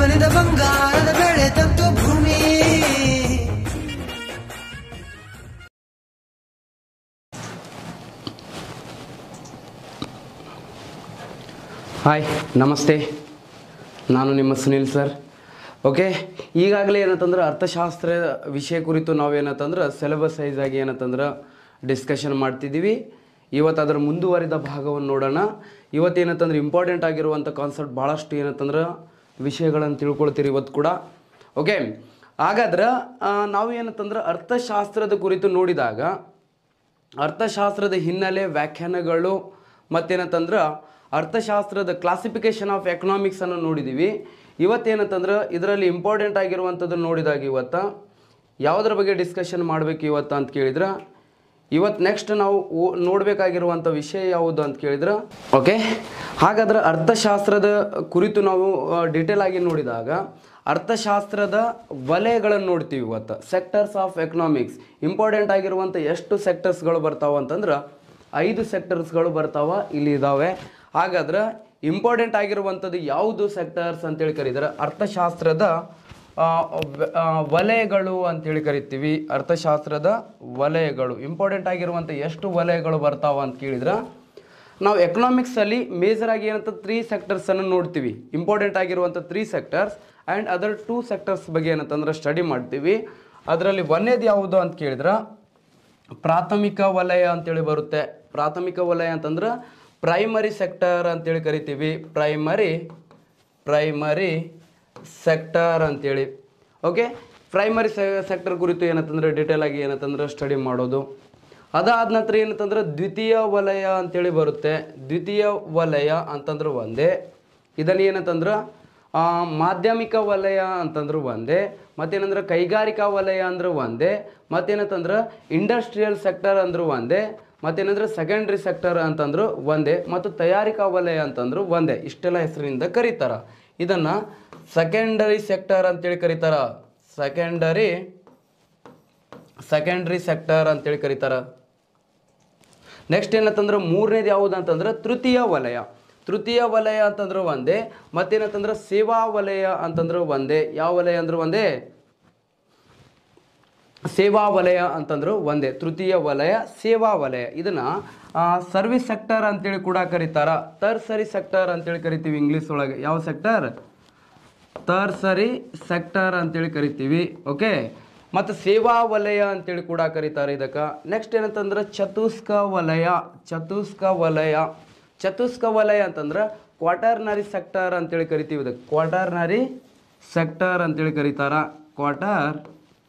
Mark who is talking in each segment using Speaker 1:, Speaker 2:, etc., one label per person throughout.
Speaker 1: ಬಲಿದ ಬಂಗಾರದ ಬೆಳೆ ತಂತು ಭೂಮಿ
Speaker 2: ಹಾಯ್ ನಮಸ್ತೆ ನಾನು ನಿಮ್ಮ ಸುನಿಲ್ ಸರ್ ಓಕೆ ಈಗಾಗಲೇ ಏನಂತಂದ್ರೆ ಅರ್ಥಶಾಸ್ತ್ರ ವಿಷಯ ಕುರಿತು ನಾವೇನಂತಂದ್ರೆ ಸಿಲೆಬಸ್ ಸೈಜ್ ಆಗಿ ಏನಂತಂದ್ರೆ ಡಿಸ್ಕಷನ್ ಮಾಡ್ತಿದ್ದೀವಿ ಇವತ್ತು ಅದರ ಮುಂದುವರಿದ ಭಾಗವನ್ನು ನೋಡೋಣ ಇವತ್ತು ಏನಂತಂದ್ರೆ ಇಂಪಾರ್ಟೆಂಟ್ ಆಗಿರುವಂಥ ಕಾನ್ಸೆಪ್ಟ್ ಭಾಳಷ್ಟು ಏನಂತಂದ್ರೆ ವಿಷಯಗಳನ್ನು ತಿಳ್ಕೊಳ್ತೀರಿ ಇವತ್ತು ಕೂಡ ಓಕೆ ಹಾಗಾದ್ರೆ ಆ, ನಾವು ಏನಂತಂದ್ರೆ ಅರ್ಥಶಾಸ್ತ್ರದ ಕುರಿತು ನೋಡಿದಾಗ ಅರ್ಥಶಾಸ್ತ್ರದ ಹಿನ್ನೆಲೆ ವ್ಯಾಖ್ಯಾನಗಳು ಮತ್ತೇನಂತಂದ್ರೆ ಅರ್ಥಶಾಸ್ತ್ರದ ಕ್ಲಾಸಿಫಿಕೇಶನ್ ಆಫ್ ಎಕನಾಮಿಕ್ಸ್ ಅನ್ನು ನೋಡಿದ್ದೀವಿ ಇವತ್ತೇನಂತಂದ್ರೆ ಇದರಲ್ಲಿ ಇಂಪಾರ್ಟೆಂಟ್ ಆಗಿರುವಂಥದ್ದು ನೋಡಿದಾಗ ಇವತ್ತು ಯಾವುದ್ರ ಬಗ್ಗೆ ಡಿಸ್ಕಷನ್ ಮಾಡಬೇಕು ಇವತ್ತು ಅಂತ ಕೇಳಿದ್ರೆ ಇವತ್ತು ನೆಕ್ಸ್ಟ್ ನಾವು ಓ- ನೋಡಬೇಕಾಗಿರುವಂಥ ವಿಷಯ ಯಾವುದು ಅಂತ ಕೇಳಿದ್ರೆ ಓಕೆ ಹಾಗಾದ್ರೆ ಅರ್ಥಶಾಸ್ತ್ರದ ಕುರಿತು ನಾವು ಡೀಟೇಲ್ ಆಗಿ ನೋಡಿದಾಗ ಅರ್ಥಶಾಸ್ತ್ರದ ವಲಯಗಳನ್ನು ನೋಡ್ತೀವಿ ಇವತ್ತು ಸೆಕ್ಟರ್ಸ್ ಆಫ್ ಎಕನಾಮಿಕ್ಸ್ ಇಂಪಾರ್ಟೆಂಟ್ ಆಗಿರುವಂಥ ಎಷ್ಟು ಸೆಕ್ಟರ್ಸ್ಗಳು ಬರ್ತಾವ ಅಂತಂದ್ರೆ ಐದು ಸೆಕ್ಟರ್ಸ್ಗಳು ಬರ್ತಾವ ಇಲ್ಲಿ ಇದ್ದಾವೆ ಹಾಗಾದ್ರೆ ಇಂಪಾರ್ಟೆಂಟ್ ಆಗಿರುವಂಥದ್ದು ಯಾವುದು ಸೆಕ್ಟರ್ಸ್ ಅಂತೇಳಿ ಕರೀತಾರೆ ಅರ್ಥಶಾಸ್ತ್ರದ ಆ, ವ- ಆ, ವಲಯಗಳು ಅಂತೇಳಿ ಕರಿತೀವಿ ಅರ್ಥಶಾಸ್ತ್ರದ ವಲಯಗಳು ಇಂಪಾರ್ಟೆಂಟ್ ಆಗಿರುವಂಥ ಎಷ್ಟು ವಲಯಗಳು ಬರ್ತಾವ ಅಂತ ಕೇಳಿದ್ರೆ ನಾವು ಎಕನಾಮಿಕ್ಸಲ್ಲಿ ಮೇಜರ್ ಆಗಿ ಏನಂತ ತ್ರೀ ಸೆಕ್ಟರ್ಸನ್ನು ನೋಡ್ತೀವಿ ಇಂಪಾರ್ಟೆಂಟ್ ಆಗಿರುವಂಥ three sectors and other two sectors ಬಗ್ಗೆ ಏನಂತಂದ್ರೆ ಸ್ಟಡಿ ಮಾಡ್ತೀವಿ ಅದರಲ್ಲಿ ಒಂದೇದು ಯಾವುದು ಅಂತ ಕೇಳಿದ್ರೆ ಪ್ರಾಥಮಿಕ ವಲಯ ಅಂತೇಳಿ ಬರುತ್ತೆ ಪ್ರಾಥಮಿಕ ವಲಯ ಅಂತಂದ್ರೆ ಪ್ರೈಮರಿ ಸೆಕ್ಟರ್ ಅಂತೇಳಿ ಕರಿತೀವಿ ಪ್ರೈಮರಿ ಪ್ರೈಮರಿ ಸೆಕ್ಟರ್ ಅಂತೇಳಿ ಓಕೆ ಪ್ರೈಮರಿ ಸೆಕ್ಟರ್ ಕುರಿತು ಏನಂತಂದ್ರೆ ಡೀಟೇಲ್ ಆಗಿ ಏನಂತಂದ್ರೆ ಸ್ಟಡಿ ಮಾಡೋದು ಅದಾದ ನಂತರ ಏನಂತಂದ್ರೆ ದ್ವಿತೀಯ ವಲಯ ಅಂತೇಳಿ ಬರುತ್ತೆ ದ್ವಿತೀಯ ವಲಯ ಅಂತಂದ್ರೆ ಒಂದೇ ಇದನ್ನ ಏನಂತಂದ್ರೆ ಆ, ಮಾಧ್ಯಮಿಕ ವಲಯ ಅಂತಂದ್ರೆ ಒಂದೇ ಮತ್ತೇನಂದ್ರೆ ಕೈಗಾರಿಕಾ ವಲಯ ಅಂದ್ರೆ ಒಂದೇ ಮತ್ತೇನಂತಂದ್ರೆ ಇಂಡಸ್ಟ್ರಿಯಲ್ ಸೆಕ್ಟರ್ ಅಂದ್ರು ಒಂದೇ ಮತ್ತೇನಂದ್ರೆ ಸೆಕೆಂಡ್ರಿ ಸೆಕ್ಟರ್ ಅಂತಂದ್ರು ಒಂದೇ ಮತ್ತು ತಯಾರಿಕಾ ವಲಯ ಅಂತಂದ್ರು ಒಂದೇ ಇಷ್ಟೆಲ್ಲ ಹೆಸರಿನಿಂದ ಕರೀತಾರ ಇದನ್ನ ಸೆಕೆಂಡರಿ ಸೆಕ್ಟರ್ ಅಂತೇಳಿ ಕರೀತಾರ ಸೆಕೆಂಡರಿ ಸೆಕೆಂಡ್ರಿ ಸೆಕ್ಟರ್ ಅಂತೇಳಿ ಕರೀತಾರ ನೆಕ್ಸ್ಟ್ ಏನಂತಂದ್ರೆ ಮೂರನೇದು ಯಾವುದು ಅಂತಂದ್ರೆ ತೃತೀಯ ವಲಯ ತೃತೀಯ ವಲಯ ಅಂತಂದ್ರೆ ಒಂದೇ ಮತ್ತೇನಂತಂದ್ರೆ ಸೇವಾ ವಲಯ ಅಂತಂದ್ರೆ ಒಂದೇ ಯಾವ ವಲಯ ಅಂದ್ರೆ ಒಂದೇ ಸೇವಾ ವಲಯ ಅಂತಂದ್ರು ಒಂದೇ ತೃತೀಯ ವಲಯ ಸೇವಾ ವಲಯ ಇದನ್ನ ಸರ್ವಿಸ್ ಸೆಕ್ಟರ್ ಅಂತೇಳಿ ಕೂಡ ಕರೀತಾರ ತರ್ಸರಿ ಸೆಕ್ಟರ್ ಅಂತೇಳಿ ಕರಿತೀವಿ ಇಂಗ್ಲೀಷ್ ಒಳಗೆ ಯಾವ ಸೆಕ್ಟರ್ ತರ್ಸರಿ ಸೆಕ್ಟರ್ ಅಂತೇಳಿ ಕರಿತೀವಿ ಓಕೆ ಮತ್ತು ಸೇವಾ ವಲಯ ಅಂತೇಳಿ ಕೂಡ ಕರೀತಾರೆ ಇದಕ್ಕೆ ನೆಕ್ಸ್ಟ್ ಏನಂತಂದ್ರೆ ಚತುಷ್ಕ ವಲಯ ಚತುಷ್ಕ ವಲಯ ಚತುಷ್ಕ ವಲಯ ಅಂತಂದ್ರೆ ಕ್ವಾಟರ್ನರಿ ಸೆಕ್ಟರ್ ಅಂತೇಳಿ ಕರಿತೀವಿ ಇದಕ್ಕೆ ಕ್ವಾಟರ್ನರಿ ಸೆಕ್ಟರ್ ಅಂತೇಳಿ ಕರೀತಾರ ಕ್ವಾಟರ್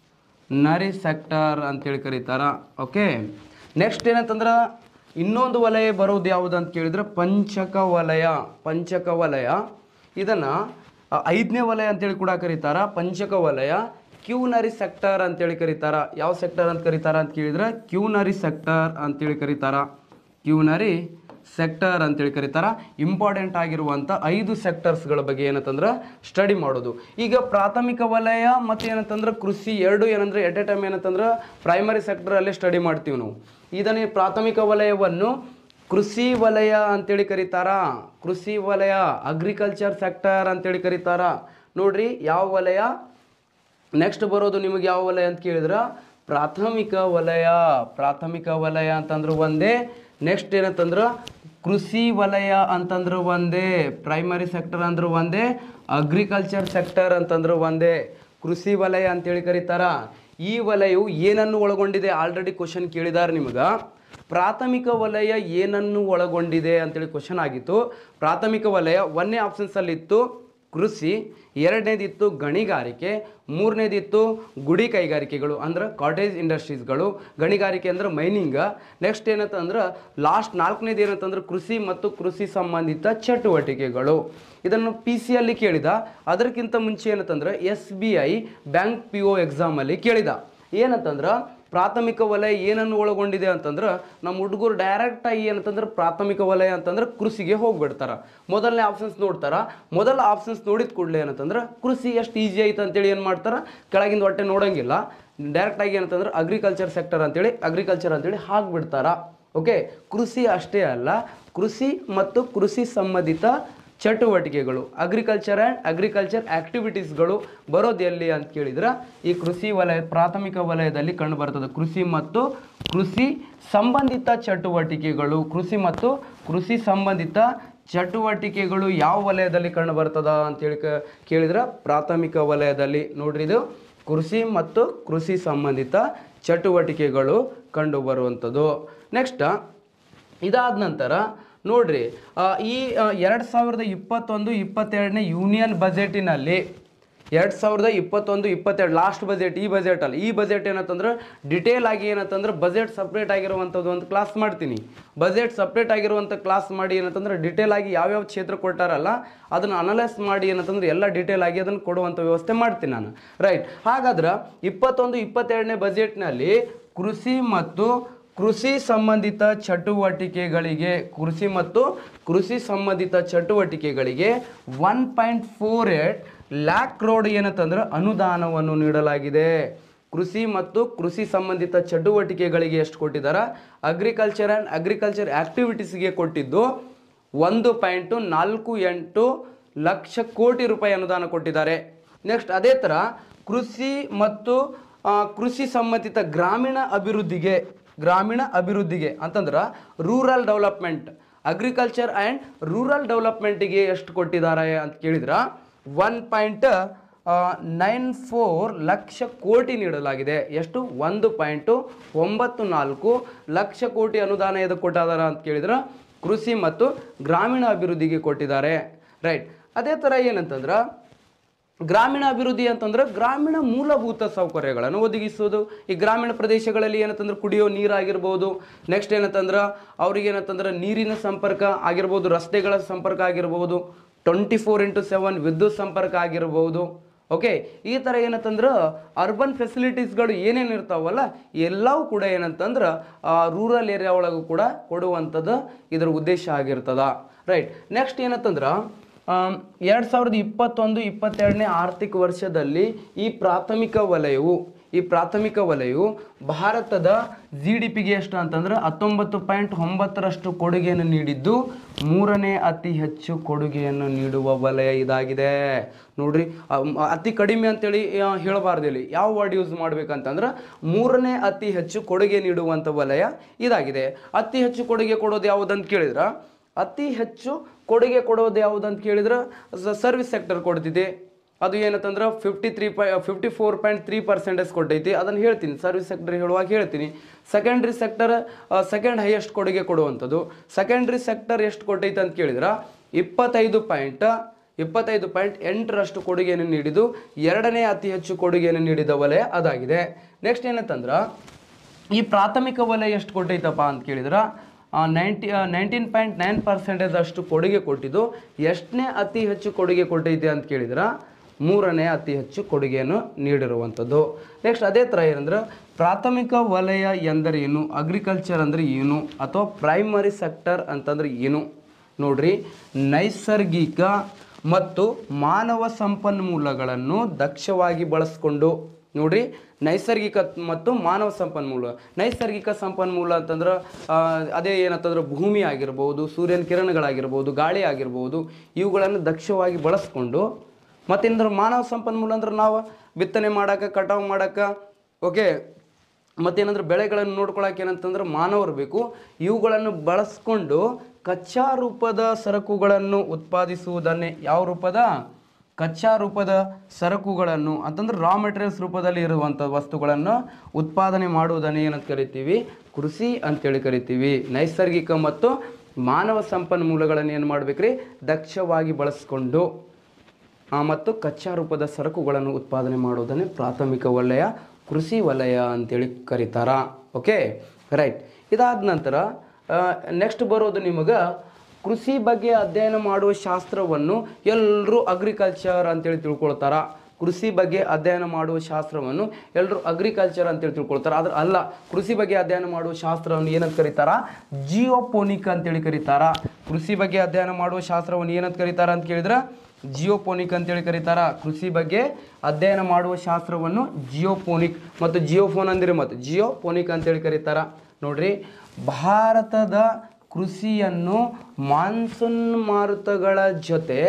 Speaker 2: ನರಿ ಸೆಕ್ಟರ್ ಅಂತೇಳಿ ಕರೀತಾರ ಓಕೆ ನೆಕ್ಸ್ಟ್ ಏನಂತಂದ್ರೆ ಇನ್ನೊಂದು ವಲಯ ಬರೋದು ಯಾವುದು ಅಂತ ಕೇಳಿದ್ರೆ ಪಂಚಕ ವಲಯ ಪಂಚಕ ವಲಯ ಇದನ್ನು ಐದನೇ ವಲಯ ಅಂತೇಳಿ ಕೂಡ ಕರೀತಾರ ಪಂಚಕ ವಲಯ ಕ್ಯೂನರಿ ಸೆಕ್ಟರ್ ಅಂತೇಳಿ ಕರೀತಾರ ಯಾವ ಸೆಕ್ಟರ್ ಅಂತ ಕರೀತಾರ ಅಂತ ಕೇಳಿದ್ರೆ ಕ್ಯೂನರಿ ಸೆಕ್ಟರ್ ಅಂತೇಳಿ ಕರೀತಾರ ಕ್ಯೂನರಿ ಸೆಕ್ಟರ್ ಅಂತೇಳಿ ಕರೀತಾರ ಇಂಪಾರ್ಟೆಂಟ್ ಆಗಿರುವಂಥ ಐದು ಸೆಕ್ಟರ್ಸ್ಗಳ ಬಗ್ಗೆ ಏನಂತಂದ್ರೆ ಸ್ಟಡಿ ಮಾಡೋದು ಈಗ ಪ್ರಾಥಮಿಕ ವಲಯ ಮತ್ತು ಏನಂತಂದ್ರೆ ಕೃಷಿ ಎರಡು ಏನಂದ್ರೆ ಎಟ್ ಎ ಟೈಮ್ ಏನಂತಂದ್ರೆ ಪ್ರೈಮರಿ ಸೆಕ್ಟರಲ್ಲೇ ಸ್ಟಡಿ ಮಾಡ್ತೀವಿ ನಾವು ಇದನ್ನ ಈ ಪ್ರಾಥಮಿಕ ವಲಯವನ್ನು ಕೃಷಿ ವಲಯ ಅಂತೇಳಿ ಕರೀತಾರ ಕೃಷಿ ವಲಯ ಅಗ್ರಿಕಲ್ಚರ್ ಸೆಕ್ಟರ್ ಅಂತೇಳಿ ಕರೀತಾರ ನೋಡ್ರಿ ಯಾವ ವಲಯ ನೆಕ್ಸ್ಟ್ ಬರೋದು ನಿಮಗೆ ಯಾವ ವಲಯ ಅಂತ ಕೇಳಿದ್ರೆ ಪ್ರಾಥಮಿಕ ವಲಯ ಪ್ರಾಥಮಿಕ ವಲಯ ಅಂತಂದ್ರೆ ಒಂದೇ ನೆಕ್ಸ್ಟ್ ಏನಂತಂದ್ರೆ ಕೃಷಿ ವಲಯ ಅಂತಂದ್ರೆ ಒಂದೇ ಪ್ರೈಮರಿ ಸೆಕ್ಟರ್ ಅಂದ್ರೆ ಒಂದೇ ಅಗ್ರಿಕಲ್ಚರ್ ಸೆಕ್ಟರ್ ಅಂತಂದ್ರೆ ಒಂದೇ ಕೃಷಿ ವಲಯ ಅಂತೇಳಿ ಕರೀತಾರ ಈ ವಲಯವು ಏನನ್ನು ಒಳಗೊಂಡಿದೆ ಆಲ್ರೆಡಿ ಕ್ವಶನ್ ಕೇಳಿದಾರೆ ನಿಮಗೆ ಪ್ರಾಥಮಿಕ ವಲಯ ಏನನ್ನು ಒಳಗೊಂಡಿದೆ ಅಂತೇಳಿ ಕ್ವಶನ್ ಆಗಿತ್ತು ಪ್ರಾಥಮಿಕ ವಲಯ ಒಂದನೇ ಆಪ್ಷನ್ಸಲ್ಲಿ ಇತ್ತು ಕೃಷಿ ಎರಡನೇದಿತ್ತು ಗಣಿಗಾರಿಕೆ ಮೂರನೇದಿತ್ತು ಗುಡಿ ಕೈಗಾರಿಕೆಗಳು ಅಂದ್ರೆ ಕಾಟೇಜ್ ಇಂಡಸ್ಟ್ರೀಸ್ಗಳು ಗಣಿಗಾರಿಕೆ ಅಂದ್ರೆ ಮೈನಿಂಗ್ ನೆಕ್ಸ್ಟ್ ಏನಂತಂದ್ರೆ ಲಾಸ್ಟ್ ನಾಲ್ಕನೇದು ಏನಂತಂದ್ರೆ ಕೃಷಿ ಮತ್ತು ಕೃಷಿ ಸಂಬಂಧಿತ ಚಟುವಟಿಕೆಗಳು ಇದನ್ನು ಪಿ ಸಿ ಅಲ್ಲಿ ಕೇಳಿದ ಅದಕ್ಕಿಂತ ಮುಂಚೆ ಏನಂತಂದ್ರೆ S B I bank P O ಎಕ್ಸಾಮಲ್ಲಿ ಕೇಳಿದ ಏನಂತಂದ್ರೆ ಪ್ರಾಥಮಿಕ ವಲಯ ಏನನ್ನು ಒಳಗೊಂಡಿದೆ ಅಂತಂದ್ರೆ ನಮ್ಮ ಹುಡುಗರು ಡೈರೆಕ್ಟಾಗಿ ಏನಂತಂದ್ರೆ ಪ್ರಾಥಮಿಕ ವಲಯ ಅಂತಂದ್ರೆ ಕೃಷಿಗೆ ಹೋಗ್ಬಿಡ್ತಾರ ಮೊದಲನೇ ಆಪ್ಷನ್ಸ್ ನೋಡ್ತಾರ ಮೊದಲ ಆಪ್ಷನ್ಸ್ ನೋಡಿದ ಕೂಡಲೇ ಏನಂತಂದ್ರೆ ಕೃಷಿ ಎಷ್ಟು ಈಸಿ ಐತೆ ಅಂತೇಳಿ ಏನು ಮಾಡ್ತಾರ ಕೆಳಗಿಂದ ಹೊಟ್ಟೆ ನೋಡಂಗಿಲ್ಲ ಡೈರೆಕ್ಟಾಗಿ ಏನಂತಂದ್ರೆ ಅಗ್ರಿಕಲ್ಚರ್ ಸೆಕ್ಟರ್ ಅಂತೇಳಿ ಅಗ್ರಿಕಲ್ಚರ್ ಅಂತೇಳಿ ಹಾಕ್ಬಿಡ್ತಾರ ಓಕೆ ಕೃಷಿ ಅಷ್ಟೇ ಅಲ್ಲ ಕೃಷಿ ಮತ್ತು ಕೃಷಿ ಸಂಬಂಧಿತ ಚಟುವಟಿಕೆಗಳು ಅಗ್ರಿಕಲ್ಚರ್ ಆ್ಯಂಡ್ ಅಗ್ರಿಕಲ್ಚರ್ ಆಕ್ಟಿವಿಟೀಸ್ಗಳು ಬರೋದು ಎಲ್ಲಿ ಅಂತ ಕೇಳಿದ್ರೆ ಈ ಕೃಷಿ ವಲಯ ಪ್ರಾಥಮಿಕ ವಲಯದಲ್ಲಿ ಕಂಡು ಬರ್ತದೆ ಕೃಷಿ ಮತ್ತು ಕೃಷಿ ಸಂಬಂಧಿತ ಚಟುವಟಿಕೆಗಳು ಕೃಷಿ ಮತ್ತು ಕೃಷಿ ಸಂಬಂಧಿತ ಚಟುವಟಿಕೆಗಳು ಯಾವ ವಲಯದಲ್ಲಿ ಕಂಡು ಬರ್ತದ ಅಂತೇಳಿ ಕ ಕೇಳಿದ್ರೆ ಪ್ರಾಥಮಿಕ ವಲಯದಲ್ಲಿ ನೋಡ್ರಿ ಇದು ಕೃಷಿ ಮತ್ತು ಕೃಷಿ ಸಂಬಂಧಿತ ಚಟುವಟಿಕೆಗಳು ಕಂಡು ಬರುವಂಥದ್ದು ನೆಕ್ಸ್ಟ್ ಇದಾದ ನಂತರ ನೋಡ್ರಿ ಆ, ಈ ಎರಡು ಸಾವಿರದ ಇಪ್ಪತ್ತೊಂದು ಇಪ್ಪತ್ತೆರಡನೇ ಯೂನಿಯನ್ ಬಜೆಟಿನಲ್ಲಿ ಎರಡು ಸಾವಿರದ ಇಪ್ಪತ್ತೊಂದು ಇಪ್ಪತ್ತೆರಡು ಲಾಸ್ಟ್ ಬಜೆಟ್ ಈ ಬಜೆಟ್ ಅಲ್ಲ ಈ ಬಜೆಟ್ ಏನಂತಂದ್ರೆ ಡಿಟೇಲ್ ಆಗಿ ಏನಂತಂದ್ರೆ ಬಜೆಟ್ ಸಪ್ರೇಟ್ ಆಗಿರುವಂಥದ್ದು ಒಂದು ಕ್ಲಾಸ್ ಮಾಡ್ತೀನಿ ಬಜೆಟ್ ಸಪ್ರೇಟ್ ಆಗಿರುವಂಥ ಕ್ಲಾಸ್ ಮಾಡಿ ಏನಂತಂದ್ರೆ ಡಿಟೇಲ್ ಆಗಿ ಯಾವ್ಯಾವ ಕ್ಷೇತ್ರ ಕೊಟ್ಟಾರಲ್ಲ ಅದನ್ನು ಅನಲೈಸ್ ಮಾಡಿ ಏನಂತಂದ್ರೆ ಎಲ್ಲ ಡಿಟೇಲ್ ಆಗಿ ಅದನ್ನು ಕೊಡುವಂಥ ವ್ಯವಸ್ಥೆ ಮಾಡ್ತೀನಿ ನಾನು ರೈಟ್ ಹಾಗಾದ್ರೆ ಇಪ್ಪತ್ತೊಂದು ಇಪ್ಪತ್ತೆರಡನೇ ಬಜೆಟ್ನಲ್ಲಿ ಕೃಷಿ ಮತ್ತು ಕೃಷಿ ಸಂಬಂಧಿತ ಚಟುವಟಿಕೆಗಳಿಗೆ ಕೃಷಿ ಮತ್ತು ಕೃಷಿ ಸಂಬಂಧಿತ ಚಟುವಟಿಕೆಗಳಿಗೆ one point four eight lakh ರೋಡ್ ಏನಂತಂದ್ರೆ ಅನುದಾನವನ್ನು ನೀಡಲಾಗಿದೆ ಕೃಷಿ ಮತ್ತು ಕೃಷಿ ಸಂಬಂಧಿತ ಚಟುವಟಿಕೆಗಳಿಗೆ ಎಷ್ಟು ಕೊಟ್ಟಿದ್ದಾರೆ ಅಗ್ರಿಕಲ್ಚರ್ ಆ್ಯಂಡ್ ಅಗ್ರಿಕಲ್ಚರ್ ಆ್ಯಕ್ಟಿವಿಟೀಸ್ಗೆ ಕೊಟ್ಟಿದ್ದು ಒಂದು ಪಾಯಿಂಟು ನಾಲ್ಕು ಎಂಟು ಲಕ್ಷ ಕೋಟಿ ರೂಪಾಯಿ ಅನುದಾನ ಕೊಟ್ಟಿದ್ದಾರೆ ನೆಕ್ಸ್ಟ್ ಅದೇ ಥರ ಕೃಷಿ ಮತ್ತು ಆ, ಕೃಷಿ ಸಂಬಂಧಿತ ಗ್ರಾಮೀಣ ಅಭಿವೃದ್ಧಿಗೆ ಗ್ರಾಮೀಣ ಅಭಿವೃದ್ಧಿಗೆ ಅಂತಂದ್ರೆ rural development agriculture and rural ಡೆವಲಪ್ಮೆಂಟಿಗೆ ಎಷ್ಟು ಕೊಟ್ಟಿದ್ದಾರೆ ಅಂತ ಕೇಳಿದ್ರೆ ಒನ್ ಪಾಯಿಂಟ್ ನೈನ್ ಫೋರ್ ಲಕ್ಷ ಕೋಟಿ ನೀಡಲಾಗಿದೆ ಎಷ್ಟು ಒಂದು ಪಾಯಿಂಟು ಒಂಬತ್ತು ನಾಲ್ಕು ಲಕ್ಷ ಕೋಟಿ ಅನುದಾನ ಎದಕ್ಕೆ ಕೊಟ್ಟಿದ್ದಾರೆ ಅಂತ ಕೇಳಿದ್ರೆ ಕೃಷಿ ಮತ್ತು ಗ್ರಾಮೀಣ ಅಭಿವೃದ್ಧಿಗೆ ಕೊಟ್ಟಿದ್ದಾರೆ ರೈಟ್ ಅದೇ ಥರ ಏನಂತಂದ್ರೆ ಗ್ರಾಮೀಣ ಅಭಿವೃದ್ಧಿ ಅಂತಂದ್ರೆ ಗ್ರಾಮೀಣ ಮೂಲಭೂತ ಸೌಕರ್ಯಗಳನ್ನು ಒದಗಿಸೋದು ಈ ಗ್ರಾಮೀಣ ಪ್ರದೇಶಗಳಲ್ಲಿ ಏನಂತಂದ್ರೆ ಕುಡಿಯೋ ನೀರಾಗಿರ್ಬೋದು ನೆಕ್ಸ್ಟ್ ಏನಂತಂದ್ರೆ ಅವ್ರಿಗೆ ಏನಂತಂದ್ರೆ ನೀರಿನ ಸಂಪರ್ಕ ಆಗಿರ್ಬೋದು ರಸ್ತೆಗಳ ಸಂಪರ್ಕ ಆಗಿರ್ಬೋದು ಟ್ವೆಂಟಿ ಫೋರ್ ಇಂಟು ಸೆವೆನ್ ವಿದ್ಯುತ್ ಸಂಪರ್ಕ ಆಗಿರ್ಬೋದು ಓಕೆ ಈ ಥರ ಏನಂತಂದ್ರೆ ಅರ್ಬನ್ ಫೆಸಿಲಿಟೀಸ್ಗಳು ಏನೇನು ಇರ್ತಾವಲ್ಲ ಎಲ್ಲವೂ ಕೂಡ ಏನಂತಂದ್ರೆ ರೂರಲ್ ಏರಿಯಾ ಒಳಗೂ ಕೂಡ ಕೊಡುವಂಥದ್ದು ಇದರ ಉದ್ದೇಶ ಆಗಿರ್ತದ ರೈಟ್ ನೆಕ್ಸ್ಟ್ ಏನಂತಂದ್ರೆ ಎರಡು ಸಾವಿರದ ಇಪ್ಪತ್ತೊಂದು ಇಪ್ಪತ್ತೆರಡನೇ ಆರ್ಥಿಕ ವರ್ಷದಲ್ಲಿ ಈ ಪ್ರಾಥಮಿಕ ವಲಯವು ಈ ಪ್ರಾಥಮಿಕ ವಲಯವು ಭಾರತದ ಜಿ ಡಿ ಪಿಗೆ ಎಷ್ಟು ಅಂತಂದ್ರೆ ಹತ್ತೊಂಬತ್ತು ಪಾಯಿಂಟ್ ಒಂಬತ್ತರಷ್ಟು ಕೊಡುಗೆಯನ್ನು ನೀಡಿದ್ದು ಮೂರನೇ ಅತಿ ಹೆಚ್ಚು ಕೊಡುಗೆಯನ್ನು ನೀಡುವ ವಲಯ ಇದಾಗಿದೆ ನೋಡ್ರಿ ಅಮ್, ಅತಿ ಕಡಿಮೆ ಅಂತೇಳಿ ಆ, ಹೇಳಬಾರ್ದು ಇಲ್ಲಿ ಯಾವ ವರ್ಡ್ ಯೂಸ್ ಮಾಡ್ಬೇಕಂತಂದ್ರೆ ಮೂರನೇ ಅತಿ ಹೆಚ್ಚು ಕೊಡುಗೆ ನೀಡುವಂಥ ವಲಯ ಇದಾಗಿದೆ ಅತಿ ಹೆಚ್ಚು ಕೊಡುಗೆ ಕೊಡೋದು ಯಾವುದಂತ ಕೇಳಿದ್ರೆ ಅತಿ ಹೆಚ್ಚು ಕೊಡುಗೆ ಕೊಡೋದು ಯಾವುದು ಅಂತ ಕೇಳಿದ್ರೆ ಸರ್ವಿಸ್ ಸೆಕ್ಟರ್ ಕೊಡ್ತಿದೆ ಅದು ಏನಂತಂದ್ರೆ ಫಿಫ್ಟಿ ತ್ರೀ ಪೈ fifty four point three percentage ಕೊಟ್ಟೈತಿ ಅದನ್ನು ಹೇಳ್ತೀನಿ ಸರ್ವಿಸ್ ಸೆಕ್ಟರ್ ಹೇಳುವಾಗ ಹೇಳ್ತೀನಿ ಸೆಕೆಂಡ್ರಿ ಸೆಕ್ಟರ್ ಸೆಕೆಂಡ್ ಹೈಯೆಸ್ಟ್ ಕೊಡುಗೆ ಕೊಡುವಂಥದ್ದು ಸೆಕೆಂಡ್ರಿ ಸೆಕ್ಟರ್ ಎಷ್ಟು ಕೊಟ್ಟೈತೆ ಅಂತ ಕೇಳಿದ್ರೆ ಇಪ್ಪತ್ತೈದು ಪಾಯಿಂಟ್ ಇಪ್ಪತ್ತೈದು ಪಾಯಿಂಟ್ ಎಂಟರಷ್ಟು ಕೊಡುಗೆಯನ್ನು ನೀಡಿದ್ದು ಎರಡನೇ ಅತಿ ಹೆಚ್ಚು ಕೊಡುಗೆಯನ್ನು ನೀಡಿದ ವಲಯ ಅದಾಗಿದೆ ನೆಕ್ಸ್ಟ್ ಏನಂತಂದ್ರೆ ಈ ಪ್ರಾಥಮಿಕ ವಲಯ ಎಷ್ಟು ಕೊಟ್ಟೈತಪ್ಪ ಅಂತ ಕೇಳಿದ್ರೆ ninety nineteen point nine percentage ಅಷ್ಟು ಕೊಡುಗೆ ಕೊಟ್ಟಿದ್ದು ಎಷ್ಟನೇ ಅತಿ ಹೆಚ್ಚು ಕೊಡುಗೆ ಕೊಟ್ಟೈತೆ ಅಂತ ಕೇಳಿದ್ರೆ ಮೂರನೇ ಅತಿ ಹೆಚ್ಚು ಕೊಡುಗೆಯನ್ನು ನೀಡಿರುವಂಥದ್ದು ನೆಕ್ಸ್ಟ್ ಅದೇ ಥರ ಏನಂದ್ರೆ ಪ್ರಾಥಮಿಕ ವಲಯ ಎಂದರೆ ಏನು ಅಗ್ರಿಕಲ್ಚರ್ ಅಂದರೆ ಏನು ಅಥವಾ ಪ್ರೈಮರಿ ಸೆಕ್ಟರ್ ಅಂತಂದ್ರೆ ಏನು ನೋಡ್ರಿ ನೈಸರ್ಗಿಕ ಮತ್ತು ಮಾನವ ಸಂಪನ್ಮೂಲಗಳನ್ನು ದಕ್ಷವಾಗಿ ಬಳಸ್ಕೊಂಡು ನೋಡ್ರಿ ನೈಸರ್ಗಿಕ ಮತ್ತು ಮಾನವ ಸಂಪನ್ಮೂಲ ನೈಸರ್ಗಿಕ ಸಂಪನ್ಮೂಲ ಅಂತಂದ್ರೆ ಆ, ಅದೇ ಏನಂತಂದ್ರೆ ಭೂಮಿ ಆಗಿರ್ಬೋದು ಸೂರ್ಯನ ಕಿರಣಗಳಾಗಿರ್ಬೋದು ಗಾಳಿ ಆಗಿರ್ಬೋದು ಇವುಗಳನ್ನು ದಕ್ಷವಾಗಿ ಬಳಸ್ಕೊಂಡು ಮತ್ತೇನಂದ್ರೆ ಮಾನವ ಸಂಪನ್ಮೂಲ ಅಂದ್ರೆ ನಾವು ಬಿತ್ತನೆ ಮಾಡೋಕೆ ಕಟಾವು ಮಾಡೋಕೆ ಓಕೆ ಮತ್ತೇನಂದ್ರೆ ಬೆಳೆಗಳನ್ನು ನೋಡ್ಕೊಳಕ್ಕೆ ಏನಂತಂದ್ರೆ ಮಾನವರು ಬೇಕು ಇವುಗಳನ್ನು ಬಳಸ್ಕೊಂಡು ಕಚ್ಚಾ ರೂಪದ ಸರಕುಗಳನ್ನು ಉತ್ಪಾದಿಸುವುದನ್ನೇ ಯಾವ ರೂಪದ ಕಚ್ಚಾ ರೂಪದ ಸರಕುಗಳನ್ನು ಅಂತಂದ್ರೆ ರಾ ಮೆಟೀರಿಯಲ್ಸ್ ರೂಪದಲ್ಲಿ ಇರುವಂಥ ವಸ್ತುಗಳನ್ನು ಉತ್ಪಾದನೆ ಮಾಡುವುದನ್ನೇ ಏನಂತ ಕರಿತೀವಿ ಕೃಷಿ ಅಂತೇಳಿ ಕರಿತೀವಿ ನೈಸರ್ಗಿಕ ಮತ್ತು ಮಾನವ ಸಂಪನ್ಮೂಲಗಳನ್ನು ಏನು ಮಾಡ್ಬೇಕ್ರಿ ದಕ್ಷವಾಗಿ ಬಳಸ್ಕೊಂಡು ಆ, ಮತ್ತು ಕಚ್ಚಾ ರೂಪದ ಸರಕುಗಳನ್ನು ಉತ್ಪಾದನೆ ಮಾಡುವುದನ್ನೇ ಪ್ರಾಥಮಿಕ ವಲಯ ಕೃಷಿ ವಲಯ ಅಂತೇಳಿ ಕರೀತಾರ ಓಕೆ ರೈಟ್ ಇದಾದ ನಂತರ ನೆಕ್ಸ್ಟ್ ಬರೋದು ನಿಮಗೆ ಕೃಷಿ ಬಗ್ಗೆ ಅಧ್ಯಯನ ಮಾಡುವ ಶಾಸ್ತ್ರವನ್ನು ಎಲ್ಲರೂ ಅಗ್ರಿಕಲ್ಚರ್ ಅಂತೇಳಿ ತಿಳ್ಕೊಳ್ತಾರ ಕೃಷಿ ಬಗ್ಗೆ ಅಧ್ಯಯನ ಮಾಡುವ ಶಾಸ್ತ್ರವನ್ನು ಎಲ್ಲರೂ ಅಗ್ರಿಕಲ್ಚರ್ ಅಂತೇಳಿ ತಿಳ್ಕೊಳ್ತಾರೆ ಆದ್ರೆ ಅಲ್ಲ ಕೃಷಿ ಬಗ್ಗೆ ಅಧ್ಯಯನ ಮಾಡುವ ಶಾಸ್ತ್ರವನ್ನು ಏನಂತ ಕರೀತಾರ ಜಿಯೋಪೋನಿಕ್ ಅಂತೇಳಿ ಕರೀತಾರ ಕೃಷಿ ಬಗ್ಗೆ ಅಧ್ಯಯನ ಮಾಡುವ ಶಾಸ್ತ್ರವನ್ನು ಏನಂತ ಕರೀತಾರ ಅಂತ ಕೇಳಿದ್ರೆ ಜಿಯೋಪೋನಿಕ್ ಅಂತೇಳಿ ಕರೀತಾರ ಕೃಷಿ ಬಗ್ಗೆ ಅಧ್ಯಯನ ಮಾಡುವ ಶಾಸ್ತ್ರವನ್ನು ಜಿಯೋಪೋನಿಕ್ ಮತ್ತು ಜಿಯೋಫೋನ್ ಅಂದ್ರೆ ಮತ್ತು ಜಿಯೋಪೋನಿಕ್ ಅಂತೇಳಿ ಕರೀತಾರ ನೋಡ್ರಿ ಭಾರತದ ಕೃಷಿಯನ್ನು ಮಾನ್ಸೂನ್ ಮಾರುತಗಳ ಜೊತೆ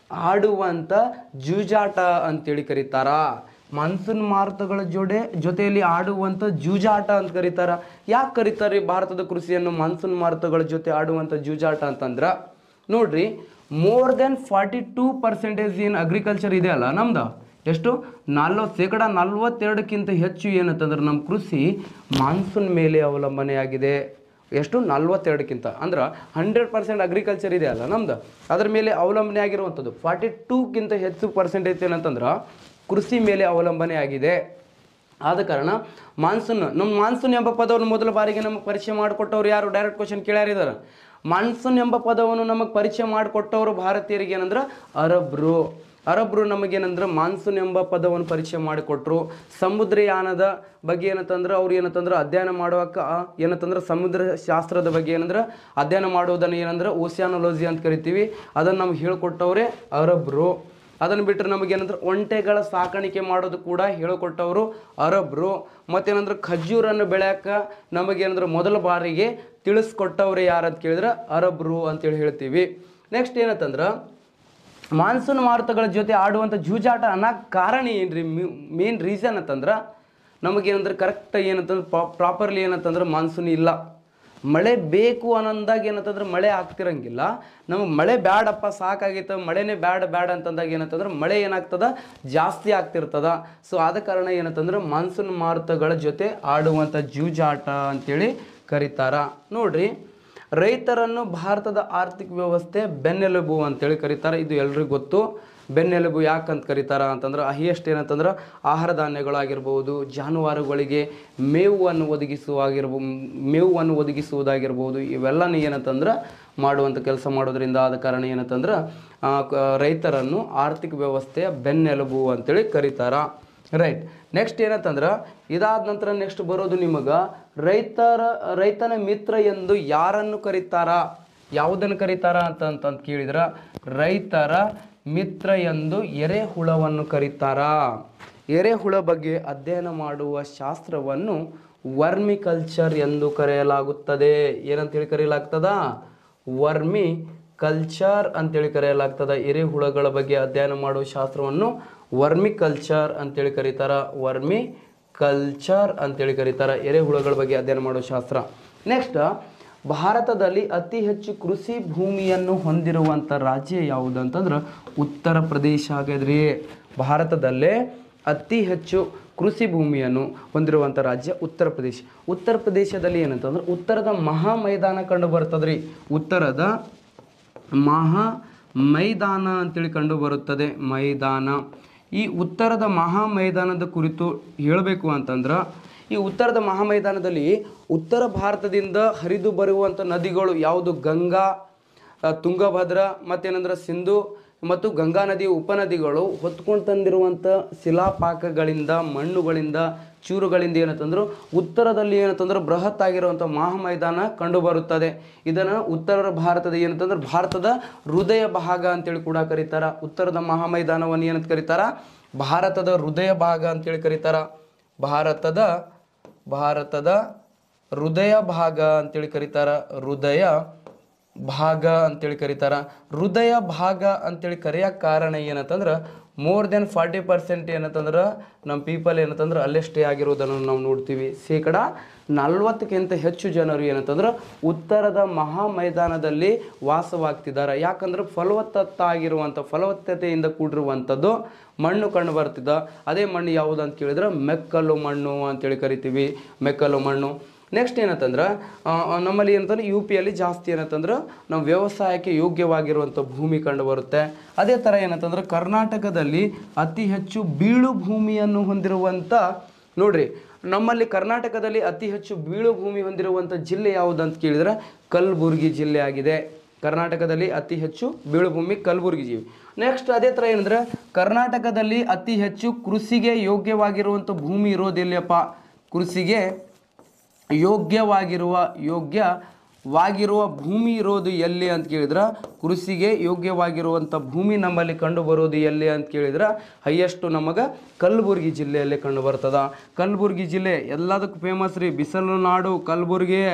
Speaker 2: ಆಡುವಂಥ ಜೂಜಾಟ ಅಂತೇಳಿ ಕರೀತಾರ ಮಾನ್ಸೂನ್ ಮಾರುತಗಳ ಜೋಡೆ ಜೊತೆಯಲ್ಲಿ ಆಡುವಂಥ ಜೂಜಾಟ ಅಂತ ಕರೀತಾರ ಯಾಕೆ ಕರೀತಾರೆ ಭಾರತದ ಕೃಷಿಯನ್ನು ಮಾನ್ಸೂನ್ ಮಾರುತಗಳ ಜೊತೆ ಆಡುವಂಥ ಜೂಜಾಟ ಅಂತಂದ್ರ ನೋಡ್ರಿ more than forty two percentage ಏನು ಅಗ್ರಿಕಲ್ಚರ್ ಇದೆ ಅಲ್ಲ ನಮ್ದು ಎಷ್ಟು ನಲ್ವತ್ತು ಶೇಕಡ ನಲ್ವತ್ತೆರಡಕ್ಕಿಂತ ಹೆಚ್ಚು ಏನಂತಂದ್ರೆ ನಮ್ಮ ಕೃಷಿ ಮಾನ್ಸೂನ್ ಮೇಲೆ ಅವಲಂಬನೆಯಾಗಿದೆ ಎಷ್ಟು ನಲ್ವತ್ತೆರಡಕ್ಕಿಂತ ಅಂದ್ರೆ ಹಂಡ್ರೆಡ್ ಪರ್ಸೆಂಟ್ ಅಗ್ರಿಕಲ್ಚರ್ ಇದೆ ಅಲ್ಲ ನಮ್ದು ಅದ್ರ ಮೇಲೆ ಅವಲಂಬನೆ ಆಗಿರುವಂಥದ್ದು ಫಾರ್ಟಿ ಟೂಕ್ಕಿಂತ ಹೆಚ್ಚು ಪರ್ಸೆಂಟೇಜ್ ಏನಂತಂದ್ರೆ ಕೃಷಿ ಮೇಲೆ ಅವಲಂಬನೆ ಆಗಿದೆ ಆದ ಕಾರಣ ಮಾನ್ಸೂನ್ ನಮ್ಮ ಮಾನ್ಸೂನ್ ಎಂಬ ಪದವನ್ನು ಮೊದಲ ಬಾರಿಗೆ ನಮಗೆ ಪರಿಚಯ ಮಾಡಿಕೊಟ್ಟವ್ರು ಯಾರು ಡೈರೆಕ್ಟ್ ಕ್ವಶನ್ ಕೇಳ್ಯಾರಿದ್ದಾರೆ ಮಾನ್ಸೂನ್ ಎಂಬ ಪದವನ್ನು ನಮಗೆ ಪರಿಚಯ ಮಾಡಿಕೊಟ್ಟವರು ಭಾರತೀಯರಿಗೆ ಏನಂದ್ರೆ ಅರಬ್ರು ಅರಬ್ರು ನಮಗೇನಂದ್ರೆ ಮಾನ್ಸೂನ್ ಎಂಬ ಪದವನ್ನು ಪರಿಚಯ ಮಾಡಿಕೊಟ್ರು ಸಮುದ್ರಯಾನದ ಬಗ್ಗೆ ಏನಂತಂದ್ರೆ ಅವ್ರು ಏನಂತಂದ್ರೆ ಅಧ್ಯಯನ ಮಾಡುವಕ್ಕ ಏನಂತಂದ್ರೆ ಸಮುದ್ರ ಶಾಸ್ತ್ರದ ಬಗ್ಗೆ ಏನಂದ್ರೆ ಅಧ್ಯಯನ ಮಾಡೋದನ್ನು ಏನಂದ್ರೆ ಓಸಿಯಾನೊಲಜಿ ಅಂತ ಕರಿತೀವಿ ಅದನ್ನು ನಮ್ಗೆ ಹೇಳ್ಕೊಟ್ಟವ್ರೆ ಅರಬ್ರು ಅದನ್ನು ಬಿಟ್ಟರೆ ನಮಗೇನಂದ್ರೆ ಒಂಟೆಗಳ ಸಾಕಾಣಿಕೆ ಮಾಡೋದು ಕೂಡ ಹೇಳಿಕೊಟ್ಟವರು ಅರಬ್ರು ಮತ್ತೇನಂದ್ರೆ ಖಜ್ಜೂರನ್ನು ಬೆಳೆಯಕ ನಮಗೇನಂದ್ರೆ ಮೊದಲ ಬಾರಿಗೆ ತಿಳಿಸ್ಕೊಟ್ಟವ್ರೆ ಯಾರಂತ ಕೇಳಿದ್ರೆ ಅರಬ್ರು ಅಂತೇಳಿ ಹೇಳ್ತೀವಿ ನೆಕ್ಸ್ಟ್ ಏನಂತಂದ್ರೆ ಮಾನ್ಸೂನ್ ಮಾರುತಗಳ ಜೊತೆ ಆಡುವಂಥ ಜೂಜಾಟ ಅನ್ನೋಕೆ ಕಾರಣ ಏನ್ರಿ ಮೇನ್ ರೀಸನ್ ಅಂತಂದ್ರೆ ನಮಗೇನಂದ್ರೆ ಕರೆಕ್ಟ್ ಏನಂತಂದ್ರೆ ಪ್ರಾಪರ್ಲಿ ಏನಂತಂದ್ರೆ ಮಾನ್ಸೂನ್ ಇಲ್ಲ ಮಳೆ ಬೇಕು ಅನ್ನೋದಾಗ ಏನಂತಂದ್ರೆ ಮಳೆ ಆಗ್ತಿರಂಗಿಲ್ಲ ನಮಗೆ ಮಳೆ ಬ್ಯಾಡಪ್ಪ ಸಾಕಾಗೈತೆ ಮಳೆನೇ ಬ್ಯಾಡ ಬ್ಯಾಡ ಅಂತಂದಾಗ ಏನಂತಂದ್ರೆ ಮಳೆ ಏನಾಗ್ತದ ಜಾಸ್ತಿ ಆಗ್ತಿರ್ತದ ಸೊ ಆದ ಕಾರಣ ಏನಂತಂದ್ರೆ ಮಾನ್ಸೂನ್ ಮಾರುತಗಳ ಜೊತೆ ಆಡುವಂಥ ಜೂಜಾಟ ಅಂತೇಳಿ ಕರೀತಾರ ನೋಡ್ರಿ ರೈತರನ್ನು ಭಾರತದ ಆರ್ಥಿಕ ವ್ಯವಸ್ಥೆ ಬೆನ್ನೆಲುಬು ಅಂತೇಳಿ ಕರೀತಾರೆ ಇದು ಎಲ್ರಿಗೂ ಗೊತ್ತು ಬೆನ್ನೆಲುಬು ಯಾಕಂತ ಕರೀತಾರ ಅಂತಂದ್ರೆ ಹೈಯೆಸ್ಟ್ ಏನಂತಂದ್ರೆ ಆಹಾರ ಧಾನ್ಯಗಳಾಗಿರ್ಬೋದು ಜಾನುವಾರುಗಳಿಗೆ ಮೇವನ್ನು ಒದಗಿಸುವಾಗಿರ್ಬೋ ಮೇವನ್ನು ಒದಗಿಸುವುದಾಗಿರ್ಬೋದು ಇವೆಲ್ಲನೂ ಏನಂತಂದ್ರೆ ಮಾಡುವಂಥ ಕೆಲಸ ಮಾಡೋದ್ರಿಂದ ಆದ ಕಾರಣ ಏನಂತಂದ್ರೆ ಆ, ಕ- ರೈತರನ್ನು ಆರ್ಥಿಕ ವ್ಯವಸ್ಥೆಯ ಬೆನ್ನೆಲುಬು ಅಂತೇಳಿ ಕರೀತಾರ ರೈಟ್ ನೆಕ್ಸ್ಟ್ ಏನಂತಂದ್ರೆ ಇದಾದ ನಂತರ ನೆಕ್ಸ್ಟ್ ಬರೋದು ನಿಮಗೆ ರೈತರ ರೈತನ ಮಿತ್ರ ಎಂದು ಯಾರನ್ನು ಕರೀತಾರ ಯಾವುದನ್ನು ಕರೀತಾರ ಅಂತ ಅಂತ ಕೇಳಿದ್ರ ರೈತರ ಮಿತ್ರ ಎಂದು ಎರೆಹುಳವನ್ನು ಕರೀತಾರ ಎರೆಹುಳ ಬಗ್ಗೆ ಅಧ್ಯಯನ ಮಾಡುವ ಶಾಸ್ತ್ರವನ್ನು ವರ್ಮಿಕಲ್ಚರ್ ಎಂದು ಕರೆಯಲಾಗುತ್ತದೆ ಏನಂತೇಳಿ ಕರೆಯಲಾಗ್ತದ ವರ್ಮಿ ಕಲ್ಚರ್ ಅಂತೇಳಿ ಕರೆಯಲಾಗ್ತದ ಎರೆಹುಳಗಳ ಬಗ್ಗೆ ಅಧ್ಯಯನ ಮಾಡುವ ಶಾಸ್ತ್ರವನ್ನು ವರ್ಮಿ ಕಲ್ಚರ್ ಅಂತೇಳಿ ಕರೀತಾರ ವರ್ಮಿ ಕಲ್ಚರ್ ಅಂತೇಳಿ ಕರೀತಾರ ಎರೆಹುಳಗಳ ಬಗ್ಗೆ ಅಧ್ಯಯನ ಮಾಡುವ ಶಾಸ್ತ್ರ ನೆಕ್ಸ್ಟ್ ಭಾರತದಲ್ಲಿ ಅತಿ ಹೆಚ್ಚು ಕೃಷಿ ಭೂಮಿಯನ್ನು ಹೊಂದಿರುವಂಥ ರಾಜ್ಯ ಯಾವುದು ಅಂತಂದ್ರೆ ಉತ್ತರ ಪ್ರದೇಶ ಆಗಿದ್ರಿ ಭಾರತದಲ್ಲೇ ಅತಿ ಹೆಚ್ಚು ಕೃಷಿ ಭೂಮಿಯನ್ನು ಹೊಂದಿರುವಂಥ ರಾಜ್ಯ ಉತ್ತರ ಪ್ರದೇಶ ಉತ್ತರ ಪ್ರದೇಶದಲ್ಲಿ ಏನಂತಂದ್ರೆ ಉತ್ತರದ ಮಹಾ ಮೈದಾನ ಕಂಡು ಬರ್ತದ್ರಿ ಉತ್ತರದ ಮಹಾ ಮೈದಾನ ಅಂತೇಳಿ ಕಂಡು ಬರುತ್ತದೆ ಮೈದಾನ ಈ ಉತ್ತರದ ಮಹಾ ಮೈದಾನದ ಕುರಿತು ಹೇಳಬೇಕು ಅಂತಂದ್ರೆ ಈ ಉತ್ತರದ ಮಹಾ ಮೈದಾನದಲ್ಲಿ ಉತ್ತರ ಭಾರತದಿಂದ ಹರಿದು ಬರುವಂಥ ನದಿಗಳು ಯಾವುದು ಗಂಗಾ ಆ, ತುಂಗಭದ್ರ ಮತ್ತೇನಂದ್ರೆ ಸಿಂಧು ಮತ್ತು ಗಂಗಾ ನದಿಯ ಉಪನದಿಗಳು ಹೊತ್ಕೊಂಡು ತಂದಿರುವಂಥ ಶಿಲಾಪಾಕಗಳಿಂದ ಮಣ್ಣುಗಳಿಂದ ಚೂರುಗಳಿಂದ ಏನಂತಂದ್ರೆ ಉತ್ತರದಲ್ಲಿ ಏನಂತಂದ್ರೆ ಬೃಹತ್ ಆಗಿರುವಂಥ ಮಹಾಮೈದಾನ ಕಂಡು ಬರುತ್ತದೆ ಇದನ್ನು ಉತ್ತರ ಭಾರತದ ಏನಂತಂದ್ರೆ ಭಾರತದ ಹೃದಯ ಭಾಗ ಅಂತೇಳಿ ಕೂಡ ಕರೀತಾರ ಉತ್ತರದ ಮಹಾಮೈದಾನವನ್ನು ಏನಂತ ಕರೀತಾರ ಭಾರತದ ಹೃದಯ ಭಾಗ ಅಂತೇಳಿ ಕರೀತಾರ ಭಾರತದ ಭಾರತದ ಹೃದಯ ಭಾಗ ಅಂತೇಳಿ ಕರೀತಾರ ಹೃದಯ ಭಾಗ ಅಂತೇಳಿ ಕರೀತಾರ ಹೃದಯ ಭಾಗ ಅಂತೇಳಿ ಕರೆಯಕ್ಕೆ ಕಾರಣ ಏನಂತಂದ್ರೆ ಮೋರ್ ದೆನ್ ಫಾರ್ಟಿ ಪರ್ಸೆಂಟ್ ಏನಂತಂದ್ರೆ ನಮ್ಮ ಪೀಪಲ್ ಏನಂತಂದ್ರೆ ಅಲ್ಲೇ ಸ್ಟೇ ಆಗಿರೋದನ್ನು ನಾವು ನೋಡ್ತೀವಿ ಶೇಕಡ ನಲ್ವತ್ತಕ್ಕಿಂತ ಹೆಚ್ಚು ಜನರು ಏನಂತಂದ್ರೆ ಉತ್ತರದ ಮಹಾ ಮೈದಾನದಲ್ಲಿ ವಾಸವಾಗ್ತಿದ್ದಾರೆ ಯಾಕಂದ್ರೆ ಫಲವತ್ತಾಗಿರುವಂಥ ಫಲವತ್ತತೆಯಿಂದ ಕೂಡಿರುವಂಥದ್ದು ಮಣ್ಣು ಕಂಡು ಬರ್ತಿದ್ದ ಅದೇ ಮಣ್ಣು ಯಾವುದು ಅಂತ ಕೇಳಿದ್ರೆ ಮೆಕ್ಕಲು ಮಣ್ಣು ಅಂತೇಳಿ ಕರಿತೀವಿ ಮೆಕ್ಕಲು ಮಣ್ಣು ನೆಕ್ಸ್ಟ್ ಏನಂತಂದ್ರೆ ಆ, ಆ, ನಮ್ಮಲ್ಲಿ ಏನಂತಂದ್ರೆ ಯು ಪಿಯಲ್ಲಿ ಜಾಸ್ತಿ ಏನಂತಂದ್ರೆ ನಾವು ವ್ಯವಸಾಯಕ್ಕೆ ಯೋಗ್ಯವಾಗಿರುವಂಥ ಭೂಮಿ ಕಂಡು ಬರುತ್ತೆ ಅದೇ ಥರ ಏನಂತಂದ್ರೆ ಕರ್ನಾಟಕದಲ್ಲಿ ಅತಿ ಹೆಚ್ಚು ಬೀಳು ಭೂಮಿಯನ್ನು ಹೊಂದಿರುವಂಥ ನೋಡ್ರಿ ನಮ್ಮಲ್ಲಿ ಕರ್ನಾಟಕದಲ್ಲಿ ಅತಿ ಹೆಚ್ಚು ಬೀಳು ಭೂಮಿ ಹೊಂದಿರುವಂಥ ಜಿಲ್ಲೆ ಯಾವುದು ಅಂತ ಕೇಳಿದ್ರೆ ಕಲಬುರಗಿ ಜಿಲ್ಲೆ ಆಗಿದೆ ಕರ್ನಾಟಕದಲ್ಲಿ ಅತಿ ಹೆಚ್ಚು ಬೀಳು ಭೂಮಿ ಕಲಬುರಗಿ ಜೀವಿ ನೆಕ್ಸ್ಟ್ ಅದೇ ಥರ ಏನಂದ್ರೆ ಕರ್ನಾಟಕದಲ್ಲಿ ಅತಿ ಹೆಚ್ಚು ಕೃಷಿಗೆ ಯೋಗ್ಯವಾಗಿರುವಂಥ ಭೂಮಿ ಇರೋದಿಲ್ಲಪ್ಪ ಕೃಷಿಗೆ ಯೋಗ್ಯವಾಗಿರುವ ಯೋಗ್ಯವಾಗಿರುವ ಭೂಮಿ ಇರೋದು ಎಲ್ಲಿ ಅಂತ ಕೇಳಿದ್ರೆ ಕೃಷಿಗೆ ಯೋಗ್ಯವಾಗಿರುವಂಥ ಭೂಮಿ ನಮ್ಮಲ್ಲಿ ಕಂಡು ಬರೋದು ಎಲ್ಲಿ ಅಂತ ಕೇಳಿದ್ರೆ ಹೈಯೆಸ್ಟು ನಮಗೆ ಕಲಬುರಗಿ ಜಿಲ್ಲೆಯಲ್ಲಿ ಕಂಡು ಬರ್ತದ ಕಲಬುರಗಿ ಜಿಲ್ಲೆ ಎಲ್ಲದಕ್ಕೂ ಫೇಮಸ್ ರೀ ಬಿಸಿಲು ನಾಡು ಕಲಬುರಗಿ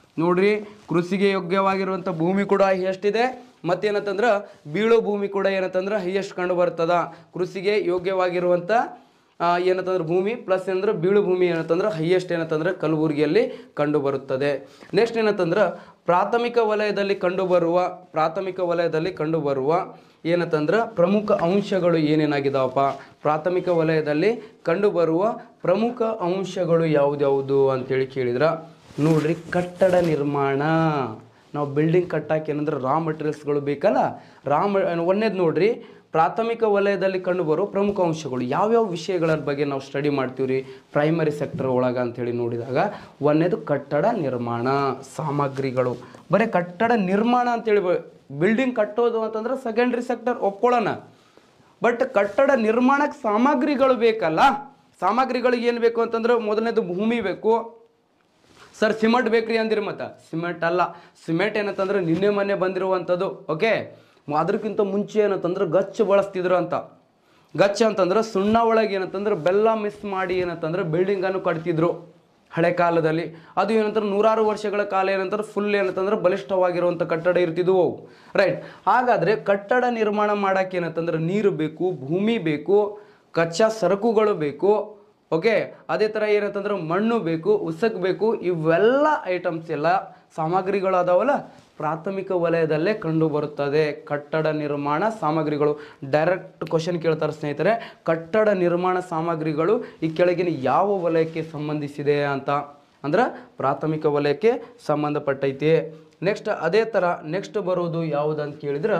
Speaker 2: ನೋಡ್ರಿ ಕೃಷಿಗೆ ಯೋಗ್ಯವಾಗಿರುವಂಥ ಭೂಮಿ ಕೂಡ ಎಷ್ಟಿದೆ ಮತ್ತೇನಂತಂದ್ರೆ ಬೀಳೋ ಭೂಮಿ ಕೂಡ ಏನಂತಂದ್ರೆ ಹೈಯೆಸ್ಟ್ ಕಂಡು ಬರ್ತದ ಕೃಷಿಗೆ ಯೋಗ್ಯವಾಗಿರುವಂಥ ಆ, ಏನಂತಂದ್ರೆ ಭೂಮಿ ಪ್ಲಸ್ ಏನಂದ್ರೆ ಬೀಳು ಭೂಮಿ ಏನಂತಂದ್ರೆ ಹೈಯೆಸ್ಟ್ ಏನಂತಂದ್ರೆ ಕಲಬುರಗಿಯಲ್ಲಿ ಕಂಡು ಬರುತ್ತದೆ ನೆಕ್ಸ್ಟ್ ಏನಂತಂದ್ರೆ ಪ್ರಾಥಮಿಕ ವಲಯದಲ್ಲಿ ಕಂಡುಬರುವ ಪ್ರಾಥಮಿಕ ವಲಯದಲ್ಲಿ ಕಂಡುಬರುವ ಏನಂತಂದ್ರೆ ಪ್ರಮುಖ ಅಂಶಗಳು ಏನೇನಾಗಿದಾವಪ್ಪ ಪ್ರಾಥಮಿಕ ವಲಯದಲ್ಲಿ ಕಂಡುಬರುವ ಪ್ರಮುಖ ಅಂಶಗಳು ಯಾವ್ದ್ಯಾವುದು ಅಂತೇಳಿ ಕೇಳಿದ್ರ ನೋಡ್ರಿ ಕಟ್ಟಡ ನಿರ್ಮಾಣ ನಾವು ಬಿಲ್ಡಿಂಗ್ ಕಟ್ಟಕ್ಕೆ ಏನಂದ್ರೆ ರಾ ಮಟೀರಿಯಲ್ಸ್ಗಳು ಬೇಕಲ್ಲ ರಾ ಒಂದೇದು ನೋಡ್ರಿ ಪ್ರಾಥಮಿಕ ವಲಯದಲ್ಲಿ ಕಂಡುಬರುವ ಪ್ರಮುಖ ಅಂಶಗಳು ಯಾವ್ಯಾವ ವಿಷಯಗಳ ಬಗ್ಗೆ ನಾವು ಸ್ಟಡಿ ಮಾಡ್ತೀವಿ ರೀ ಪ್ರೈಮರಿ ಸೆಕ್ಟರ್ ಒಳಗೆ ಅಂಥೇಳಿ ನೋಡಿದಾಗ ಒಂದನೇದು ಕಟ್ಟಡ ನಿರ್ಮಾಣ ಸಾಮಗ್ರಿಗಳು ಬರೀ ಕಟ್ಟಡ ನಿರ್ಮಾಣ ಅಂತೇಳಿ ಬಿಲ್ಡಿಂಗ್ ಕಟ್ಟೋದು ಅಂತಂದ್ರೆ ಸೆಕೆಂಡ್ರಿ ಸೆಕ್ಟರ್ ಒಪ್ಕೊಳ್ಳೋಣ ಬಟ್ ಕಟ್ಟಡ ನಿರ್ಮಾಣಕ್ಕೆ ಸಾಮಗ್ರಿಗಳು ಬೇಕಲ್ಲ ಸಾಮಗ್ರಿಗಳಿಗೆ ಏನು ಬೇಕು ಅಂತಂದ್ರೆ ಮೊದಲನೇದು ಭೂಮಿ ಬೇಕು ಸರ್ ಸಿಮೆಂಟ್ ಬೇಕ್ರಿ ಅಂದಿರಿ ಮತ್ತೆ ಸಿಮೆಂಟ್ ಅಲ್ಲ ಸಿಮೆಂಟ್ ಏನಂತಂದ್ರೆ ನಿನ್ನೆ ಮೊನ್ನೆ ಬಂದಿರುವಂಥದ್ದು ಓಕೆ ಅದಕ್ಕಿಂತ ಮುಂಚೆ ಏನಂತಂದ್ರೆ ಗಚ್ಚ ಬಳಸ್ತಿದ್ರು ಅಂತ ಗಚ್ಚ ಅಂತಂದ್ರೆ ಸುಣ್ಣ ಒಳಗೆ ಏನಂತಂದ್ರೆ ಬೆಲ್ಲ ಮಿಸ್ ಮಾಡಿ ಏನಂತಂದ್ರೆ ಬಿಲ್ಡಿಂಗನ್ನು ಕಟ್ತಿದ್ರು ಹಳೆ ಕಾಲದಲ್ಲಿ ಅದು ಏನಂತಾರೆ ನೂರಾರು ವರ್ಷಗಳ ಕಾಲ ಏನಂತಾರೆ ಫುಲ್ ಏನಂತಂದ್ರೆ ಬಲಿಷ್ಠವಾಗಿರುವಂಥ ಕಟ್ಟಡ ಇರ್ತಿದ್ವು ಅವು ರೈಟ್ ಹಾಗಾದರೆ ಕಟ್ಟಡ ನಿರ್ಮಾಣ ಮಾಡೋಕೆ ಏನಂತಂದ್ರೆ ನೀರು ಬೇಕು ಭೂಮಿ ಬೇಕು ಕಚ್ಚಾ ಸರಕುಗಳು ಬೇಕು ಓಕೆ ಅದೇ ಥರ ಏನಂತಂದ್ರೆ ಮಣ್ಣು ಬೇಕು ಉಸಕ್ ಬೇಕು ಇವೆಲ್ಲ ಐಟಮ್ಸ್ ಎಲ್ಲ ಸಾಮಗ್ರಿಗಳು ಅದಾವಲ್ಲ ಪ್ರಾಥಮಿಕ ವಲಯದಲ್ಲೇ ಕಂಡು ಬರುತ್ತದೆ ಕಟ್ಟಡ ನಿರ್ಮಾಣ ಸಾಮಗ್ರಿಗಳು ಡೈರೆಕ್ಟ್ ಕ್ವಶನ್ ಕೇಳ್ತಾರೆ ಸ್ನೇಹಿತರೆ ಕಟ್ಟಡ ನಿರ್ಮಾಣ ಸಾಮಗ್ರಿಗಳು ಈ ಕೆಳಗಿನ ಯಾವ ವಲಯಕ್ಕೆ ಸಂಬಂಧಿಸಿದೆ ಅಂತ ಅಂದ್ರೆ ಪ್ರಾಥಮಿಕ ವಲಯಕ್ಕೆ ಸಂಬಂಧಪಟ್ಟೈತಿ ನೆಕ್ಸ್ಟ್ ಅದೇ ಥರ ನೆಕ್ಸ್ಟ್ ಬರೋದು ಯಾವುದಂತ ಕೇಳಿದ್ರೆ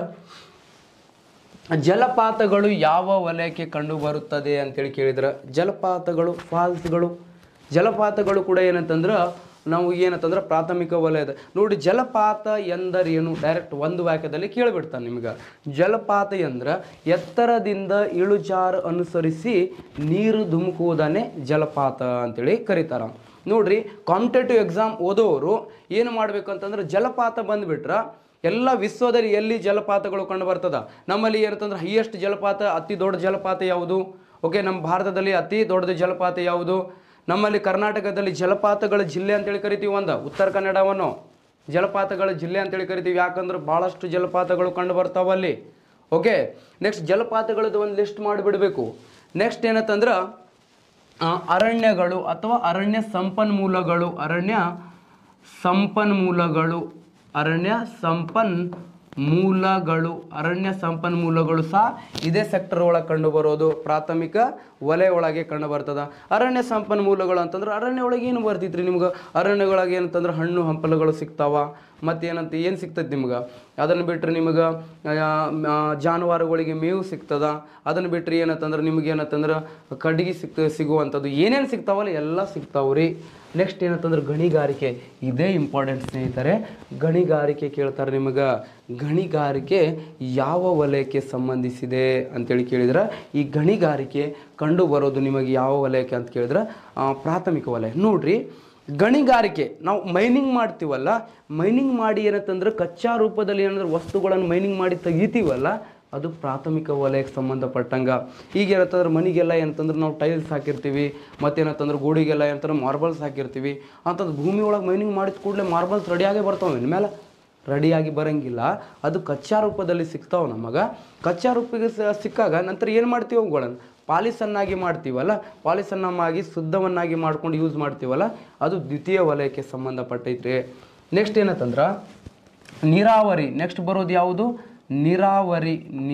Speaker 2: ಜಲಪಾತಗಳು ಯಾವ ವಲಯಕ್ಕೆ ಕಂಡು ಬರುತ್ತದೆ ಅಂತೇಳಿ ಕೇಳಿದ್ರೆ ಜಲಪಾತಗಳು ಫಾಲ್ಸ್ಗಳು ಜಲಪಾತಗಳು ಕೂಡ ಏನಂತಂದ್ರೆ ನಾವು ಏನಂತಂದ್ರೆ ಪ್ರಾಥಮಿಕ ವಲಯದ ನೋಡಿ ಜಲಪಾತ ಎಂದರೇನು ಡೈರೆಕ್ಟ್ ಒಂದು ವಾಕ್ಯದಲ್ಲಿ ಕೇಳಿಬಿಡ್ತಾನೆ ನಿಮ್ಗೆ ಜಲಪಾತ ಎಂದ್ರೆ ಎತ್ತರದಿಂದ ಇಳುಜಾರು ಅನುಸರಿಸಿ ನೀರು ಧುಮುಕುವುದನ್ನೇ ಜಲಪಾತ ಅಂತೇಳಿ ಕರೀತಾರ ನೋಡ್ರಿ ಕಾಂಪಿಟೇಟಿವ್ ಎಕ್ಸಾಮ್ ಓದೋರು ಏನು ಮಾಡಬೇಕು ಅಂತಂದ್ರೆ ಜಲಪಾತ ಬಂದ್ಬಿಟ್ರೆ ಎಲ್ಲ ವಿಶ್ವದಲ್ಲಿ ಎಲ್ಲಿ ಜಲಪಾತಗಳು ಕಂಡು ಬರ್ತದ ನಮ್ಮಲ್ಲಿ ಏನಂತಂದ್ರೆ ಹೈಯೆಸ್ಟ್ ಜಲಪಾತ ಅತಿ ದೊಡ್ಡ ಜಲಪಾತ ಯಾವುದು ಓಕೆ ನಮ್ಮ ಭಾರತದಲ್ಲಿ ಅತಿ ದೊಡ್ಡದು ಜಲಪಾತ ಯಾವುದು ನಮ್ಮಲ್ಲಿ ಕರ್ನಾಟಕದಲ್ಲಿ ಜಲಪಾತಗಳ ಜಿಲ್ಲೆ ಅಂತೇಳಿ ಕರಿತೀವಿ ಒಂದು ಉತ್ತರ ಕನ್ನಡವನ್ನು ಜಲಪಾತಗಳ ಜಿಲ್ಲೆ ಅಂತೇಳಿ ಕರಿತೀವಿ ಯಾಕಂದ್ರೆ ಭಾಳಷ್ಟು ಜಲಪಾತಗಳು ಕಂಡು ಬರ್ತಾವ ಅಲ್ಲಿ ಓಕೆ ನೆಕ್ಸ್ಟ್ ಜಲಪಾತಗಳದ್ದು ಒಂದು ಲಿಸ್ಟ್ ಮಾಡಿಬಿಡಬೇಕು ನೆಕ್ಸ್ಟ್ ಏನಂತಂದ್ರೆ ಆ, ಅರಣ್ಯಗಳು ಅಥವಾ ಅರಣ್ಯ ಸಂಪನ್ಮೂಲಗಳು ಅರಣ್ಯ ಸಂಪನ್ಮೂಲಗಳು ಅರಣ್ಯ ಸಂಪನ್ಮೂಲಗಳು ಅರಣ್ಯ ಸಂಪನ್ಮೂಲಗಳು ಸಹ ಇದೇ ಸೆಕ್ಟರ್ ಒಳಗೆ ಕಂಡು ಬರೋದು ಪ್ರಾಥಮಿಕ ವಲಯ ಒಳಗೆ ಕಂಡು ಬರ್ತದ ಅರಣ್ಯ ಸಂಪನ್ಮೂಲಗಳು ಅಂತಂದ್ರೆ ಅರಣ್ಯ ಒಳಗೆ ಏನು ಬರ್ತಿದ್ರಿ ನಿಮ್ಗೆ ಅರಣ್ಯಗಳಾಗ ಏನಂತಂದ್ರೆ ಹಣ್ಣು ಹಂಪಲುಗಳು ಸಿಗ್ತಾವ ಮತ್ತೇನಂತ ಏನು ಸಿಗ್ತದೆ ನಿಮ್ಗೆ ಅದನ್ನು ಬಿಟ್ಟರೆ ನಿಮಗೆ ಜಾನುವಾರುಗಳಿಗೆ ಮೇವು ಸಿಗ್ತದ ಅದನ್ನು ಬಿಟ್ಟರೆ ಏನಂತಂದ್ರೆ ನಿಮ್ಗೆ ಏನಂತಂದ್ರೆ ಕಡ್ಗಿ ಸಿಗ್ತ ಸಿಗುವಂಥದ್ದು ಏನೇನು ಸಿಗ್ತಾವಲ್ಲ ಎಲ್ಲ ಸಿಗ್ತಾವ್ರಿ ನೆಕ್ಸ್ಟ್ ಏನಂತಂದ್ರೆ ಗಣಿಗಾರಿಕೆ ಇದೇ ಇಂಪಾರ್ಟೆಂಟ್ ಸ್ನೇಹಿತರೆ ಗಣಿಗಾರಿಕೆ ಕೇಳ್ತಾರೆ ನಿಮಗೆ ಗಣಿಗಾರಿಕೆ ಯಾವ ವಲಯಕ್ಕೆ ಸಂಬಂಧಿಸಿದೆ ಅಂತೇಳಿ ಕೇಳಿದ್ರೆ ಈ ಗಣಿಗಾರಿಕೆ ಕಂಡು ಬರೋದು ನಿಮಗೆ ಯಾವ ವಲಯಕ್ಕೆ ಅಂತ ಕೇಳಿದ್ರೆ ಆ, ಪ್ರಾಥಮಿಕ ವಲಯ ನೋಡ್ರಿ ಗಣಿಗಾರಿಕೆ ನಾವು ಮೈನಿಂಗ್ ಮಾಡ್ತೀವಲ್ಲ ಮೈನಿಂಗ್ ಮಾಡಿ ಏನಂತಂದ್ರೆ ಕಚ್ಚಾ ರೂಪದಲ್ಲಿ ಏನಂದ್ರೆ ವಸ್ತುಗಳನ್ನು ಮೈನಿಂಗ್ ಮಾಡಿ ತೆಗಿತೀವಲ್ಲ ಅದು ಪ್ರಾಥಮಿಕ ವಲಯಕ್ಕೆ ಸಂಬಂಧಪಟ್ಟಂಗ ಈಗ ಏನಂತಂದ್ರೆ ಮನೆಗೆಲ್ಲ ಏನಂತಂದ್ರೆ ನಾವು ಟೈಲ್ಸ್ ಹಾಕಿರ್ತೀವಿ ಮತ್ತೇನಂತಂದ್ರೆ ಗೋಡಿಗೆಲ್ಲ ಏನಂತಂದ್ರೆ ಮಾರ್ಬಲ್ಸ್ ಹಾಕಿರ್ತೀವಿ ಅಂಥದ್ದು ಭೂಮಿ ಒಳಗೆ ಮೈನಿಂಗ್ ಮಾಡಿದ ಕೂಡಲೇ ಮಾರ್ಬಲ್ಸ್ ರೆಡಿಯಾಗೇ ಬರ್ತಾವೆ ಇನ್ಮೇಲೆ ರೆಡಿಯಾಗಿ ಬರಂಗಿಲ್ಲ ಅದು ಕಚ್ಚಾ ರೂಪದಲ್ಲಿ ಸಿಗ್ತಾವೆ ನಮಗೆ ಕಚ್ಚಾ ರೂಪಿಗೆ ಸ- ಸಿಕ್ಕಾಗ ನಂತರ ಏನು ಮಾಡ್ತೀವಿ ಅವುಗಳನ್ನು ಪಾಲಿಸನ್ನಾಗಿ ಮಾಡ್ತೀವಲ್ಲ ಪಾಲಿಸನ್ನಾಗಿ ಶುದ್ಧವನ್ನಾಗಿ ಮಾಡ್ಕೊಂಡು ಯೂಸ್ ಮಾಡ್ತೀವಲ್ಲ ಅದು ದ್ವಿತೀಯ ವಲಯಕ್ಕೆ ಸಂಬಂಧಪಟ್ಟೈತ್ರಿ ನೆಕ್ಸ್ಟ್ ಏನಂತಂದ್ರೆ ನೀರಾವರಿ ನೆಕ್ಸ್ಟ್ ಬರೋದು ಯಾವುದು ನೀರಾವರಿ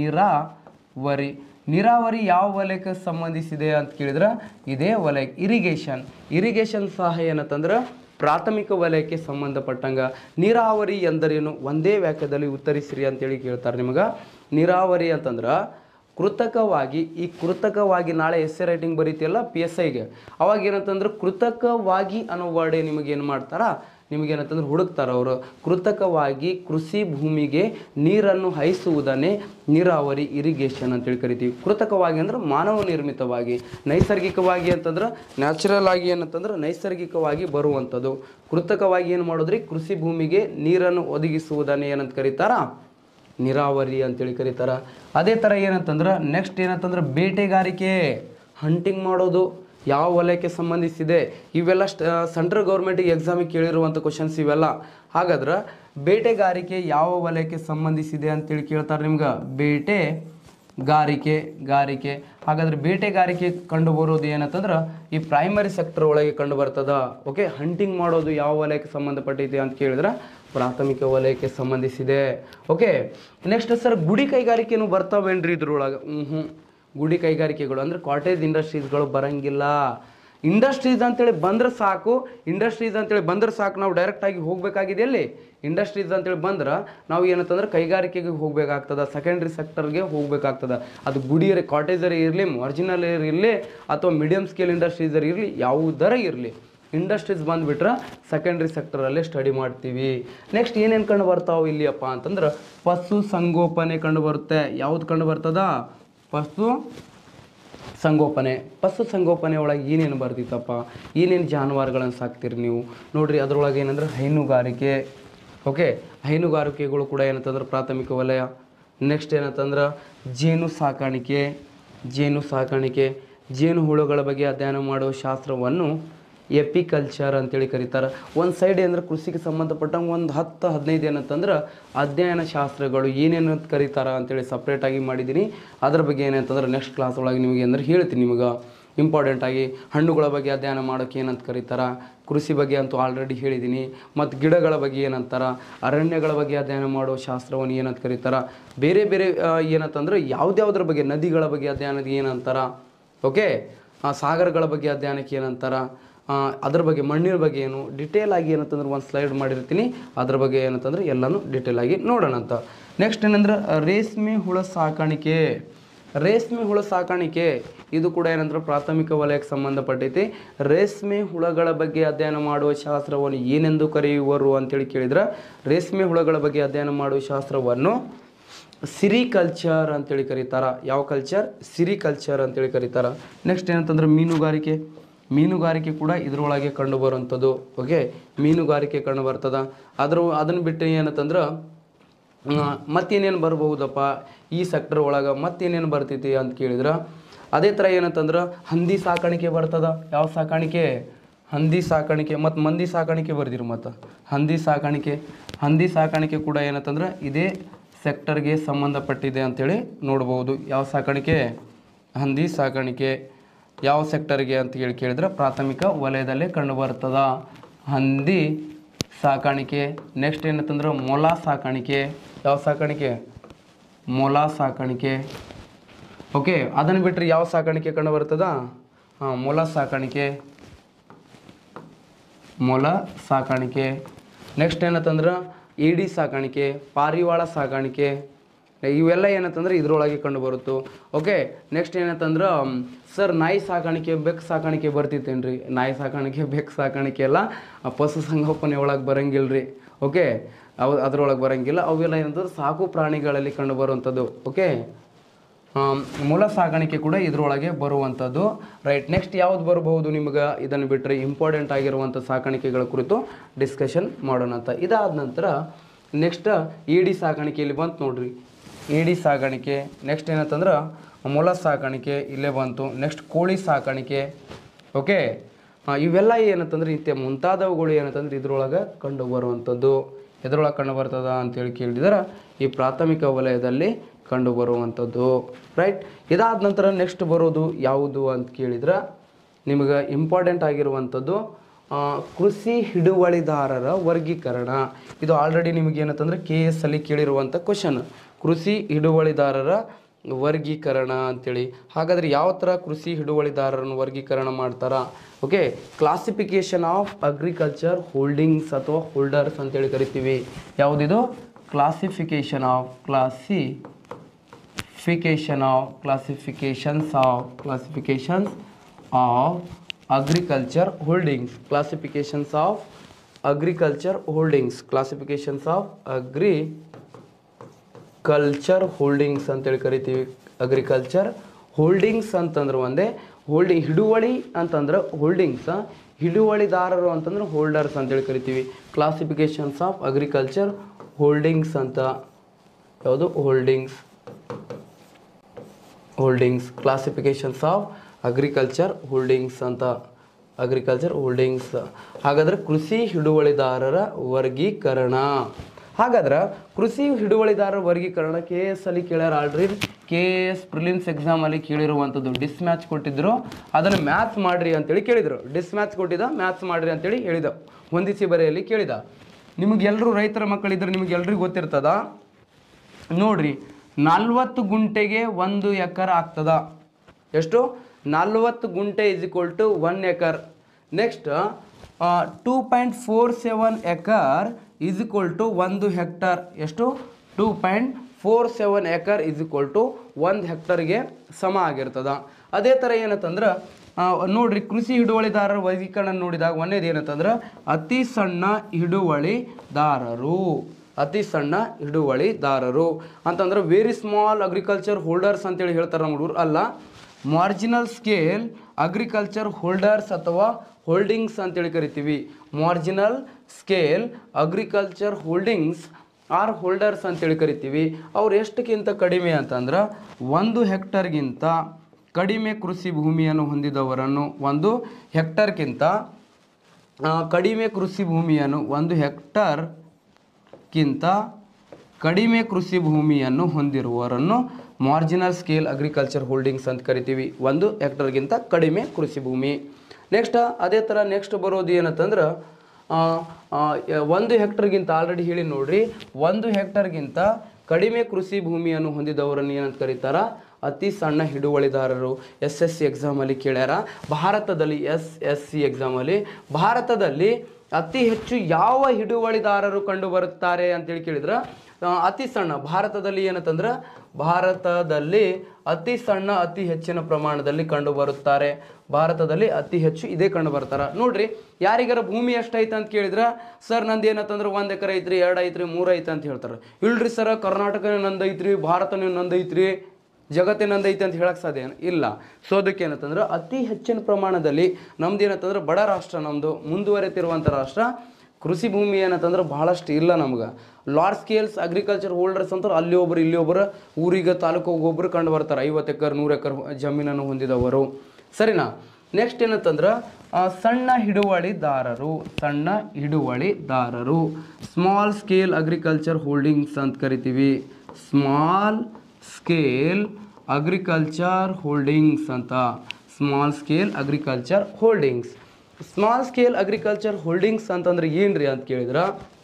Speaker 2: ನೀರಾವರಿ ನೀರಾವರಿ ಯಾವ ವಲಯಕ್ಕೆ ಸಂಬಂಧಿಸಿದೆ ಅಂತ ಕೇಳಿದ್ರೆ ಇದೇ ವಲಯ ಇರಿಗೇಷನ್ ಇರಿಗೇಷನ್ ಸಹ ಏನಂತಂದ್ರೆ ಪ್ರಾಥಮಿಕ ವಲಯಕ್ಕೆ ಸಂಬಂಧಪಟ್ಟಂಗ ನೀರಾವರಿ ಎಂದರೇನು ಒಂದೇ ವಾಕ್ಯದಲ್ಲಿ ಉತ್ತರಿಸಿರಿ ಅಂತೇಳಿ ಕೇಳ್ತಾರೆ ನಿಮಗೆ ನೀರಾವರಿ ಅಂತಂದ್ರೆ ಕೃತಕವಾಗಿ ಈ ಕೃತಕವಾಗಿ ನಾಳೆ ಎಸ್ ಎ ರೈಟಿಂಗ್ ಬರೀತಿಯಲ್ಲ ಪಿ ಎಸ್ ಐಗೆ ಅವಾಗ ಏನಂತಂದ್ರೆ ಕೃತಕವಾಗಿ ಅನ್ನೋ ವರ್ಡ್ ನಿಮಗೆ ಏನು ಮಾಡ್ತಾರ ನಿಮಗೇನಂತಂದ್ರೆ ಹುಡುಕ್ತಾರೆ ಅವರು ಕೃತಕವಾಗಿ ಕೃಷಿ ಭೂಮಿಗೆ ನೀರನ್ನು ಹಾಯಿಸುವುದನ್ನೇ ನೀರಾವರಿ ಇರಿಗೇಷನ್ ಅಂತೇಳಿ ಕರಿತೀವಿ ಕೃತಕವಾಗಿ ಅಂದ್ರೆ ಮಾನವ ನಿರ್ಮಿತವಾಗಿ ನೈಸರ್ಗಿಕವಾಗಿ ಅಂತಂದ್ರೆ ನ್ಯಾಚುರಲ್ ಆಗಿ ಏನಂತಂದ್ರೆ ನೈಸರ್ಗಿಕವಾಗಿ ಬರುವಂಥದ್ದು ಕೃತಕವಾಗಿ ಏನು ಮಾಡೋದ್ರಿ ಕೃಷಿ ಭೂಮಿಗೆ ನೀರನ್ನು ಒದಗಿಸುವುದನ್ನೇ ಏನಂತ ಕರೀತಾರಾ ನೀರಾವರಿ ಅಂತೇಳಿ ಕರೀತಾರ ಅದೇ ಥರ ಏನಂತಂದ್ರೆ ನೆಕ್ಸ್ಟ್ ಏನಂತಂದ್ರೆ ಬೇಟೆಗಾರಿಕೆ ಹಂಟಿಂಗ್ ಮಾಡೋದು ಯಾವ ವಲಯಕ್ಕೆ ಸಂಬಂಧಿಸಿದೆ ಇವೆಲ್ಲ ಸೆಂಟ್ರಲ್ ಗೌರ್ಮೆಂಟಿಗೆ ಎಕ್ಸಾಮಿಗೆ ಕೇಳಿರುವಂಥ ಕ್ವಶನ್ಸ್ ಇವೆಲ್ಲ ಹಾಗಾದ್ರೆ ಬೇಟೆಗಾರಿಕೆ ಯಾವ ವಲಯಕ್ಕೆ ಸಂಬಂಧಿಸಿದೆ ಅಂತೇಳಿ ಕೇಳ್ತಾರೆ ನಿಮ್ಗೆ ಬೇಟೆ ಗಾರಿಕೆ ಗಾರಿಕೆ ಹಾಗಾದ್ರೆ ಬೇಟೆಗಾರಿಕೆ ಕಂಡು ಬರೋದು ಏನಂತಂದ್ರೆ ಈ ಪ್ರೈಮರಿ ಸೆಕ್ಟರ್ ಒಳಗೆ ಕಂಡು ಬರ್ತದ ಓಕೆ ಹಂಟಿಂಗ್ ಮಾಡೋದು ಯಾವ ವಲಯಕ್ಕೆ ಸಂಬಂಧಪಟ್ಟೈತೆ ಅಂತ ಕೇಳಿದ್ರೆ ಪ್ರಾಥಮಿಕ ವಲಯಕ್ಕೆ ಸಂಬಂಧಿಸಿದೆ ಓಕೆ ನೆಕ್ಸ್ಟ್ ಸರ್ ಗುಡಿ ಕೈಗಾರಿಕೆನೂ ಬರ್ತಾವೇನ್ರಿ ಇದ್ರೊಳಗೆ ಹ್ಞೂ ಗುಡಿ ಕೈಗಾರಿಕೆಗಳು ಅಂದರೆ ಕಾಟೇಜ್ ಇಂಡಸ್ಟ್ರೀಸ್ಗಳು ಬರಂಗಿಲ್ಲ ಇಂಡಸ್ಟ್ರೀಸ್ ಅಂತೇಳಿ ಬಂದ್ರೆ ಸಾಕು ಇಂಡಸ್ಟ್ರೀಸ್ ಅಂತೇಳಿ ಬಂದ್ರೆ ಸಾಕು ನಾವು ಡೈರೆಕ್ಟಾಗಿ ಹೋಗಬೇಕಾಗಿದೆ ಎಲ್ಲಿ ಇಂಡಸ್ಟ್ರೀಸ್ ಅಂತೇಳಿ ಬಂದ್ರೆ ನಾವು ಏನಂತಂದ್ರೆ ಕೈಗಾರಿಕೆಗೆ ಹೋಗಬೇಕಾಗ್ತದ ಸೆಕೆಂಡ್ರಿ ಸೆಕ್ಟರ್ಗೆ ಹೋಗಬೇಕಾಗ್ತದ ಅದು ಗುಡಿಯರ ಕಾಟೇಜರ್ ಇರಲಿ ಮಾರ್ಜಿನಲ್ ಇರಲಿ ಅಥವಾ ಮೀಡಿಯಂ ಸ್ಕೇಲ್ ಇಂಡಸ್ಟ್ರೀಸರ್ ಇರಲಿ ಯಾವುದರ ಇರಲಿ ಇಂಡಸ್ಟ್ರೀಸ್ ಬಂದುಬಿಟ್ರೆ ಸೆಕೆಂಡ್ರಿ ಸೆಕ್ಟರಲ್ಲೇ ಸ್ಟಡಿ ಮಾಡ್ತೀವಿ ನೆಕ್ಸ್ಟ್ ಏನೇನು ಕಂಡು ಬರ್ತಾವೆ ಇಲ್ಲಿಯಪ್ಪ ಅಂತಂದ್ರೆ ಪಶು ಸಂಗೋಪನೆ ಕಂಡು ಬರುತ್ತೆ ಯಾವ್ದು ಕಂಡು ಬರ್ತದ ಪಶು ಸಂಗೋಪನೆ ಪಶು ಸಂಗೋಪನೆ ಒಳಗೆ ಏನೇನು ಬರ್ತಿತ್ತಪ್ಪ ಏನೇನು ಜಾನುವಾರುಗಳನ್ನು ಸಾಕ್ತೀರಿ ನೀವು ನೋಡ್ರಿ ಅದರೊಳಗೆ ಏನಂದ್ರೆ ಹೈನುಗಾರಿಕೆ ಓಕೆ ಹೈನುಗಾರಿಕೆಗಳು ಕೂಡ ಏನಂತಂದ್ರೆ ಪ್ರಾಥಮಿಕ ವಲಯ ನೆಕ್ಸ್ಟ್ ಏನಂತಂದ್ರೆ ಜೇನು ಸಾಕಾಣಿಕೆ ಜೇನು ಸಾಕಾಣಿಕೆ ಜೇನು ಹುಳುಗಳ ಬಗ್ಗೆ ಅಧ್ಯಯನ ಮಾಡುವ ಶಾಸ್ತ್ರವನ್ನು ಎಪಿಕಲ್ಚರ್ ಅಂತೇಳಿ ಕರೀತಾರೆ ಒಂದು ಸೈಡ್ ಏನಂದ್ರೆ ಕೃಷಿಗೆ ಸಂಬಂಧಪಟ್ಟಂಗೆ ಒಂದು ಹತ್ತು ಹದಿನೈದು ಏನಂತಂದ್ರೆ ಅಧ್ಯಯನ ಶಾಸ್ತ್ರಗಳು ಏನೇನು ಅಂತ ಕರೀತಾರ ಅಂತೇಳಿ ಸಪ್ರೇಟಾಗಿ ಮಾಡಿದ್ದೀನಿ ಅದ್ರ ಬಗ್ಗೆ ಏನಂತಂದ್ರೆ ನೆಕ್ಸ್ಟ್ ಕ್ಲಾಸ್ ಒಳಗೆ ನಿಮಗೆ ಅಂದ್ರೆ ಹೇಳ್ತೀನಿ ನಿಮಗೆ ಇಂಪಾರ್ಟೆಂಟಾಗಿ ಹಣ್ಣುಗಳ ಬಗ್ಗೆ ಅಧ್ಯಯನ ಮಾಡೋಕೆ ಏನಂತ ಕರೀತಾರ ಕೃಷಿ ಬಗ್ಗೆ ಅಂತೂ ಆಲ್ರೆಡಿ ಹೇಳಿದ್ದೀನಿ ಮತ್ತು ಗಿಡಗಳ ಬಗ್ಗೆ ಏನಂತಾರ ಅರಣ್ಯಗಳ ಬಗ್ಗೆ ಅಧ್ಯಯನ ಮಾಡೋ ಶಾಸ್ತ್ರವನ್ನು ಏನಂತ ಕರೀತಾರ ಬೇರೆ ಬೇರೆ ಆ, ಏನಂತಂದ್ರೆ ಯಾವ್ದ್ಯಾವ್ದ್ರ ಬಗ್ಗೆ ನದಿಗಳ ಬಗ್ಗೆ ಅಧ್ಯಯನದ ಏನಂತಾರ ಓಕೆ ಆ, ಸಾಗರಗಳ ಬಗ್ಗೆ ಅಧ್ಯಯನಕ್ಕೆ ಏನಂತಾರ ಆ, ಅದ್ರ ಬಗ್ಗೆ ಮಣ್ಣಿನ ಬಗ್ಗೆ ಏನು ಡಿಟೇಲ್ ಆಗಿ ಏನಂತಂದ್ರೆ ಒಂದು ಸ್ಲೈಡ್ ಮಾಡಿರ್ತೀನಿ ಅದ್ರ ಬಗ್ಗೆ ಏನಂತಂದ್ರೆ ಎಲ್ಲನೂ ಡಿಟೇಲ್ ಆಗಿ ನೋಡೋಣ ಅಂತ ನೆಕ್ಸ್ಟ್ ಏನಂದ್ರೆ ಆ, ರೇಷ್ಮೆ ಹುಳ ಸಾಕಾಣಿಕೆ ರೇಷ್ಮೆ ಹುಳ ಸಾಕಾಣಿಕೆ ಇದು ಕೂಡ ಏನಂದ್ರೆ ಪ್ರಾಥಮಿಕ ವಲಯಕ್ಕೆ ಸಂಬಂಧಪಟ್ಟೈತಿ ರೇಷ್ಮೆ ಹುಳಗಳ ಬಗ್ಗೆ ಅಧ್ಯಯನ ಮಾಡುವ ಶಾಸ್ತ್ರವನ್ನು ಏನೆಂದು ಕರೆಯುವರು ಅಂತೇಳಿ ಕೇಳಿದ್ರೆ ರೇಷ್ಮೆ ಹುಳಗಳ ಬಗ್ಗೆ ಅಧ್ಯಯನ ಮಾಡುವ ಶಾಸ್ತ್ರವನ್ನು ಸಿರಿಕಲ್ಚರ್ ಅಂತೇಳಿ ಕರೀತಾರ ಯಾವ ಕಲ್ಚರ್ ಸಿರಿಕಲ್ಚರ್ ಅಂತೇಳಿ ಕರೀತಾರ ನೆಕ್ಸ್ಟ್ ಏನಂತಂದ್ರೆ ಮೀನುಗಾರಿಕೆ ಮೀನುಗಾರಿಕೆ ಕೂಡ ಇದರೊಳಗೆ ಕಂಡು ಬರುವಂಥದ್ದು ಓಕೆ ಮೀನುಗಾರಿಕೆ ಕಂಡು ಬರ್ತದ ಅದ್ರ ಅದನ್ನು ಬಿಟ್ಟು ಏನಂತಂದ್ರೆ ಆ, ಮತ್ತೇನೇನು ಬರ್ಬಹುದಪ್ಪ ಈ ಸೆಕ್ಟರ್ ಒಳಗೆ ಮತ್ತೇನೇನು ಬರ್ತೈತಿ ಅಂತ ಕೇಳಿದ್ರೆ ಅದೇ ಥರ ಏನಂತಂದ್ರೆ ಹಂದಿ ಸಾಕಾಣಿಕೆ ಬರ್ತದ ಯಾವ ಸಾಕಾಣಿಕೆ ಹಂದಿ ಸಾಕಾಣಿಕೆ ಮತ್ತು ಮಂದಿ ಸಾಕಾಣಿಕೆ ಬರ್ದಿರಿ ಮತ್ತು ಹಂದಿ ಸಾಕಾಣಿಕೆ ಹಂದಿ ಸಾಕಾಣಿಕೆ ಕೂಡ ಏನಂತಂದ್ರೆ ಇದೇ ಸೆಕ್ಟರ್ಗೆ ಸಂಬಂಧಪಟ್ಟಿದೆ ಅಂತೇಳಿ ನೋಡ್ಬೋದು ಯಾವ ಸಾಕಾಣಿಕೆ ಹಂದಿ ಸಾಕಾಣಿಕೆ ಯಾವ ಸೆಕ್ಟರ್ಗೆ ಅಂತ ಹೇಳಿ ಕೇಳಿದ್ರೆ ಪ್ರಾಥಮಿಕ ವಲಯದಲ್ಲೇ ಕಂಡು ಬರ್ತದ ಹಂದಿ ಸಾಕಾಣಿಕೆ ನೆಕ್ಸ್ಟ್ ಏನಂತಂದ್ರೆ ಮೊಲ ಸಾಕಾಣಿಕೆ ಯಾವ ಸಾಕಾಣಿಕೆ ಮೊಲ ಸಾಕಾಣಿಕೆ ಓಕೆ ಅದನ್ನು ಬಿಟ್ಟರೆ ಯಾವ ಸಾಕಾಣಿಕೆ ಕಂಡು ಬರ್ತದ ಹಾಂ ಮೊಲ ಸಾಕಾಣಿಕೆ ಮೊಲ ಸಾಕಾಣಿಕೆ ನೆಕ್ಸ್ಟ್ ಏನಂತಂದ್ರೆ ಏಡಿ ಸಾಕಾಣಿಕೆ ಪಾರಿವಾಳ ಸಾಕಾಣಿಕೆ ಇವೆಲ್ಲ ಏನಂತಂದ್ರೆ ಇದ್ರೊಳಗೆ ಕಂಡು ಬರುತ್ತು ಓಕೆ ನೆಕ್ಸ್ಟ್ ಏನಂತಂದ್ರೆ ಸರ್ ನಾಯಿ ಸಾಕಾಣಿಕೆ ಬೆಕ್ಕು ಸಾಕಾಣಿಕೆ ಬರ್ತಿತ್ತೇನ್ರಿ ನಾಯಿ ಸಾಕಾಣಿಕೆ ಬೆಕ್ಕು ಸಾಕಾಣಿಕೆ ಎಲ್ಲ ಆ ಪಶು ಸಂಗೋಪನೆ ಒಳಗೆ ಬರಂಗಿಲ್ಲ ರೀ ಓಕೆ ಅವು ಅದ್ರೊಳಗೆ ಬರಂಗಿಲ್ಲ ಅವೆಲ್ಲ ಏನಂತಂದ್ರೆ ಸಾಕು ಪ್ರಾಣಿಗಳಲ್ಲಿ ಕಂಡು ಬರುವಂಥದ್ದು ಓಕೆ ಆಮ್, ಮೊಲ ಸಾಗಾಣಿಕೆ ಕೂಡ ಇದರೊಳಗೆ ಬರುವಂಥದ್ದು ರೈಟ್ ನೆಕ್ಸ್ಟ್ ಯಾವ್ದು ಬರಬಹುದು ನಿಮ್ಗೆ ಇದನ್ನು ಬಿಟ್ಟರೆ ಇಂಪಾರ್ಟೆಂಟ್ ಆಗಿರುವಂಥ ಸಾಕಾಣಿಕೆಗಳ ಕುರಿತು ಡಿಸ್ಕಷನ್ ಮಾಡೋಣ ಅಂತ ಇದಾದ ನಂತರ ನೆಕ್ಸ್ಟ್ ಏಡಿ ಸಾಕಾಣಿಕೆಯಲ್ಲಿ ಬಂತು ನೋಡ್ರಿ ಏಡಿ ಸಾಕಾಣಿಕೆ ನೆಕ್ಸ್ಟ್ ಏನಂತಂದ್ರೆ ಮೊಲ ಸಾಕಾಣಿಕೆ ಇಲ್ಲೇ ಬಂತು ನೆಕ್ಸ್ಟ್ ಕೋಳಿ ಸಾಕಾಣಿಕೆ ಓಕೆ ಇವೆಲ್ಲ ಏನಂತಂದ್ರೆ ಇಂತೆ ಮುಂತಾದವುಗಳು ಏನಂತಂದ್ರೆ ಇದ್ರೊಳಗೆ ಕಂಡು ಬರುವಂಥದ್ದು ಎದ್ರೊಳಗೆ ಕಂಡು ಬರ್ತದ ಅಂತೇಳಿ ಕೇಳಿದ್ರೆ ಈ ಪ್ರಾಥಮಿಕ ವಲಯದಲ್ಲಿ ಕಂಡು ಬರುವಂಥದ್ದು ರೈಟ್ ಇದಾದ ನಂತರ ನೆಕ್ಸ್ಟ್ ಬರೋದು ಯಾವುದು ಅಂತ ಕೇಳಿದ್ರೆ ನಿಮಗೆ ಇಂಪಾರ್ಟೆಂಟ್ ಆಗಿರುವಂಥದ್ದು ಆ, ಕೃಷಿ ಹಿಡುವಳಿದಾರರ ವರ್ಗೀಕರಣ ಇದು ಆಲ್ರೆಡಿ ನಿಮಗೆ ಏನಂತಂದ್ರೆ ಕೆ ಎಸ್ ಅಲ್ಲಿ ಕೇಳಿರುವಂಥ ಕ್ವಶನ್ ಕೃಷಿ ಹಿಡುವಳಿದಾರರ ವರ್ಗೀಕರಣ ಅಂತೇಳಿ ಹಾಗಾದ್ರೆ ಯಾವ ಥರ ಕೃಷಿ ಹಿಡುವಳಿದಾರರನ್ನು ವರ್ಗೀಕರಣ ಮಾಡ್ತಾರಾ okay classification of agriculture holdings ಅಥವಾ ಹೋಲ್ಡರ್ಸ್ ಅಂತೇಳಿ ಕರಿತೀವಿ ಯಾವುದಿದು ಕ್ಲಾಸಿಫಿಕೇಶನ್ ಆಫ್ ಕ್ಲಾಸಿ classification of classifications of classifications of agriculture holdings classifications of agriculture holdings classifications of agriculture holdings ಅಂತೇಳಿ ಕರಿತೀವಿ ಅಗ್ರಿಕಲ್ಚರ್ ಹೋಲ್ಡಿಂಗ್ಸ್ ಅಂತಂದ್ರೆ ಒಂದೇ ಹೋಲ್ಡಿಂಗ್ ಹಿಡುವಳಿ ಅಂತಂದ್ರೆ ಹೋಲ್ಡಿಂಗ್ಸ್ ಹಿಡುವಳಿದಾರರು ಅಂತಂದ್ರೆ ಹೋಲ್ಡರ್ಸ್ ಅಂತೇಳಿ ಕರಿತೀವಿ ಕ್ಲಾಸಿಫಿಕೇಶನ್ಸ್ ಆಫ್ ಅಗ್ರಿಕಲ್ಚರ್ ಹೋಲ್ಡಿಂಗ್ಸ್ ಅಂತ ಯಾವುದು holdings holdings classifications of agriculture holdings ಅಂತ ಅಗ್ರಿಕಲ್ಚರ್ ಹೋಲ್ಡಿಂಗ್ಸ್ ಹಾಗಾದ್ರೆ ಕೃಷಿ ಹಿಡುವಳಿದಾರರ ವರ್ಗೀಕರಣ ಹಾಗಾದ್ರೆ ಕೃಷಿ ಹಿಡುವಳಿದಾರರ ವರ್ಗೀಕರಣ ಕೆ ಎಸ್ ಅಲ್ಲಿ ಕೇಳ್ಯಾರ ಆಲ್ರೆಡಿ ಕೆ ಎಸ್ ಪ್ರಿಲಿಮ್ಸ್ ಎಕ್ಸಾಮಲ್ಲಿ ಕೇಳಿರುವಂಥದ್ದು ಡಿಸ್ ಮ್ಯಾಚ್ ಕೊಟ್ಟಿದ್ರು ಅದನ್ನು ಮ್ಯಾಥ್ಸ್ ಮಾಡ್ರಿ ಅಂತೇಳಿ ಕೇಳಿದರು ಡಿಸ್ ಮ್ಯಾಚ್ ಕೊಟ್ಟಿದ್ದ ಮ್ಯಾಥ್ಸ್ ಮಾಡ್ರಿ ಅಂತೇಳಿ ಹೇಳಿದ ಹೊಂದಿಸಿ ಬರೆಯಲ್ಲಿ ಕೇಳಿದ ನಿಮಗೆಲ್ಲರೂ ರೈತರ ಮಕ್ಕಳಿದ್ರೆ ನಿಮಗೆಲ್ರಿಗೂ ಗೊತ್ತಿರ್ತದ ನೋಡ್ರಿ ನಲ್ವತ್ತು ಗುಂಟೆಗೆ ಒಂದು ಎಕರ್ ಆಗ್ತದ ಎಷ್ಟು ನಲ್ವತ್ತು ಗುಂಟೆ is equal to one acre next two point four seven acre is equal to ಒಂದು ಹೆಕ್ಟರ್ ಎಷ್ಟು two point four seven acre is equal to ಒಂದು ಹೆಕ್ಟರ್ಗೆ ಸಮ ಆಗಿರ್ತದ ಅದೇ ಥರ ಏನಂತಂದ್ರೆ ಆ, ನೋಡ್ರಿ ಕೃಷಿ ಹಿಡುವಳಿದಾರರ ವರ್ಗೀಕರಣ ನೋಡಿದಾಗ ಒಂದೇದು ಏನಂತಂದ್ರೆ ಅತಿ ಸಣ್ಣ ಹಿಡುವಳಿದಾರರು ಅತಿ ಸಣ್ಣ ಹಿಡುವಳಿದಾರರು ಅಂತಂದ್ರೆ ವೆರಿ ಸ್ಮಾಲ್ ಅಗ್ರಿಕಲ್ಚರ್ ಹೋಲ್ಡರ್ಸ್ ಅಂತೇಳಿ ಹೇಳ್ತಾರೆ ನಮ್ಮ ಹುಡುಗರು ಅಲ್ಲ ಮಾರ್ಜಿನಲ್ ಸ್ಕೇಲ್ ಅಗ್ರಿಕಲ್ಚರ್ ಹೋಲ್ಡರ್ಸ್ ಅಥವಾ ಹೋಲ್ಡಿಂಗ್ಸ್ ಅಂತೇಳಿ ಕರಿತೀವಿ marginal scale agriculture holdings or holders ಅಂತೇಳಿ ಕರಿತೀವಿ ಅವ್ರು ಎಷ್ಟಕ್ಕಿಂತ ಕಡಿಮೆ ಅಂತಂದ್ರೆ ಒಂದು ಹೆಕ್ಟರ್ಗಿಂತ ಕಡಿಮೆ ಕೃಷಿ ಭೂಮಿಯನ್ನು ಹೊಂದಿದವರನ್ನು ಒಂದು ಹೆಕ್ಟರ್ಗಿಂತ ಆ, ಕಡಿಮೆ ಕೃಷಿ ಭೂಮಿಯನ್ನು ಒಂದು ಹೆಕ್ಟರ್ಗಿಂತ ಕಡಿಮೆ ಕೃಷಿ ಭೂಮಿಯನ್ನು ಹೊಂದಿರುವವರನ್ನು ಮಾರ್ಜಿನಲ್ ಸ್ಕೇಲ್ ಅಗ್ರಿಕಲ್ಚರ್ ಹೋಲ್ಡಿಂಗ್ಸ್ ಅಂತ ಕರಿತೀವಿ ಒಂದು ಹೆಕ್ಟರ್ಗಿಂತ ಕಡಿಮೆ ಕೃಷಿ ಭೂಮಿ ನೆಕ್ಸ್ಟ್ ಅದೇ ಥರ ನೆಕ್ಸ್ಟ್ ಬರೋದು ಏನಂತಂದ್ರೆ ಆ, ಆ, ಯ- ಒಂದು ಹೆಕ್ಟರ್ಗಿಂತ ಆಲ್ರೆಡಿ ಹೇಳಿ ನೋಡ್ರಿ ಒಂದು ಹೆಕ್ಟರ್ಗಿಂತ ಕಡಿಮೆ ಕೃಷಿ ಭೂಮಿಯನ್ನು ಹೊಂದಿದವರನ್ನು ಏನಂತ ಕರೀತಾರ ಅತಿ ಸಣ್ಣ ಹಿಡುವಳಿದಾರರು ಎಸ್ ಎಸ್ ಸಿ ಎಕ್ಸಾಮಲ್ಲಿ ಕೇಳ್ಯಾರ ಭಾರತದಲ್ಲಿ ಎಸ್ ಎಸ್ ಸಿ ಎಕ್ಸಾಮಲ್ಲಿ ಭಾರತದಲ್ಲಿ ಅತಿ ಹೆಚ್ಚು ಯಾವ ಹಿಡುವಳಿದಾರರು ಕಂಡು ಬರುತ್ತಾರೆ ಅಂತೇಳಿ ಕೇಳಿದ್ರೆ ಆ, ಅತಿ ಸಣ್ಣ ಭಾರತದಲ್ಲಿ ಏನಂತಂದ್ರೆ ಭಾರತದಲ್ಲಿ ಅತಿ ಸಣ್ಣ ಅತಿ ಹೆಚ್ಚಿನ ಪ್ರಮಾಣದಲ್ಲಿ ಕಂಡು ಬರುತ್ತಾರೆ ಭಾರತದಲ್ಲಿ ಅತಿ ಹೆಚ್ಚು ಇದೇ ಕಂಡು ಬರ್ತಾರ ನೋಡ್ರಿ ಯಾರಿಗಾರ ಭೂಮಿ ಎಷ್ಟೈತೆ ಅಂತ ಕೇಳಿದ್ರ ಸರ್ ನಂದು ಏನಂತಂದ್ರೆ ಒಂದ್ ಎಕರೆ ಐತ್ರಿ ಎರಡು ಐತ್ರಿ ಮೂರು ಐತೆ ಅಂತ ಹೇಳ್ತಾರೆ ಇಲ್ರಿ ಸರ್ ಕರ್ನಾಟಕ ನಂದೈತ್ರಿ ಭಾರತನೇ ನಂದೈತ್ರಿ ಜಗತ್ತೇ ನಂದೈತೆ ಅಂತ ಹೇಳಕ್ ಸಾಧ್ಯ ಏನ್? ಇಲ್ಲ ಸೊ ಅದಕ್ಕೆ ಏನಂತಂದ್ರೆ ಅತಿ ಹೆಚ್ಚಿನ ಪ್ರಮಾಣದಲ್ಲಿ ನಮ್ದು ಏನಂತಂದ್ರೆ ಬಡ ರಾಷ್ಟ್ರ ನಮ್ಮದು ಮುಂದುವರೆತಿರುವಂಥ ರಾಷ್ಟ್ರ ಕೃಷಿ ಭೂಮಿ ಏನಂತಂದ್ರೆ ಬಹಳಷ್ಟು ಇಲ್ಲ ನಮ್ಗೆ ಲಾರ್ಜ್ ಸ್ಕೇಲ್ಸ್ ಅಗ್ರಿಕಲ್ಚರ್ ಹೋಲ್ಡರ್ಸ್ ಅಂತ ಅಲ್ಲಿ ಒಬ್ರು ಇಲ್ಲಿ ಒಬ್ಬರು ಊರಿಗೆ ತಾಲೂಕು ಒಬ್ಬರು ಕಂಡು ಬರ್ತಾರೆ ಐವತ್ತು ಎಕರ್ ನೂರು ಎಕರ್ ಜಮೀನನ್ನು ಹೊಂದಿದವರು ಸರಿನಾ ನೆಕ್ಸ್ಟ್ ಏನಂತಂದ್ರೆ ಆ, ಸಣ್ಣ ಹಿಡುವಳಿದಾರರು ಸಣ್ಣ ಹಿಡುವಳಿದಾರರು ಸ್ಮಾಲ್ ಸ್ಕೇಲ್ ಅಗ್ರಿಕಲ್ಚರ್ ಹೋಲ್ಡಿಂಗ್ಸ್ ಅಂತ ಕರಿತೀವಿ ಸ್ಮಾಲ್ ಸ್ಕೇಲ್ ಅಗ್ರಿಕಲ್ಚರ್ ಹೋಲ್ಡಿಂಗ್ಸ್ ಅಂತ small scale agriculture holdings small scale agriculture holdings ಅಂತಂದ್ರೆ ಏನ್ರಿ ಅಂತ ಕೇಳಿದ್ರ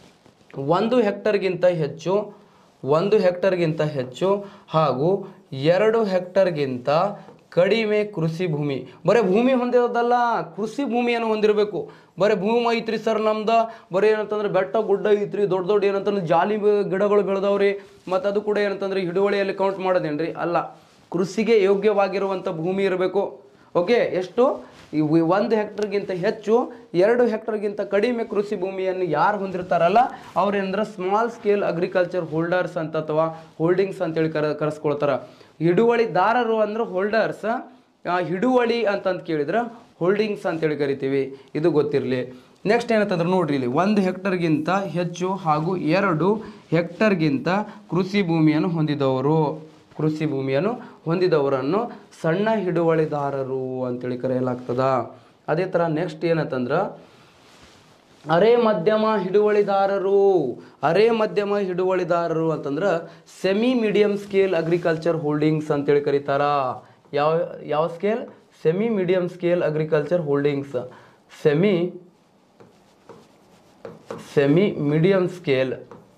Speaker 2: ಒಂದು ಹೆಕ್ಟರ್ಗಿಂತ ಹೆಚ್ಚು ಒಂದು ಹೆಕ್ಟರ್ಗಿಂತ ಹೆಚ್ಚು ಹಾಗೂ ಎರಡು ಹೆಕ್ಟರ್ಗಿಂತ ಕಡಿಮೆ ಕೃಷಿ ಭೂಮಿ ಬರೀ ಭೂಮಿ ಹೊಂದಿರೋದಲ್ಲ ಕೃಷಿ ಭೂಮಿಯನ್ನು ಹೊಂದಿರಬೇಕು ಬರೀ ಭೂಮಿ ಐತ್ರಿ ಸರ್ ನಮ್ದು ಬರೀ ಏನಂತಂದ್ರೆ ಬೆಟ್ಟ ಗುಡ್ಡ ಐತ್ರಿ ದೊಡ್ಡ ದೊಡ್ಡ ಏನಂತಂದ್ರೆ ಜಾಲಿ ಬೆ- ಗಿಡಗಳು ಬೆಳೆದವ್ರಿ ಮತ್ತು ಅದು ಕೂಡ ಏನಂತಂದ್ರೆ ಹಿಡುವಳಿಯಲ್ಲಿ ಕೌಂಟ್ ಮಾಡೋದೇನ್ರಿ ಅಲ್ಲ ಕೃಷಿಗೆ ಯೋಗ್ಯವಾಗಿರುವಂಥ ಭೂಮಿ ಇರಬೇಕು ಓಕೆ ಎಷ್ಟು ಈ ವಿ- ಒಂದು ಹೆಕ್ಟರ್ಗಿಂತ ಹೆಚ್ಚು ಎರಡು ಹೆಕ್ಟರ್ಗಿಂತ ಕಡಿಮೆ ಕೃಷಿ ಭೂಮಿಯನ್ನು ಯಾರು ಹೊಂದಿರ್ತಾರಲ್ಲ ಅವ್ರೇಂದ್ರೆ ಸ್ಮಾಲ್ ಸ್ಕೇಲ್ ಅಗ್ರಿಕಲ್ಚರ್ ಹೋಲ್ಡರ್ಸ್ ಅಂತ ಅಥವಾ ಹೋಲ್ಡಿಂಗ್ಸ್ ಅಂತೇಳಿ ಕರ ಕರೆಸ್ಕೊಳ್ತಾರ ಹಿಡುವಳಿದಾರರು ಅಂದ್ರೆ ಹೋಲ್ಡರ್ಸ್ ಹಿಡುವಳಿ ಅಂತಂತ ಕೇಳಿದ್ರೆ ಹೋಲ್ಡಿಂಗ್ಸ್ ಅಂತೇಳಿ ಕರಿತೀವಿ ಇದು ಗೊತ್ತಿರಲಿ ನೆಕ್ಸ್ಟ್ ಏನಂತಂದ್ರೆ ನೋಡ್ರಿ ಇಲ್ಲಿ ಒಂದು ಹೆಕ್ಟರ್ಗಿಂತ ಹೆಚ್ಚು ಹಾಗೂ ಎರಡು ಹೆಕ್ಟರ್ಗಿಂತ ಕೃಷಿ ಭೂಮಿಯನ್ನು ಹೊಂದಿದವರು ಕೃಷಿ ಭೂಮಿಯನ್ನು ಹೊಂದಿದವರನ್ನು ಸಣ್ಣ ಹಿಡುವಳಿದಾರರು ಅಂತೇಳಿ ಕರೆಯಲಾಗ್ತದ ಅದೇ ಥರ ನೆಕ್ಸ್ಟ್ ಏನಂತಂದ್ರೆ ಅರೆ ಮಧ್ಯಮ ಹಿಡುವಳಿದಾರರು ಅರೆ ಮಧ್ಯಮ ಹಿಡುವಳಿದಾರರು ಅಂತಂದ್ರೆ semi medium scale agriculture holdings ಅಂತೇಳಿ ಕರೀತಾರ ಯಾವ ಯಾವ scale semi medium scale agriculture holdings semi semi medium scale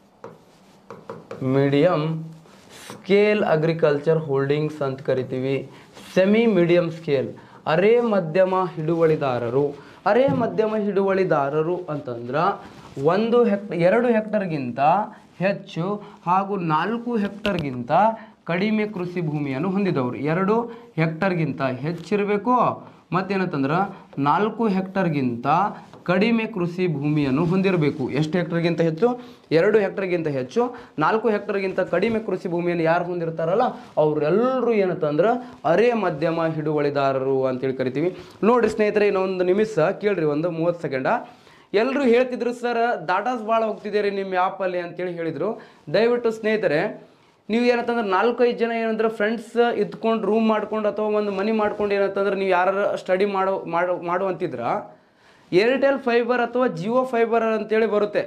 Speaker 2: medium scale agriculture holdings ಅಂತ ಕರಿತೀವಿ ಸೆಮಿ ಮೀಡಿಯಂ ಸ್ಕೇಲ್ ಅರೆ ಮಧ್ಯಮ ಹಿಡುವಳಿದಾರರು ಅರೆ ಮಧ್ಯಮ ಹಿಡುವಳಿದಾರರು ಅಂತಂದ್ರೆ ಒಂದು ಹೆಕ್ಟ ಎರಡು ಹೆಕ್ಟರ್ಗಿಂತ ಹೆಚ್ಚು ಹಾಗೂ ನಾಲ್ಕು ಹೆಕ್ಟರ್ಗಿಂತ ಕಡಿಮೆ ಕೃಷಿ ಭೂಮಿಯನ್ನು ಹೊಂದಿದವರು ಎರಡು ಹೆಕ್ಟರ್ಗಿಂತ ಹೆಚ್ಚಿರಬೇಕು ಮತ್ತೇನಂತಂದ್ರೆ ನಾಲ್ಕು ಹೆಕ್ಟರ್ಗಿಂತ ಕಡಿಮೆ ಕೃಷಿ ಭೂಮಿಯನ್ನು ಹೊಂದಿರಬೇಕು ಎಷ್ಟು ಹೆಕ್ಟರ್ಗಿಂತ ಹೆಚ್ಚು ಎರಡು ಹೆಕ್ಟರ್ಗಿಂತ ಹೆಚ್ಚು ನಾಲ್ಕು ಹೆಕ್ಟರ್ಗಿಂತ ಕಡಿಮೆ ಕೃಷಿ ಭೂಮಿಯನ್ನು ಯಾರು ಹೊಂದಿರ್ತಾರಲ್ಲ ಅವರೆಲ್ಲರೂ ಏನಂತಂದ್ರೆ ಅರೆ ಮಧ್ಯಮ ಹಿಡುವಳಿದಾರರು ಅಂತೇಳಿ ಕರಿತೀವಿ ನೋಡ್ರಿ ಸ್ನೇಹಿತರೆ ಇನ್ನೊಂದು ನಿಮಿಷ ಕೇಳ್ರಿ ಒಂದು ಮೂವತ್ತು ಸೆಕೆಂಡ ಎಲ್ಲರೂ ಹೇಳ್ತಿದ್ರು ಸರ್ ಡಾಟಾಸ್ ಭಾಳ ಹೋಗ್ತಿದ್ದೀರಿ ನಿಮ್ಮ ಆ್ಯಪಲ್ಲಿ ಅಂತೇಳಿ ಹೇಳಿದರು ದಯವಿಟ್ಟು ಸ್ನೇಹಿತರೆ ನೀವು ಏನಂತಂದ್ರೆ ನಾಲ್ಕೈದು ಜನ ಏನಂದ್ರೆ ಫ್ರೆಂಡ್ಸ್ ಇದ್ಕೊಂಡು ರೂಮ್ ಮಾಡ್ಕೊಂಡು ಅಥವಾ ಒಂದು ಮನಿ ಮಾಡ್ಕೊಂಡು ಏನಂತಂದ್ರೆ ನೀವು ಯಾರು ಸ್ಟಡಿ ಮಾಡೋ ಮಾಡೋ ಮಾಡುವಂತಿದ್ರ ಏರ್ಟೆಲ್ ಫೈಬರ್ ಅಥವಾ ಜಿಯೋ ಫೈಬರ್ ಅಂತೇಳಿ ಬರುತ್ತೆ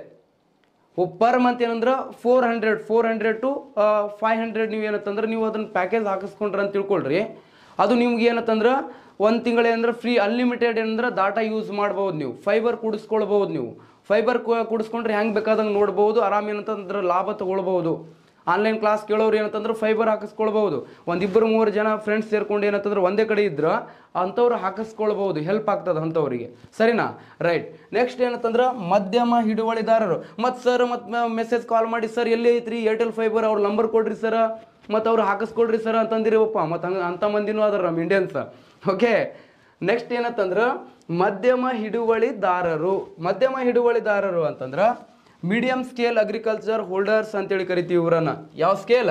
Speaker 2: ಪರ್ ಮಂತ್ ಏನಂದ್ರೆ four hundred four hundred to five hundred ನೀವು ಏನಂತಂದ್ರೆ ನೀವು ಅದನ್ನ ಪ್ಯಾಕೇಜ್ ಹಾಕಿಸ್ಕೊಂಡ್ರೆ ಅಂತ ತಿಳ್ಕೊಳ್ರಿ ಅದು ನಿಮ್ಗೆ ಏನಂತಂದ್ರೆ ಒಂದು ತಿಂಗಳು ಏನಂದ್ರೆ ಫ್ರೀ ಅನ್ಲಿಮಿಟೆಡ್ ಏನಂದ್ರೆ ಡಾಟಾ ಯೂಸ್ ಮಾಡ್ಬೋದು ನೀವು ಫೈಬರ್ ಕುಡಿಸ್ಕೊಳ್ಬೋದು ನೀವು ಫೈಬರ್ ಕುಡಿಸ್ಕೊಂಡ್ರೆ ಹೆಂಗೆ ಬೇಕಾದಂಗೆ ನೋಡ್ಬೋದು ಆರಾಮ್ ಏನಂತಂದ್ರೆ ಲಾಭ ತಗೊಳ್ಬೋದು ಆನ್ಲೈನ್ ಕ್ಲಾಸ್ ಕೇಳೋರು ಏನಂತಂದ್ರೆ ಫೈಬರ್ ಹಾಕಿಸ್ಕೊಳ್ಬೋದು ಒಂದಿಬ್ಬರು ಮೂರು ಜನ ಫ್ರೆಂಡ್ಸ್ ಸೇರ್ಕೊಂಡು ಏನಂತಂದ್ರೆ ಒಂದೇ ಕಡೆ ಇದ್ರೆ ಅಂಥವ್ರು ಹಾಕಿಸ್ಕೊಳ್ಬೋದು ಹೆಲ್ಪ್ ಆಗ್ತದೆ ಅಂಥವ್ರಿಗೆ ಸರಿನಾ ರೈಟ್ ನೆಕ್ಸ್ಟ್ ಏನಂತಂದ್ರೆ ಮಧ್ಯಮ ಹಿಡುವಳಿದಾರರು ಮತ್ತು ಸರ್ ಮತ್ತು ಮೆಸೇಜ್ ಕಾಲ್ ಮಾಡಿ ಸರ್ ಎಲ್ಲಿ ಐತ್ರಿ ಏರ್ಟೆಲ್ ಫೈಬರ್ ಅವ್ರ ನಂಬರ್ ಕೊಡ್ರಿ ಸರ್ ಮತ್ತು ಅವ್ರು ಹಾಕಿಸ್ಕೊಡ್ರಿ ಸರ್ ಅಂತಂದಿರಿವಪ್ಪ ಮತ್ತು ಹಂಗೆ ಅಂಥ ಮಂದಿನೂ ಅದಾರ ನಮ್ಮ ಇಂಡಿಯನ್ಸ್ ಓಕೆ ನೆಕ್ಸ್ಟ್ ಏನಂತಂದ್ರೆ ಮಧ್ಯಮ ಹಿಡುವಳಿದಾರರು ಮಧ್ಯಮ ಹಿಡುವಳಿದಾರರು ಅಂತಂದ್ರೆ ಮೀಡಿಯಂ ಸ್ಕೇಲ್ ಅಗ್ರಿಕಲ್ಚರ್ ಹೋಲ್ಡರ್ಸ್ ಅಂತೇಳಿ ಕರಿತೀವಿ ಇವರನ್ನ ಯಾವ scale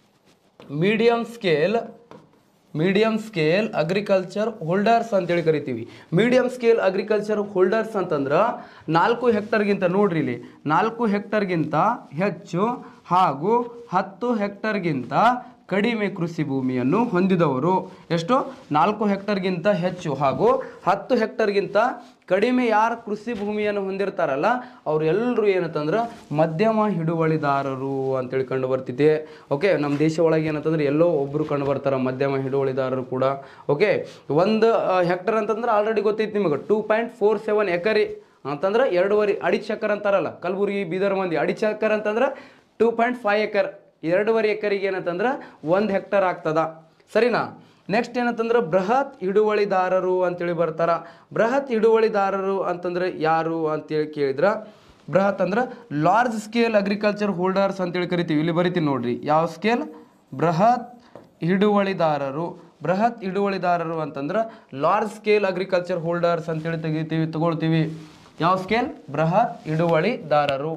Speaker 2: medium scale medium scale agriculture holders ಅಂತೇಳಿ ಕರಿತೀವಿ ಮೀಡಿಯಂ ಸ್ಕೇಲ್ ಅಗ್ರಿಕಲ್ಚರ್ ಹೋಲ್ಡರ್ಸ್ ಅಂತಂದ್ರೆ ನಾಲ್ಕು ಹೆಕ್ಟರ್ಗಿಂತ ನೋಡ್ರಿ ಇಲ್ಲಿ ನಾಲ್ಕು ಹೆಕ್ಟರ್ಗಿಂತ ಹೆಚ್ಚು ಹಾಗೂ ಹತ್ತು ಹೆಕ್ಟರ್ಗಿಂತ ಕಡಿಮೆ ಕೃಷಿ ಭೂಮಿಯನ್ನು ಹೊಂದಿದವರು ಎಷ್ಟು ನಾಲ್ಕು ಹೆಕ್ಟರ್ಗಿಂತ ಹೆಚ್ಚು ಹಾಗೂ ಹತ್ತು ಹೆಕ್ಟರ್ಗಿಂತ ಕಡಿಮೆ ಯಾರು ಕೃಷಿ ಭೂಮಿಯನ್ನು ಹೊಂದಿರ್ತಾರಲ್ಲ ಅವರೆಲ್ಲರೂ ಏನಂತಂದ್ರೆ ಮಧ್ಯಮ ಹಿಡುವಳಿದಾರರು ಅಂತೇಳಿ ಕಂಡು ಬರ್ತಿದೆ ಓಕೆ ನಮ್ಮ ದೇಶ ಒಳಗೆ ಏನಂತಂದ್ರೆ ಎಲ್ಲೋ ಒಬ್ಬರು ಕಂಡು ಬರ್ತಾರೆ ಮಧ್ಯಮ ಹಿಡುವಳಿದಾರರು ಕೂಡ ಓಕೆ ಒಂದು ಹೆಕ್ಟರ್ ಅಂತಂದ್ರೆ ಆಲ್ರೆಡಿ ಗೊತ್ತೈತಿ ನಿಮಗೆ two point four seven acre ಅಂತಂದ್ರೆ ಎರಡೂವರೆ ಅಡಿ ಚಕ್ಕರ್ ಅಂತಾರಲ್ಲ ಕಲಬುರಗಿ ಬೀದರ್ ಮಂದಿ ಅಡಿ ಚಕ್ಕರ್ ಅಂತಂದ್ರೆ ಟೂ ಪಾಯಿಂಟ್ ಫೈವ್ ಎಕರ್ ಎರಡೂವರೆ ಎಕರಿಗೆ ಏನಂತಂದ್ರೆ ಒಂದು ಹೆಕ್ಟರ್ ಆಗ್ತದ ಸರಿನಾ ನೆಕ್ಸ್ಟ್ ಏನಂತಂದ್ರೆ ಬೃಹತ್ ಹಿಡುವಳಿದಾರರು ಅಂತೇಳಿ ಬರ್ತಾರ ಬೃಹತ್ ಹಿಡುವಳಿದಾರರು ಅಂತಂದ್ರೆ ಯಾರು ಅಂತೇಳಿ ಕೇಳಿದ್ರ ಬೃಹತ್ ಅಂದ್ರೆ ಲಾರ್ಜ್ ಸ್ಕೇಲ್ ಅಗ್ರಿಕಲ್ಚರ್ ಹೋಲ್ಡರ್ಸ್ ಅಂತೇಳಿ ಕರಿತೀವಿ ಇಲ್ಲಿ ಬರಿತೀನಿ ನೋಡ್ರಿ ಯಾವ ಸ್ಕೇಲ್ ಬೃಹತ್ ಹಿಡುವಳಿದಾರರು ಬೃಹತ್ ಹಿಡುವಳಿದಾರರು ಅಂತಂದ್ರೆ ಲಾರ್ಜ್ ಸ್ಕೇಲ್ ಅಗ್ರಿಕಲ್ಚರ್ ಹೋಲ್ಡರ್ಸ್ ಅಂತೇಳಿ ತೆಗಿತೀವಿ ತಗೊಳ್ತೀವಿ ಯಾವ ಸ್ಕೇಲ್ ಬೃಹತ್ ಹಿಡುವಳಿದಾರರು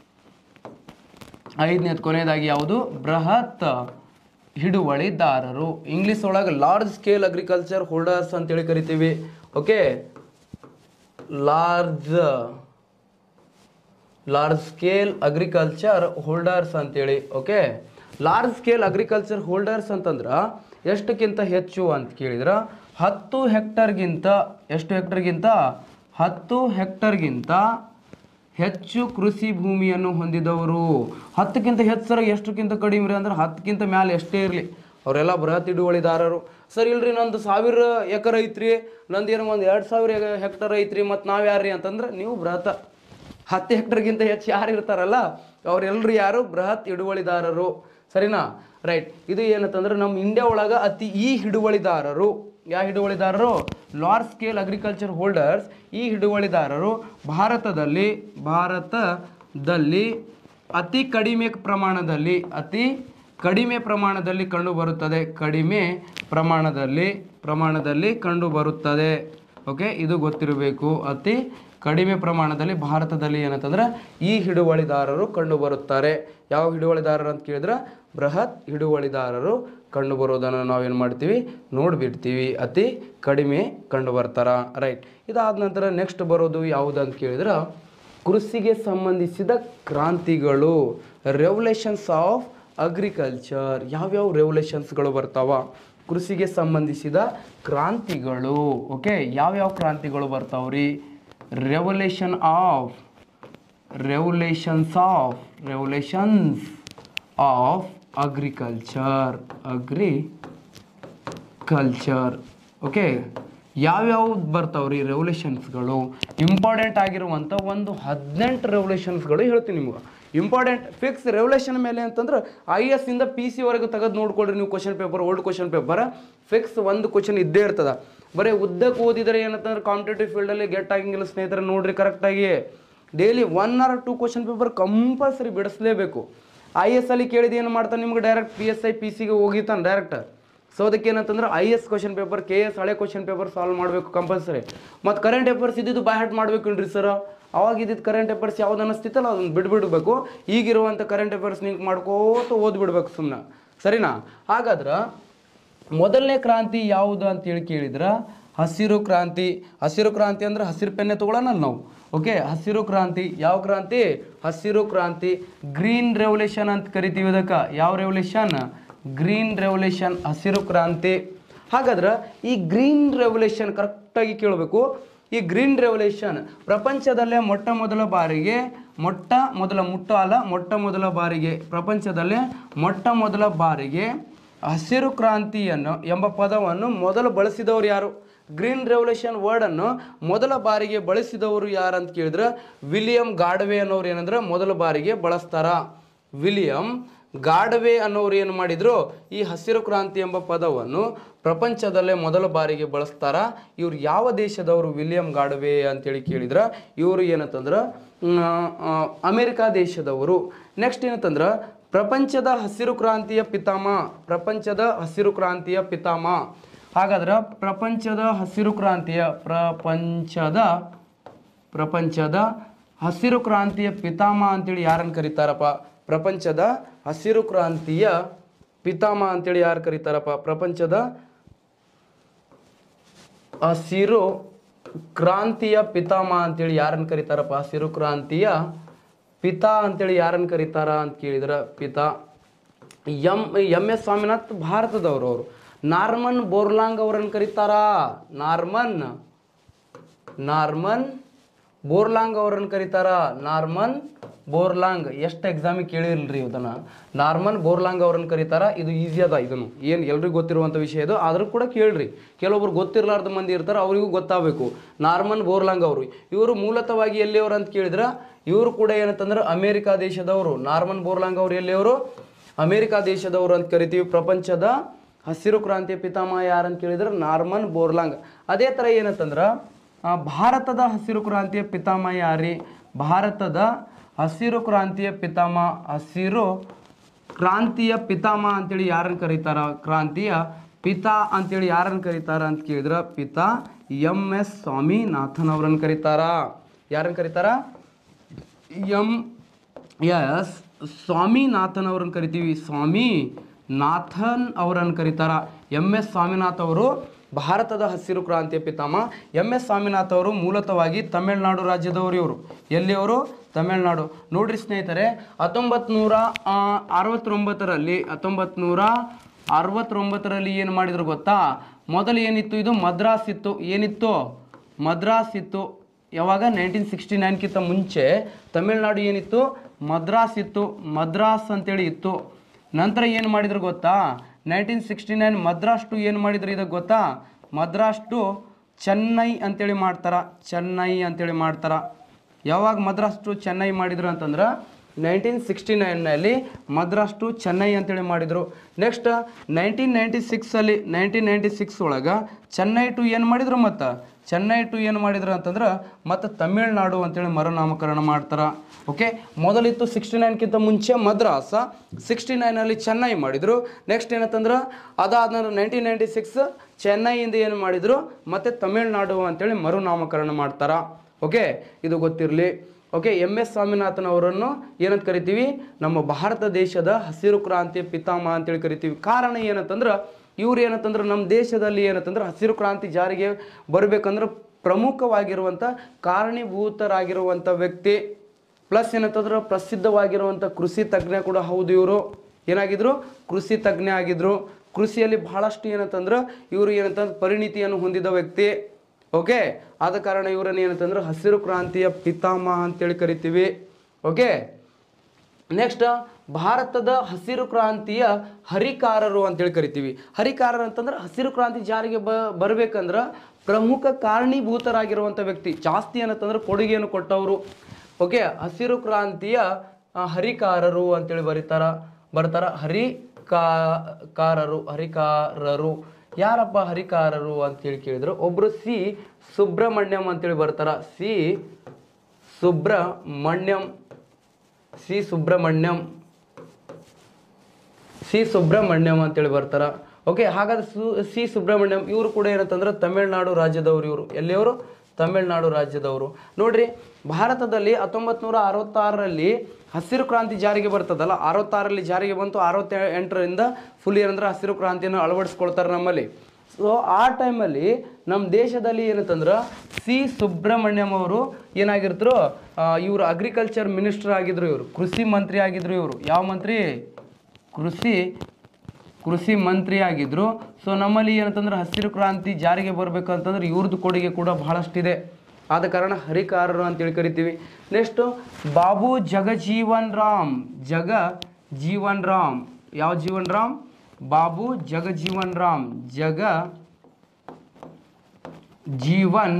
Speaker 2: ಐದನೇದು ಕೊನೆಯದಾಗಿ ಯಾವುದು ಬೃಹತ್ ಹಿಡುವಳಿದಾರರು ಇಂಗ್ಲಿಷ್ ಒಳಗೆ ಲಾರ್ಜ್ ಸ್ಕೇಲ್ ಅಗ್ರಿಕಲ್ಚರ್ ಹೋಲ್ಡರ್ಸ್ ಅಂತೇಳಿ ಕರಿತೀವಿ okay large large scale agriculture holders ಅಂತೇಳಿ okay large scale agriculture holders ಅಂತಂದ್ರೆ ಎಷ್ಟಕ್ಕಿಂತ ಹೆಚ್ಚು ಅಂತ ಕೇಳಿದ್ರೆ ಹತ್ತು ಹೆಕ್ಟರ್ಗಿಂತ ಎಷ್ಟು ಹೆಕ್ಟರ್ಗಿಂತ ಹತ್ತು ಹೆಕ್ಟರ್ಗಿಂತ ಹೆಚ್ಚು ಕೃಷಿ ಭೂಮಿಯನ್ನು ಹೊಂದಿದವರು ಹತ್ತಕ್ಕಿಂತ ಹೆಚ್ಚು ಸರ್ ಎಷ್ಟಕ್ಕಿಂತ ಕಡಿಮೆ ರೀ ಅಂದ್ರೆ ಹತ್ತಕ್ಕಿಂತ ಮ್ಯಾಲೆ ಎಷ್ಟೇ ಇರಲಿ ಅವರೆಲ್ಲ ಬೃಹತ್ ಹಿಡುವಳಿದಾರರು ಸರ್ ಇಲ್ರಿ ನಂದು ಸಾವಿರ ಎಕರೆ ಐತ್ರಿ ನಂದು ಏನೋ ಒಂದು ಎರಡು ಸಾವಿರ ಹೆಕ್ಟರ್ ಐತ್ರಿ ಮತ್ತು ನಾವು ಯಾರ್ರಿ ಅಂತಂದ್ರೆ ನೀವು ಬೃಹತ್ ಹತ್ತು ಹೆಕ್ಟರ್ಗಿಂತ ಹೆಚ್ಚು ಯಾರು ಇರ್ತಾರಲ್ಲ ಅವರೆಲ್ಲರೂ ಯಾರು ಬೃಹತ್ ಹಿಡುವಳಿದಾರರು ಸರಿನಾ ರೈಟ್ ಇದು ಏನಂತಂದ್ರೆ ನಮ್ಮ ಇಂಡಿಯಾ ಒಳಗೆ ಅತಿ ಈ ಹಿಡುವಳಿದಾರರು ಯಾವ ಹಿಡುವಳಿದಾರರು ಲಾರ್ಜ್ ಸ್ಕೇಲ್ ಅಗ್ರಿಕಲ್ಚರ್ ಹೋಲ್ಡರ್ಸ್ ಈ ಹಿಡುವಳಿದಾರರು ಭಾರತದಲ್ಲಿ ಭಾರತದಲ್ಲಿ ಅತಿ ಕಡಿಮೆ ಪ್ರಮಾಣದಲ್ಲಿ ಅತಿ ಕಡಿಮೆ ಪ್ರಮಾಣದಲ್ಲಿ ಕಂಡು ಬರುತ್ತದೆ ಕಡಿಮೆ ಪ್ರಮಾಣದಲ್ಲಿ ಪ್ರಮಾಣದಲ್ಲಿ ಕಂಡು ಬರುತ್ತದೆ ಓಕೆ ಇದು ಗೊತ್ತಿರಬೇಕು ಅತಿ ಕಡಿಮೆ ಪ್ರಮಾಣದಲ್ಲಿ ಭಾರತದಲ್ಲಿ ಏನಂತಂದ್ರೆ ಈ ಹಿಡುವಳಿದಾರರು ಕಂಡು ಬರುತ್ತಾರೆ ಯಾವ ಹಿಡುವಳಿದಾರರು ಅಂತ ಕೇಳಿದ್ರೆ ಬೃಹತ್ ಹಿಡುವಳಿದಾರರು ಕಂಡು ಬರೋದನ್ನು ನಾವೇನು ಮಾಡ್ತೀವಿ ನೋಡಿಬಿಡ್ತೀವಿ ಅತಿ ಕಡಿಮೆ ಕಂಡು ಬರ್ತಾರ ರೈಟ್ ಇದಾದ ನಂತರ ನೆಕ್ಸ್ಟ್ ಬರೋದು ಯಾವುದು ಅಂತ ಕೇಳಿದ್ರೆ ಕೃಷಿಗೆ ಸಂಬಂಧಿಸಿದ ಕ್ರಾಂತಿಗಳು ರೆವಲ್ಯೂಷನ್ಸ್ ಆಫ್ ಅಗ್ರಿಕಲ್ಚರ್ ಯಾವ್ಯಾವ ರೆವಲ್ಯೂಷನ್ಸ್ಗಳು ಬರ್ತಾವ ಕೃಷಿಗೆ ಸಂಬಂಧಿಸಿದ ಕ್ರಾಂತಿಗಳು ಓಕೆ ಯಾವ್ಯಾವ ಕ್ರಾಂತಿಗಳು ಬರ್ತಾವ್ರಿ revolution of revolutions of revolutions of agriculture ಅಗ್ರಿ ಕಲ್ಚರ್ ಓಕೆ ಯಾವ್ಯಾವ ಬರ್ತಾವ್ರಿ ರೆವಲ್ಯೂಷನ್ಸ್ಗಳು ಇಂಪಾರ್ಟೆಂಟ್ ಆಗಿರುವಂಥ ಒಂದು ಹದಿನೆಂಟು ರೆವಲ್ಯೂಷನ್ಸ್ಗಳು ಹೇಳ್ತೀನಿ ನಿಮ್ಗೆ ಇಂಪಾರ್ಟೆಂಟ್ ಫಿಕ್ಸ್ ರೆವಲ್ಯೂಷನ್ ಮೇಲೆ ಅಂತಂದ್ರೆ ಐ ಎಸ್ ಇಂದ ಪಿ ಸಿ ವರೆಗೆ ತೆಗೆದು ನೋಡ್ಕೊಳ್ರಿ ನೀವು question paper old question paper fix ಒಂದು ಕ್ವಶನ್ ಇದ್ದೇ ಇರ್ತದ ಬರೀ ಉದ್ದಕ್ಕೆ ಓದಿದರೆ ಏನಂತಂದ್ರೆ ಕಾಂಪಿಟೇಟಿವ್ ಫೀಲ್ಡಲ್ಲಿ ಗೆಟ್ ಆಗಿಂಗಿಲ್ಲ ಸ್ನೇಹಿತರೆ ನೋಡ್ರಿ ಕರೆಕ್ಟಾಗಿ daily one or two question paper compulsory ಬಿಡಿಸ್ಲೇಬೇಕು ಐ ಎಸ್ ಅಲ್ಲಿ ಕೇಳಿದ ಏನು ಮಾಡ್ತಾನೆ ನಿಮ್ಗೆ direct P S I P ಸಿಗೆ ಹೋಗಿತಾನೆ ಡೈರೆಕ್ಟ್ ಸೊ ಅದಕ್ಕೆ ಏನಂತಂದ್ರೆ I S question paper K S ಹಳೆ ಕ್ವಶನ್ ಪೇಪರ್ ಸಾಲ್ವ್ ಮಾಡಬೇಕು ಕಂಪಲ್ಸರಿ ಮತ್ತು ಕರೆಂಟ್ ಅಫೇರ್ಸ್ ಇದ್ದಿದ್ದು ಬೈ ಹಾರ್ಟ್ ಮಾಡ್ಬೇಕಲ್ರಿ ಸರ್ ಅವಾಗ ಇದ್ದಿದ್ದು ಕರೆಂಟ್ ಅಫೇರ್ಸ್ ಯಾವ್ದು ಅನ್ನಿಸ್ತಿತ್ತಲ್ಲ ಅದನ್ನು ಬಿಡ್ಬಿಡ್ಬೇಕು ಈಗಿರುವಂಥ ಕರೆಂಟ್ ಅಫೇರ್ಸ್ ನಿಂಗೆ ಮಾಡ್ಕೋತ ಓದ್ಬಿಡ್ಬೇಕು ಸುಮ್ಮನೆ ಸರಿನಾ ಹಾಗಾದ್ರೆ ಮೊದಲನೇ ಕ್ರಾಂತಿ ಯಾವುದು ಅಂತೇಳಿ ಕೇಳಿದ್ರೆ ಹಸಿರು ಕ್ರಾಂತಿ ಹಸಿರು ಕ್ರಾಂತಿ ಅಂದ್ರೆ ಹಸಿರು ಪೆನ್ನೆ ತೊಗೊಳೋಣ ನಾವು ಓಕೆ ಹಸಿರು ಕ್ರಾಂತಿ ಯಾವ ಕ್ರಾಂತಿ ಹಸಿರು ಕ್ರಾಂತಿ ಗ್ರೀನ್ ರೆವಲ್ಯೂಷನ್ ಅಂತ ಕರಿತೀವಿ ಇದಕ್ಕೆ ಯಾವ ರೆವಲ್ಯೂಷನ್ ಗ್ರೀನ್ ರೆವಲ್ಯೂಷನ್ ಹಸಿರು ಕ್ರಾಂತಿ ಹಾಗಾದ್ರೆ ಈ ಗ್ರೀನ್ ರೆವಲ್ಯೂಷನ್ ಕರೆಕ್ಟಾಗಿ ಕೇಳಬೇಕು ಈ ಗ್ರೀನ್ ರೆವಲ್ಯೂಷನ್ ಪ್ರಪಂಚದಲ್ಲೇ ಮೊಟ್ಟ ಮೊದಲ ಬಾರಿಗೆ ಮೊಟ್ಟ ಮೊದಲ ಮುಟ್ಟ ಅಲ್ಲ ಮೊಟ್ಟ ಮೊದಲ ಬಾರಿಗೆ ಪ್ರಪಂಚದಲ್ಲೇ ಮೊಟ್ಟ ಮೊದಲ ಬಾರಿಗೆ ಹಸಿರು ಕ್ರಾಂತಿಯನ್ನು ಎಂಬ ಪದವನ್ನು ಮೊದಲು ಬಳಸಿದವರು ಯಾರು ಗ್ರೀನ್ ರೆವಲ್ಯೂಷನ್ ವರ್ಡನ್ನು ಮೊದಲ ಬಾರಿಗೆ ಬಳಸಿದವರು ಯಾರು ಅಂತ ಕೇಳಿದ್ರೆ ವಿಲಿಯಂ ಗಾಡ್ವೆ ಅನ್ನೋರು ಏನಂದ್ರೆ ಮೊದಲ ಬಾರಿಗೆ ಬಳಸ್ತಾರ ವಿಲಿಯಂ ಗಾಡ್ವೆ ಅನ್ನೋರು ಏನು ಮಾಡಿದ್ರು ಈ ಹಸಿರು ಕ್ರಾಂತಿ ಎಂಬ ಪದವನ್ನು ಪ್ರಪಂಚದಲ್ಲೇ ಮೊದಲ ಬಾರಿಗೆ ಬಳಸ್ತಾರ ಇವ್ರು ಯಾವ ದೇಶದವರು ವಿಲಿಯಂ ಗಾಡ್ವೆ ಅಂತೇಳಿ ಕೇಳಿದ್ರ ಇವರು ಏನಂತಂದ್ರೆ ಮ್, ಆ, ಅಮೆರಿಕಾ ದೇಶದವರು ನೆಕ್ಸ್ಟ್ ಏನಂತಂದ್ರೆ ಪ್ರಪಂಚದ ಹಸಿರು ಕ್ರಾಂತಿಯ ಪಿತಾಮಹ ಪ್ರಪಂಚದ ಹಸಿರು ಕ್ರಾಂತಿಯ ಪಿತಾಮಹ ಹಾಗಾದ್ರೆ ಪ್ರಪಂಚದ ಹಸಿರು ಕ್ರಾಂತಿಯ ಪ್ರಪಂಚದ ಪ್ರಪಂಚದ ಹಸಿರು ಕ್ರಾಂತಿಯ ಪಿತಾಮಹ ಅಂತೇಳಿ ಯಾರನ್ನು ಕರೀತಾರಪ್ಪ ಪ್ರಪಂಚದ ಹಸಿರು ಕ್ರಾಂತಿಯ ಪಿತಾಮಹ ಅಂತೇಳಿ ಯಾರು ಕರೀತಾರಪ್ಪ ಪ್ರಪಂಚದ ಹಸಿರು ಕ್ರಾಂತಿಯ ಪಿತಾಮಹ ಅಂತೇಳಿ ಯಾರನ್ನು ಕರೀತಾರಪ್ಪ ಹಸಿರು ಕ್ರಾಂತಿಯ ಪಿತಾ ಅಂತೇಳಿ ಯಾರನ್ನು ಕರೀತಾರ ಅಂತ ಕೇಳಿದ್ರ ಪಿತಾ ಎಂ ಎಂ ಎಸ್ ಸ್ವಾಮಿನಾಥ್ ಭಾರತದವರು ಅವರು ನಾರ್ಮನ್ ಬೋರ್ಲಾಂಗ್ ಅವರನ್ನು ಕರೀತಾರ ನಾರ್ಮನ್ ನಾರ್ಮನ್ ಬೋರ್ಲಾಂಗ್ ಅವರನ್ನು ಕರೀತಾರ ನಾರ್ಮನ್ ಬೋರ್ಲಾಂಗ್ ಎಷ್ಟು ಎಕ್ಸಾಮಿಗೆ ಕೇಳಿರಲ್ರಿ ಇದನ್ನ ನಾರ್ಮನ್ ಬೋರ್ಲಾಂಗ್ ಅವರನ್ನು ಕರೀತಾರ ಇದು ಈಸಿ ಅದ ಇದನ್ನು ಏನು ಎಲ್ರಿಗೂ ಗೊತ್ತಿರುವಂಥ ವಿಷಯ ಇದು ಆದ್ರೂ ಕೂಡ ಕೇಳ್ರಿ ಕೆಲವೊಬ್ರು ಗೊತ್ತಿರಲಾರ್ದ ಮಂದಿ ಇರ್ತಾರೆ ಅವರಿಗೂ ಗೊತ್ತಾಗಬೇಕು ನಾರ್ಮನ್ ಬೋರ್ಲಾಂಗ್ ಅವರು ಇವರು ಮೂಲತಃವಾಗಿ ಎಲ್ಲಿಯವರು ಅಂತ ಕೇಳಿದ್ರೆ ಇವರು ಕೂಡ ಏನಂತಂದ್ರೆ ಅಮೇರಿಕಾ ದೇಶದವರು ನಾರ್ಮನ್ ಬೋರ್ಲಾಂಗ್ ಅವರು ಎಲ್ಲಿಯವರು ಅಮೇರಿಕಾ ದೇಶದವರು ಅಂತ ಕರಿತೀವಿ ಪ್ರಪಂಚದ ಹಸಿರು ಕ್ರಾಂತಿಯ ಪಿತಾಮಹ ಯಾರಂತ ಕೇಳಿದ್ರೆ ನಾರ್ಮನ್ ಬೋರ್ಲಾಂಗ್ ಅದೇ ಥರ ಏನಂತಂದ್ರೆ ಆ, ಭಾರತದ ಹಸಿರು ಕ್ರಾಂತಿಯ ಪಿತಾಮಹ ಯಾರಿ ಭಾರತದ ಹಸಿರು ಕ್ರಾಂತಿಯ ಪಿತಾಮಹ ಹಸಿರು ಕ್ರಾಂತಿಯ ಪಿತಾಮಹ ಅಂತೇಳಿ ಯಾರನ್ನು ಕರೀತಾರ ಕ್ರಾಂತಿಯ ಪಿತಾ ಅಂತೇಳಿ ಯಾರನ್ನು ಕರೀತಾರ ಅಂತ ಕೇಳಿದ್ರೆ ಪಿತಾ ಎಂ ಎಸ್ ಸ್ವಾಮಿನಾಥನ್ ಅವರನ್ನು ಕರೀತಾರ ಯಾರನ್ನು ಕರೀತಾರ ಎಂ ಎಸ್ ಸ್ವಾಮಿನಾಥನ್ ಅವರನ್ನು ಕರಿತೀವಿ ಸ್ವಾಮಿ ನಾಥನ್ ಅವರನ್ನು ಕರೀತಾರ ಎಂ ಎಸ್ ಸ್ವಾಮಿನಾಥ್ ಅವರು ಭಾರತದ ಹಸಿರು ಕ್ರಾಂತಿಯ ಪಿತಾಮಹ ಎಂ ಎಸ್ ಸ್ವಾಮಿನಾಥ್ ಅವರು ಮೂಲತಃವಾಗಿ ತಮಿಳುನಾಡು ರಾಜ್ಯದವರು ಇವರು ಎಲ್ಲಿಯವರು ತಮಿಳುನಾಡು ನೋಡ್ರಿ ಸ್ನೇಹಿತರೆ ಹತ್ತೊಂಬತ್ತು ನೂರ ಅರವತ್ತೊಂಬತ್ತರಲ್ಲಿ ಹತ್ತೊಂಬತ್ತು ನೂರ ಅರವತ್ತೊಂಬತ್ತರಲ್ಲಿ ಏನು ಮಾಡಿದ್ರು ಗೊತ್ತಾ ಮೊದಲು ಏನಿತ್ತು ಇದು ಮದ್ರಾಸ್ ಇತ್ತು ಏನಿತ್ತು ಮದ್ರಾಸ್ ಇತ್ತು ಯಾವಾಗ ನೈನ್ಟೀನ್ ಸಿಕ್ಸ್ಟಿ ನೈನ್ಕಿಂತ ಮುಂಚೆ ತಮಿಳ್ನಾಡು ಏನಿತ್ತು ಮದ್ರಾಸ್ ಇತ್ತು ಮದ್ರಾಸ್ ಅಂತೇಳಿ ಇತ್ತು ನಂತರ ಏನು ಮಾಡಿದ್ರು ಗೊತ್ತಾ nineteen sixty nine Madras to ಏನು ಮಾಡಿದ್ರು ಇದಕ್ಕೆ ಗೊತ್ತಾ ಮದ್ರಾಸ್ ಟು ಚೆನ್ನೈ ಅಂತೇಳಿ ಮಾಡ್ತಾರ ಚೆನ್ನೈ ಅಂತೇಳಿ ಮಾಡ್ತಾರ ಯಾವಾಗ ಮದ್ರಾಸ್ ಟು ಚೆನ್ನೈ ಮಾಡಿದ್ರು ಅಂತಂದ್ರೆ ನೈನ್ಟೀನ್ ಸಿಕ್ಸ್ಟಿ ನೈನ್ನಲ್ಲಿ ಮದ್ರಾಸ್ ಟು ಚೆನ್ನೈ ಅಂತೇಳಿ ಮಾಡಿದರು ನೆಕ್ಸ್ಟ್ ನೈನ್ಟೀನ್ ನೈಂಟಿ ಸಿಕ್ಸಲ್ಲಿ ನೈನ್ಟೀನ್ ನೈಂಟಿ ಸಿಕ್ಸ್ ಒಳಗೆ ಚೆನ್ನೈ ಟು ಏನು ಮಾಡಿದ್ರು ಮತ್ತು ಚೆನ್ನೈ ಟು ಏನು ಮಾಡಿದ್ರು ಅಂತಂದ್ರೆ ಮತ್ತು ತಮಿಳ್ನಾಡು ಅಂತೇಳಿ ಮರುನಾಮಕರಣ ಮಾಡ್ತಾರೆ ಓಕೆ ಮೊದಲಿತ್ತು ಸಿಕ್ಸ್ಟಿ ನೈನ್ಕಿಂತ ಮುಂಚೆ ಮದ್ರಾಸ ಸಿಕ್ಸ್ಟಿ ನೈನಲ್ಲಿ ಚೆನ್ನೈ ಮಾಡಿದರು ನೆಕ್ಸ್ಟ್ ಏನಂತಂದ್ರೆ ಅದಾದ ನೈನ್ಟೀನ್ ನೈಂಟಿ ಸಿಕ್ಸ್ ಚೆನ್ನೈಯಿಂದ ಏನು ಮಾಡಿದರು ಮತ್ತು ತಮಿಳ್ನಾಡು ಅಂತೇಳಿ ಮರುನಾಮಕರಣ ಮಾಡ್ತಾರೆ ಓಕೆ ಇದು ಗೊತ್ತಿರಲಿ ಓಕೆ ಎಂ ಎಸ್ ಸ್ವಾಮಿನಾಥನ್ ಅವರನ್ನು ಏನಂತ ಕರಿತೀವಿ ನಮ್ಮ ಭಾರತ ದೇಶದ ಹಸಿರು ಕ್ರಾಂತಿಯ ಪಿತಾಮಹ ಅಂತೇಳಿ ಕರಿತೀವಿ ಕಾರಣ ಏನಂತಂದ್ರೆ ಇವ್ರು ಏನಂತಂದ್ರೆ ನಮ್ಮ ದೇಶದಲ್ಲಿ ಏನಂತಂದ್ರೆ ಹಸಿರು ಕ್ರಾಂತಿ ಜಾರಿಗೆ ಬರಬೇಕಂದ್ರೆ ಪ್ರಮುಖವಾಗಿರುವಂಥ ಕಾರಣೀಭೂತರಾಗಿರುವಂಥ ವ್ಯಕ್ತಿ ಪ್ಲಸ್ ಏನಂತಂದ್ರೆ ಪ್ರಸಿದ್ಧವಾಗಿರುವಂಥ ಕೃಷಿ ತಜ್ಞ ಕೂಡ ಹೌದು ಇವರು ಏನಾಗಿದ್ರು ಕೃಷಿ ತಜ್ಞ ಆಗಿದ್ರು ಕೃಷಿಯಲ್ಲಿ ಬಹಳಷ್ಟು ಏನಂತಂದ್ರೆ ಇವರು ಏನಂತಂದ್ರೆ ಪರಿಣಿತಿಯನ್ನು ಹೊಂದಿದ ವ್ಯಕ್ತಿ ಓಕೆ ಆದ ಕಾರಣ ಇವರನ್ನು ಏನಂತಂದ್ರೆ ಹಸಿರು ಕ್ರಾಂತಿಯ ಪಿತಾಮಹ ಅಂತೇಳಿ ಕರಿತೀವಿ ಓಕೆ ನೆಕ್ಸ್ಟ್ ಭಾರತದ ಹಸಿರು ಕ್ರಾಂತಿಯ ಹರಿಕಾರರು ಅಂತೇಳಿ ಕರಿತೀವಿ ಹರಿಕಾರರು ಅಂತಂದ್ರೆ ಹಸಿರು ಕ್ರಾಂತಿ ಜಾರಿಗೆ ಬ ಬರ್ಬೇಕಂದ್ರೆ ಪ್ರಮುಖ ಕಾರಣೀಭೂತರಾಗಿರುವಂಥ ವ್ಯಕ್ತಿ ಜಾಸ್ತಿ ಏನಂತಂದ್ರೆ ಕೊಡುಗೆಯನ್ನು ಕೊಟ್ಟವರು ಓಕೆ ಹಸಿರು ಕ್ರಾಂತಿಯ ಆ, ಹರಿಕಾರರು ಅಂತೇಳಿ ಬರೀತಾರ ಬರ್ತಾರ ಹರಿಕಾ ಕಾರರು ಹರಿಕಾರರು ಯಾರಪ್ಪ ಹರಿಕಾರರು ಅಂತೇಳಿ ಕೇಳಿದ್ರು ಒಬ್ರು ಸಿ ಸುಬ್ರಹ್ಮಣ್ಯಂ ಅಂತೇಳಿ ಬರ್ತಾರ C Subramaniam C Subramaniam C Subramaniam ಅಂತೇಳಿ ಬರ್ತಾರ ಓಕೆ ಹಾಗಾದ್ರೆ ಸು ಸಿ ಸುಬ್ರಹ್ಮಣ್ಯಂ ಇವರು ಕೂಡ ಏನಂತಂದ್ರೆ ತಮಿಳ್ನಾಡು ರಾಜ್ಯದವರು ಇವರು ಎಲ್ಲಿಯವರು ತಮಿಳ್ನಾಡು ರಾಜ್ಯದವರು ನೋಡ್ರಿ ಭಾರತದಲ್ಲಿ ಹತ್ತೊಂಬತ್ತು ನೂರ ಅರವತ್ತಾರರಲ್ಲಿ ಹಸಿರು ಕ್ರಾಂತಿ ಜಾರಿಗೆ ಬರ್ತದಲ್ಲ ಅರವತ್ತಾರರಲ್ಲಿ ಜಾರಿಗೆ ಬಂತು ಅರವತ್ತ ಎಂಟರಿಂದ ಫುಲ್ ಏನಂದ್ರೆ ಹಸಿರು ಕ್ರಾಂತಿಯನ್ನು ಅಳವಡಿಸ್ಕೊಳ್ತಾರೆ ನಮ್ಮಲ್ಲಿ ಸೊ ಆ ಟೈಮಲ್ಲಿ ನಮ್ಮ ದೇಶದಲ್ಲಿ ಏನಂತಂದ್ರೆ ಸಿ ಸುಬ್ರಹ್ಮಣ್ಯಂ ಅವರು ಏನಾಗಿರ್ತರು ಇವರು ಅಗ್ರಿಕಲ್ಚರ್ ಮಿನಿಸ್ಟರ್ ಆಗಿದ್ರು ಇವರು ಕೃಷಿ ಮಂತ್ರಿ ಆಗಿದ್ರು ಇವರು ಯಾವ ಮಂತ್ರಿ ಕೃಷಿ ಕೃಷಿ ಮಂತ್ರಿ ಆಗಿದ್ರು ಸೊ ನಮ್ಮಲ್ಲಿ ಏನಂತಂದ್ರೆ ಹಸಿರು ಕ್ರಾಂತಿ ಜಾರಿಗೆ ಬರಬೇಕು ಅಂತಂದ್ರೆ ಇವ್ರದ್ದು ಕೊಡುಗೆ ಕೂಡ ಬಹಳಷ್ಟಿದೆ ಆದ ಕಾರಣ ಹರಿಕಾರರು ಅಂತೇಳಿ ಕರಿತೀವಿ ನೆಕ್ಸ್ಟು ಬಾಬು ಜಗಜೀವನ್ ರಾಮ್ ಜಗ ಜೀವನ್ ರಾಮ್ ಯಾವ ಜೀವನ್ ರಾಮ್ ಬಾಬು ಜಗಜೀವನ್ ರಾಮ್ ಜಗ ಜೀವನ್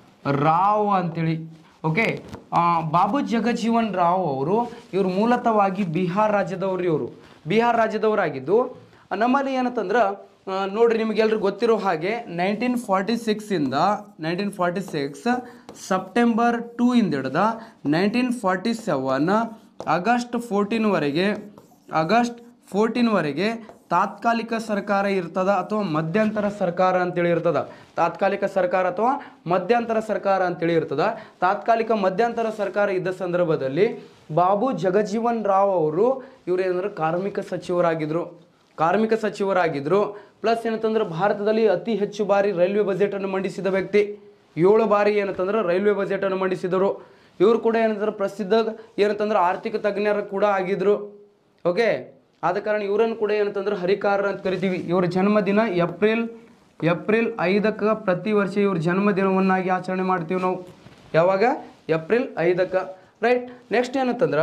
Speaker 2: ರಾವ್ ಅಂತೇಳಿ ಓಕೆ ಬಾಬು ಜಗಜೀವನ್ ರಾವ್ ಅವರು ಇವರು ಮೂಲತಃವಾಗಿ ಬಿಹಾರ್ ರಾಜ್ಯದವರು ಇವರು ಬಿಹಾರ್ ರಾಜ್ಯದವರಾಗಿದ್ದು ಆ, ನಮ್ಮಲ್ಲಿ ಏನಂತಂದ್ರೆ ಆ, ನೋಡ್ರಿ ನಿಮಗೆಲ್ರಿಗೂ ಗೊತ್ತಿರೋ ಹಾಗೆ ನೈನ್ಟೀನ್ ಫಾರ್ಟಿ ಸಿಕ್ಸಿಂದ nineteen forty six September two ಇಂದ ಹಿಡ್ದ ನೈನ್ಟೀನ್ ಫಾರ್ಟಿ ಸೆವೆನ್ ಆಗಸ್ಟ್ ಫೋರ್ಟೀನ್ವರೆಗೆ ಆಗಸ್ಟ್ ಫೋರ್ಟೀನ್ವರೆಗೆ ತಾತ್ಕಾಲಿಕ ಸರ್ಕಾರ ಇರ್ತದ ಅಥವಾ ಮಧ್ಯಂತರ ಸರ್ಕಾರ ಅಂತೇಳಿ ಇರ್ತದ ತಾತ್ಕಾಲಿಕ ಸರ್ಕಾರ ಅಥವಾ ಮಧ್ಯಂತರ ಸರ್ಕಾರ ಅಂತೇಳಿ ಇರ್ತದ ತಾತ್ಕಾಲಿಕ ಮಧ್ಯಂತರ ಸರ್ಕಾರ ಇದ್ದ ಸಂದರ್ಭದಲ್ಲಿ ಬಾಬು ಜಗಜೀವನ್ ರಾವ್ ಅವರು ಇವರು ಏನಂದ್ರೆ ಕಾರ್ಮಿಕ ಸಚಿವರಾಗಿದ್ರು ಕಾರ್ಮಿಕ ಸಚಿವರಾಗಿದ್ರು ಪ್ಲಸ್ ಏನಂತಂದ್ರೆ ಭಾರತದಲ್ಲಿ ಅತಿ ಹೆಚ್ಚು ಬಾರಿ ರೈಲ್ವೆ ಬಜೆಟನ್ನು ಮಂಡಿಸಿದ ವ್ಯಕ್ತಿ ಏಳು ಬಾರಿ ಏನಂತಂದ್ರೆ ರೈಲ್ವೆ ಬಜೆಟನ್ನು ಮಂಡಿಸಿದರು ಇವರು ಕೂಡ ಏನಂತಾರೆ ಪ್ರಸಿದ್ಧ ಏನಂತಂದ್ರೆ ಆರ್ಥಿಕ ತಜ್ಞರು ಕೂಡ ಆಗಿದ್ರು ಓಕೆ ಆದ ಕಾರಣ ಇವರನ್ನು ಕೂಡ ಏನಂತಂದ್ರೆ ಹರಿಕಾರರು ಅಂತ ಕರಿತೀವಿ ಇವ್ರ ಜನ್ಮದಿನ ಏಪ್ರಿಲ್ ಏಪ್ರಿಲ್ ಐದಕ್ಕೆ ಪ್ರತಿ ವರ್ಷ ಇವ್ರ ಜನ್ಮದಿನವನ್ನಾಗಿ ಆಚರಣೆ ಮಾಡ್ತೀವಿ ನಾವು ಯಾವಾಗ ಏಪ್ರಿಲ್ ಐದಕ್ಕೆ ರೈಟ್ ನೆಕ್ಸ್ಟ್ ಏನಂತಂದ್ರೆ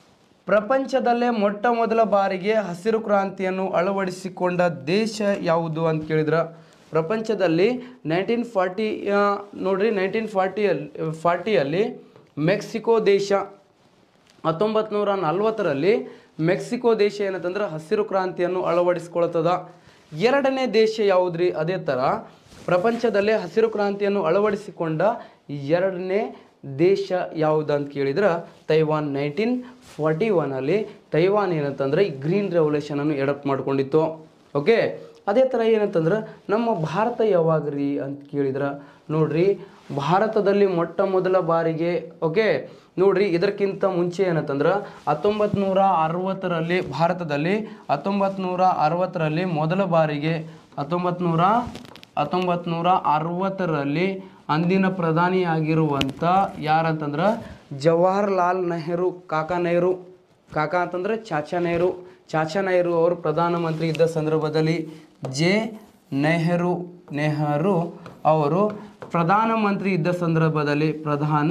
Speaker 2: ಪ್ರಪಂಚದಲ್ಲೇ ಮೊಟ್ಟ ಮೊದಲ ಬಾರಿಗೆ ಹಸಿರು ಕ್ರಾಂತಿಯನ್ನು ಅಳವಡಿಸಿಕೊಂಡ ದೇಶ ಯಾವುದು ಅಂತ ಕೇಳಿದ್ರೆ ಪ್ರಪಂಚದಲ್ಲಿ ನೈನ್ಟೀನ್ ಫಾರ್ಟಿ ನೋಡ್ರಿ ನೈನ್ಟೀನ್ ಫಾರ್ಟಿಯಲ್ಲಿ ಫಾರ್ಟಿಯಲ್ಲಿ ಮೆಕ್ಸಿಕೋ ದೇಶ ಹತ್ತೊಂಬತ್ತು ನೂರ ನಲ್ವತ್ತರಲ್ಲಿ ಮೆಕ್ಸಿಕೋ ದೇಶ ಏನಂತಂದ್ರೆ ಹಸಿರು ಕ್ರಾಂತಿಯನ್ನು ಅಳವಡಿಸ್ಕೊಳ್ತದ ಎರಡನೇ ದೇಶ ಯಾವುದ್ರಿ ಅದೇ ಥರ ಪ್ರಪಂಚದಲ್ಲೇ ಹಸಿರು ಕ್ರಾಂತಿಯನ್ನು ಅಳವಡಿಸಿಕೊಂಡ ಎರಡನೇ ದೇಶ ಯಾವುದು ಅಂತ ಕೇಳಿದ್ರೆ ತೈವಾನ್ ನೈನ್ಟೀನ್ ಫಾರ್ಟಿ ಒನಲ್ಲಿ ತೈವಾನ್ ಏನಂತಂದ್ರೆ ಈ ಗ್ರೀನ್ ರೆವಲ್ಯೂಷನನ್ನು ಎಡಪ್ಟ್ ಮಾಡ್ಕೊಂಡಿತ್ತು ಓಕೆ ಅದೇ ಥರ ಏನಂತಂದ್ರೆ ನಮ್ಮ ಭಾರತ ಯಾವಾಗ ರೀ ಅಂತ ಕೇಳಿದ್ರೆ ನೋಡ್ರಿ ಭಾರತದಲ್ಲಿ ಮೊಟ್ಟ ಮೊದಲ ಬಾರಿಗೆ ಓಕೆ ನೋಡ್ರಿ ಇದಕ್ಕಿಂತ ಮುಂಚೆ ಏನಂತಂದ್ರೆ ಹತ್ತೊಂಬತ್ತು ನೂರ ಅರವತ್ತರಲ್ಲಿ ಭಾರತದಲ್ಲಿ ಹತ್ತೊಂಬತ್ತು ನೂರ ಅರವತ್ತರಲ್ಲಿ ಮೊದಲ ಬಾರಿಗೆ ಹತ್ತೊಂಬತ್ತು ನೂರ ಹತ್ತೊಂಬತ್ತು ನೂರ ಅರವತ್ತರಲ್ಲಿ ಅಂದಿನ ಪ್ರಧಾನಿಯಾಗಿರುವಂಥ ಯಾರಂತಂದ್ರೆ ಜವಾಹರ್ಲಾಲ್ ನೆಹರು ಕಾಕಾ ನೆಹರು ಕಾಕಾ ಅಂತಂದ್ರೆ ಚಾಚಾ ನೆಹರು ಚಾಚಾ ನೆಹರು ಅವರು ಪ್ರಧಾನಮಂತ್ರಿ ಇದ್ದ ಸಂದರ್ಭದಲ್ಲಿ ಜೆ ನೆಹರು ನೆಹರು ಅವರು ಪ್ರಧಾನಮಂತ್ರಿ ಇದ್ದ ಸಂದರ್ಭದಲ್ಲಿ ಪ್ರಧಾನ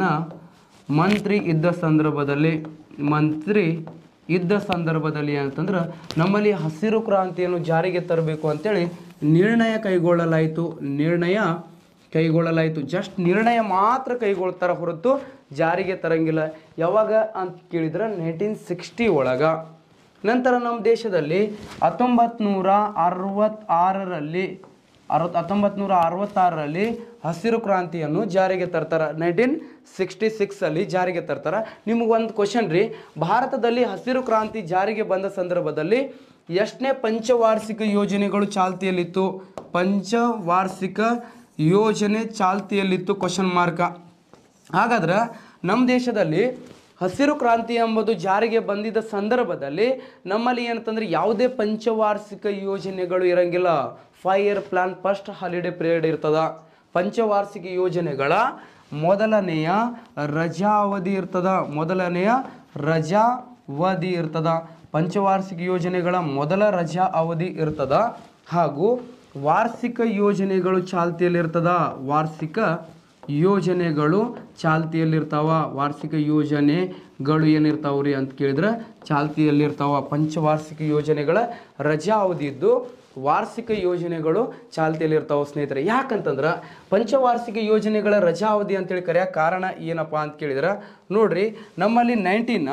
Speaker 2: ಮಂತ್ರಿ ಇದ್ದ ಸಂದರ್ಭದಲ್ಲಿ ಮಂತ್ರಿ ಇದ್ದ ಸಂದರ್ಭದಲ್ಲಿ ಅಂತಂದ್ರೆ ನಮ್ಮಲ್ಲಿ ಹಸಿರು ಕ್ರಾಂತಿಯನ್ನು ಜಾರಿಗೆ ತರಬೇಕು ಅಂತೇಳಿ ನಿರ್ಣಯ ಕೈಗೊಳ್ಳಲಾಯಿತು ನಿರ್ಣಯ ಕೈಗೊಳ್ಳಲಾಯಿತು ಜಸ್ಟ್ ನಿರ್ಣಯ ಮಾತ್ರ ಕೈಗೊಳ್ತಾರ ಹೊರತು ಜಾರಿಗೆ ತರಂಗಿಲ್ಲ ಯಾವಾಗ ಅಂತ ಕೇಳಿದ್ರೆ ನೈನ್ಟೀನ್ ಸಿಕ್ಸ್ಟಿ ಒಳಗ ನಂತರ ನಮ್ಮ ದೇಶದಲ್ಲಿ ಹತ್ತೊಂಬತ್ತು ನೂರ ಅರವತ್ತಾರರಲ್ಲಿ ಅರವತ್ತು ಹತ್ತೊಂಬತ್ತು ನೂರ ಅರವತ್ತಾರರಲ್ಲಿ ಹಸಿರು ಕ್ರಾಂತಿಯನ್ನು ಜಾರಿಗೆ ತರ್ತಾರೆ ನೈನ್ಟೀನ್ ಸಿಕ್ಸ್ಟಿ ಸಿಕ್ಸಲ್ಲಿ ಜಾರಿಗೆ ತರ್ತಾರೆ ನಿಮಗೊಂದು ಕ್ವಶನ್ ರೀ ಭಾರತದಲ್ಲಿ ಹಸಿರು ಕ್ರಾಂತಿ ಜಾರಿಗೆ ಬಂದ ಸಂದರ್ಭದಲ್ಲಿ ಎಷ್ಟನೇ ಪಂಚವಾರ್ಷಿಕ ಯೋಜನೆಗಳು ಚಾಲ್ತಿಯಲ್ಲಿತ್ತು ಪಂಚವಾರ್ಷಿಕ ಯೋಜನೆ ಚಾಲ್ತಿಯಲ್ಲಿತ್ತು ಕ್ವಶನ್ ಮಾರ್ಕ ಹಾಗಾದ್ರೆ ನಮ್ಮ ದೇಶದಲ್ಲಿ ಹಸಿರು ಕ್ರಾಂತಿ ಎಂಬುದು ಜಾರಿಗೆ ಬಂದಿದ್ದ ಸಂದರ್ಭದಲ್ಲಿ ನಮ್ಮಲ್ಲಿ ಏನಂತಂದ್ರೆ ಯಾವುದೇ ಪಂಚವಾರ್ಷಿಕ ಯೋಜನೆಗಳು ಇರಂಗಿಲ್ಲ five year plan first holiday period ಇರ್ತದ ಪಂಚವಾರ್ಷಿಕ ಯೋಜನೆಗಳ ಮೊದಲನೆಯ ರಜಾ ಅವಧಿ ಇರ್ತದ ಮೊದಲನೆಯ ರಜಾ ಅವಧಿ ಇರ್ತದ ಪಂಚವಾರ್ಷಿಕ ಯೋಜನೆಗಳ ಮೊದಲ ರಜಾ ಅವಧಿ ಇರ್ತದ ಹಾಗೂ ವಾರ್ಷಿಕ ಯೋಜನೆಗಳು ಚಾಲ್ತಿಯಲ್ಲಿರ್ತದ ವಾರ್ಷಿಕ ಯೋಜನೆಗಳು ಚಾಲ್ತಿಯಲ್ಲಿರ್ತಾವ ವಾರ್ಷಿಕ ಯೋಜನೆಗಳು ಏನಿರ್ತಾವ್ರಿ ಅಂತ ಕೇಳಿದ್ರೆ ಚಾಲ್ತಿಯಲ್ಲಿರ್ತಾವ ಪಂಚವಾರ್ಷಿಕ ಯೋಜನೆಗಳ ರಜಾ ಅವಧಿ ಇದ್ದು ವಾರ್ಷಿಕ ಯೋಜನೆಗಳು ಚಾಲ್ತಿಯಲ್ಲಿರ್ತಾವ ಸ್ನೇಹಿತರೆ ಯಾಕಂತಂದ್ರೆ ಪಂಚವಾರ್ಷಿಕ ಯೋಜನೆಗಳ ರಜಾ ಅವಧಿ ಅಂತೇಳಿ ಕರೆಯೋ ಕಾರಣ ಏನಪ್ಪ ಅಂತ ಕೇಳಿದ್ರೆ ನೋಡ್ರಿ ನಮ್ಮಲ್ಲಿ ನೈನ್ಟೀನ್